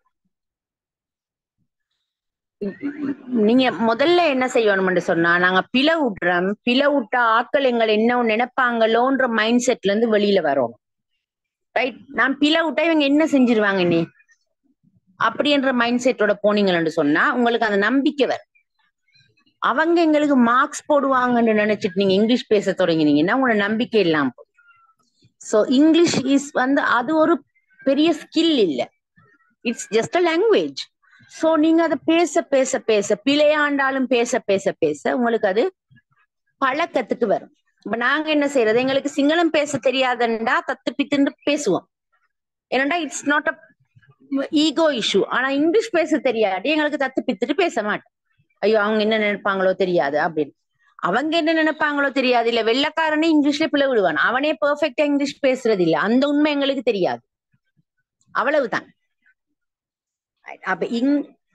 நீங்க முதல்ல என்ன செய்யணும்னு சொன்னா நாங்க பிழை விடுறோம் பிழை விட்டா ஆட்கள் எங்களை என்ன நினைப்பாங்களோன்ற மைண்ட் செட்ல இருந்து வெளியில வரோம் ரைட் நான் பிழை விட்டா இவங்க என்ன செஞ்சிருவாங்க நீ அப்படின்ற மைண்ட் செட்டோட போனீங்கன்னு சொன்னா உங்களுக்கு அந்த நம்பிக்கை வரும் அவங்க எங்களுக்கு மார்க்ஸ் போடுவாங்கன்னு நினைச்சிட்டு நீங்க இங்கிலீஷ் பேச தொடங்கினீங்கன்னா உங்களோட நம்பிக்கை இல்லாம போகும் ஸோ இங்கிலீஷ் இஸ் வந்து அது ஒரு பெரிய ஸ்கில் இல்ல it's just a language so நீங்க அதை பேச பேச பேச பிழையாண்டாலும் பேச பேச பேச உங்களுக்கு அது பழக்கத்துக்கு வரும் இப்ப நாங்க என்ன செய்யறது எங்களுக்கு சிங்களம் பேச தெரியாதுண்டா தத்து பித்துன்னு பேசுவோம் ஏன்னா it's not a ego issue ஆனா இங்கிலீஷ் பேச தெரியாட்டி எங்களுக்கு தத்து பித்துட்டு பேச மாட்டோம் ஐயோ அவங்க என்ன நினைப்பாங்களோ தெரியாது அப்படின்னு அவங்க என்ன நினைப்பாங்களோ தெரியாது இல்ல வெள்ளக்காரனே இங்கிலீஷ்ல பிள்ளை விடுவான் அவனே பெர்ஃபெக்டா இங்கிலீஷ் பேசுறது இல்ல அந்த உண்மை எங்களுக்கு தெரியாது அவ்வளவுதான் அப்ப இங்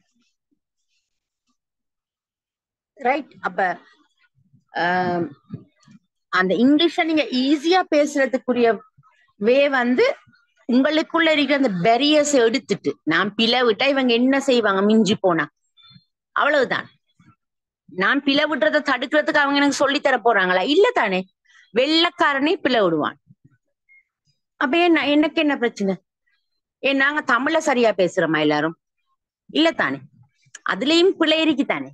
ரைட் அப்ப அந்த இங்கிலீஷ நீங்க ஈஸியா பேசுறதுக்குரிய வே வந்து உங்களுக்குள்ள இருக்கிற அந்த பெரியஸ் எடுத்துட்டு நான் பிழை விட்டா இவங்க என்ன செய்வாங்க மிஞ்சி போனா அவ்வளவுதான் நான் பிழை விடுறதை தடுக்கிறதுக்கு அவங்க எனக்கு சொல்லி தர போறாங்களா இல்ல தானே வெள்ளக்காரனே பிழை விடுவான் அப்ப என்ன எனக்கு என்ன பிரச்சனை ஏன் நாங்க தமிழ சரியா பேசுறோமா எல்லாரும் இல்ல தானே அதுலயும் பிழை இருக்கு தானே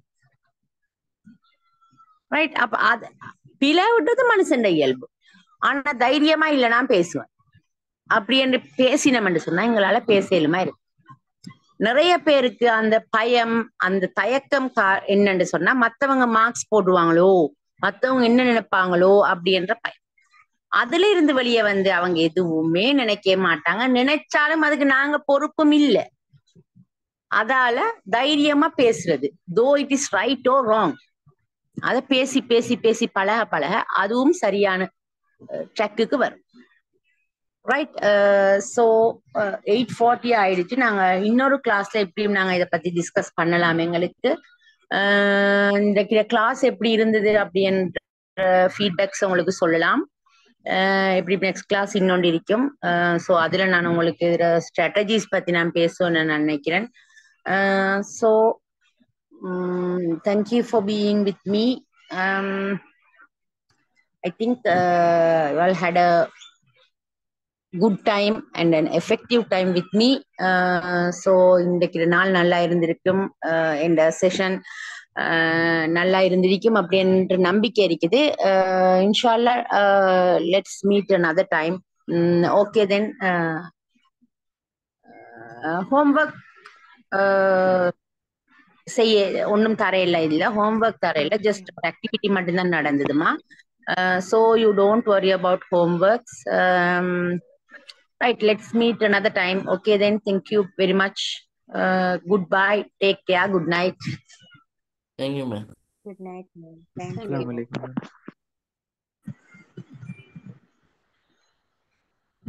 ரைட் அப்ப அது பிழை விடுறது மனுஷன் இயல்பு ஆனா தைரியமா இல்ல நான் பேசுவேன் அப்படி என்று பேசினோம்னு சொன்னா எங்களால பேசலுமா இருக்கு நிறைய பேருக்கு அந்த பயம் அந்த தயக்கம் கா என்னன்னு சொன்னா மத்தவங்க மார்க்ஸ் போடுவாங்களோ மத்தவங்க என்ன நினைப்பாங்களோ அப்படின்ற பயம் அதுல இருந்து வெளியே வந்து அவங்க எதுவுமே நினைக்க மாட்டாங்க நினைச்சாலும் அதுக்கு நாங்க பொறுப்பும் இல்ல அதால தைரியமா பேசுறது though it is right or wrong அத பேசி பேசி பேசி பழக பழக அதுவும் சரியான ட்ரக்குக்கு வரும் ரைட் ஸோ எயிட் ஃபார்ட்டி ஆயிடுச்சு நாங்க இன்னொரு கிளாஸ்ல எப்படியும் நாங்க இதை பத்தி டிஸ்கஸ் பண்ணலாம் எங்களுக்கு இந்த கிளாஸ் எப்படி இருந்தது அப்படின்ற ஃபீட்பேக்ஸ் உங்களுக்கு சொல்லலாம் எப்படி நெக்ஸ்ட் கிளாஸ் இன்னொன்று இருக்கும் ஸோ அதுல நான் உங்களுக்கு ஸ்ட்ராட்டஜிஸ் பத்தி நான் பேசுவேன்னு நான் நினைக்கிறேன் so thank you for being with me I think we'll had a good time and an effective time with me so இன்றைக்கு நாள் நல்லா இருந்திருக்கும் இந்த செஷன் நல்லா இருந்திருக்கும் அப்படின்ற நம்பிக்கை இருக்குது இன்ஷால்லா let's meet another time okay then homework செய்ய ஒன்றும் தரையில இல்லை ஹோம்ஒர்க் தரையில ஜஸ்ட் ஒரு ஆக்டிவிட்டி மட்டும்தான் நடந்ததுமா so you don't worry about homeworks right let's meet another time okay then thank you very much uh, goodbye take care good night thank you ma'am good night ma'am thank you Assalamu alaikum.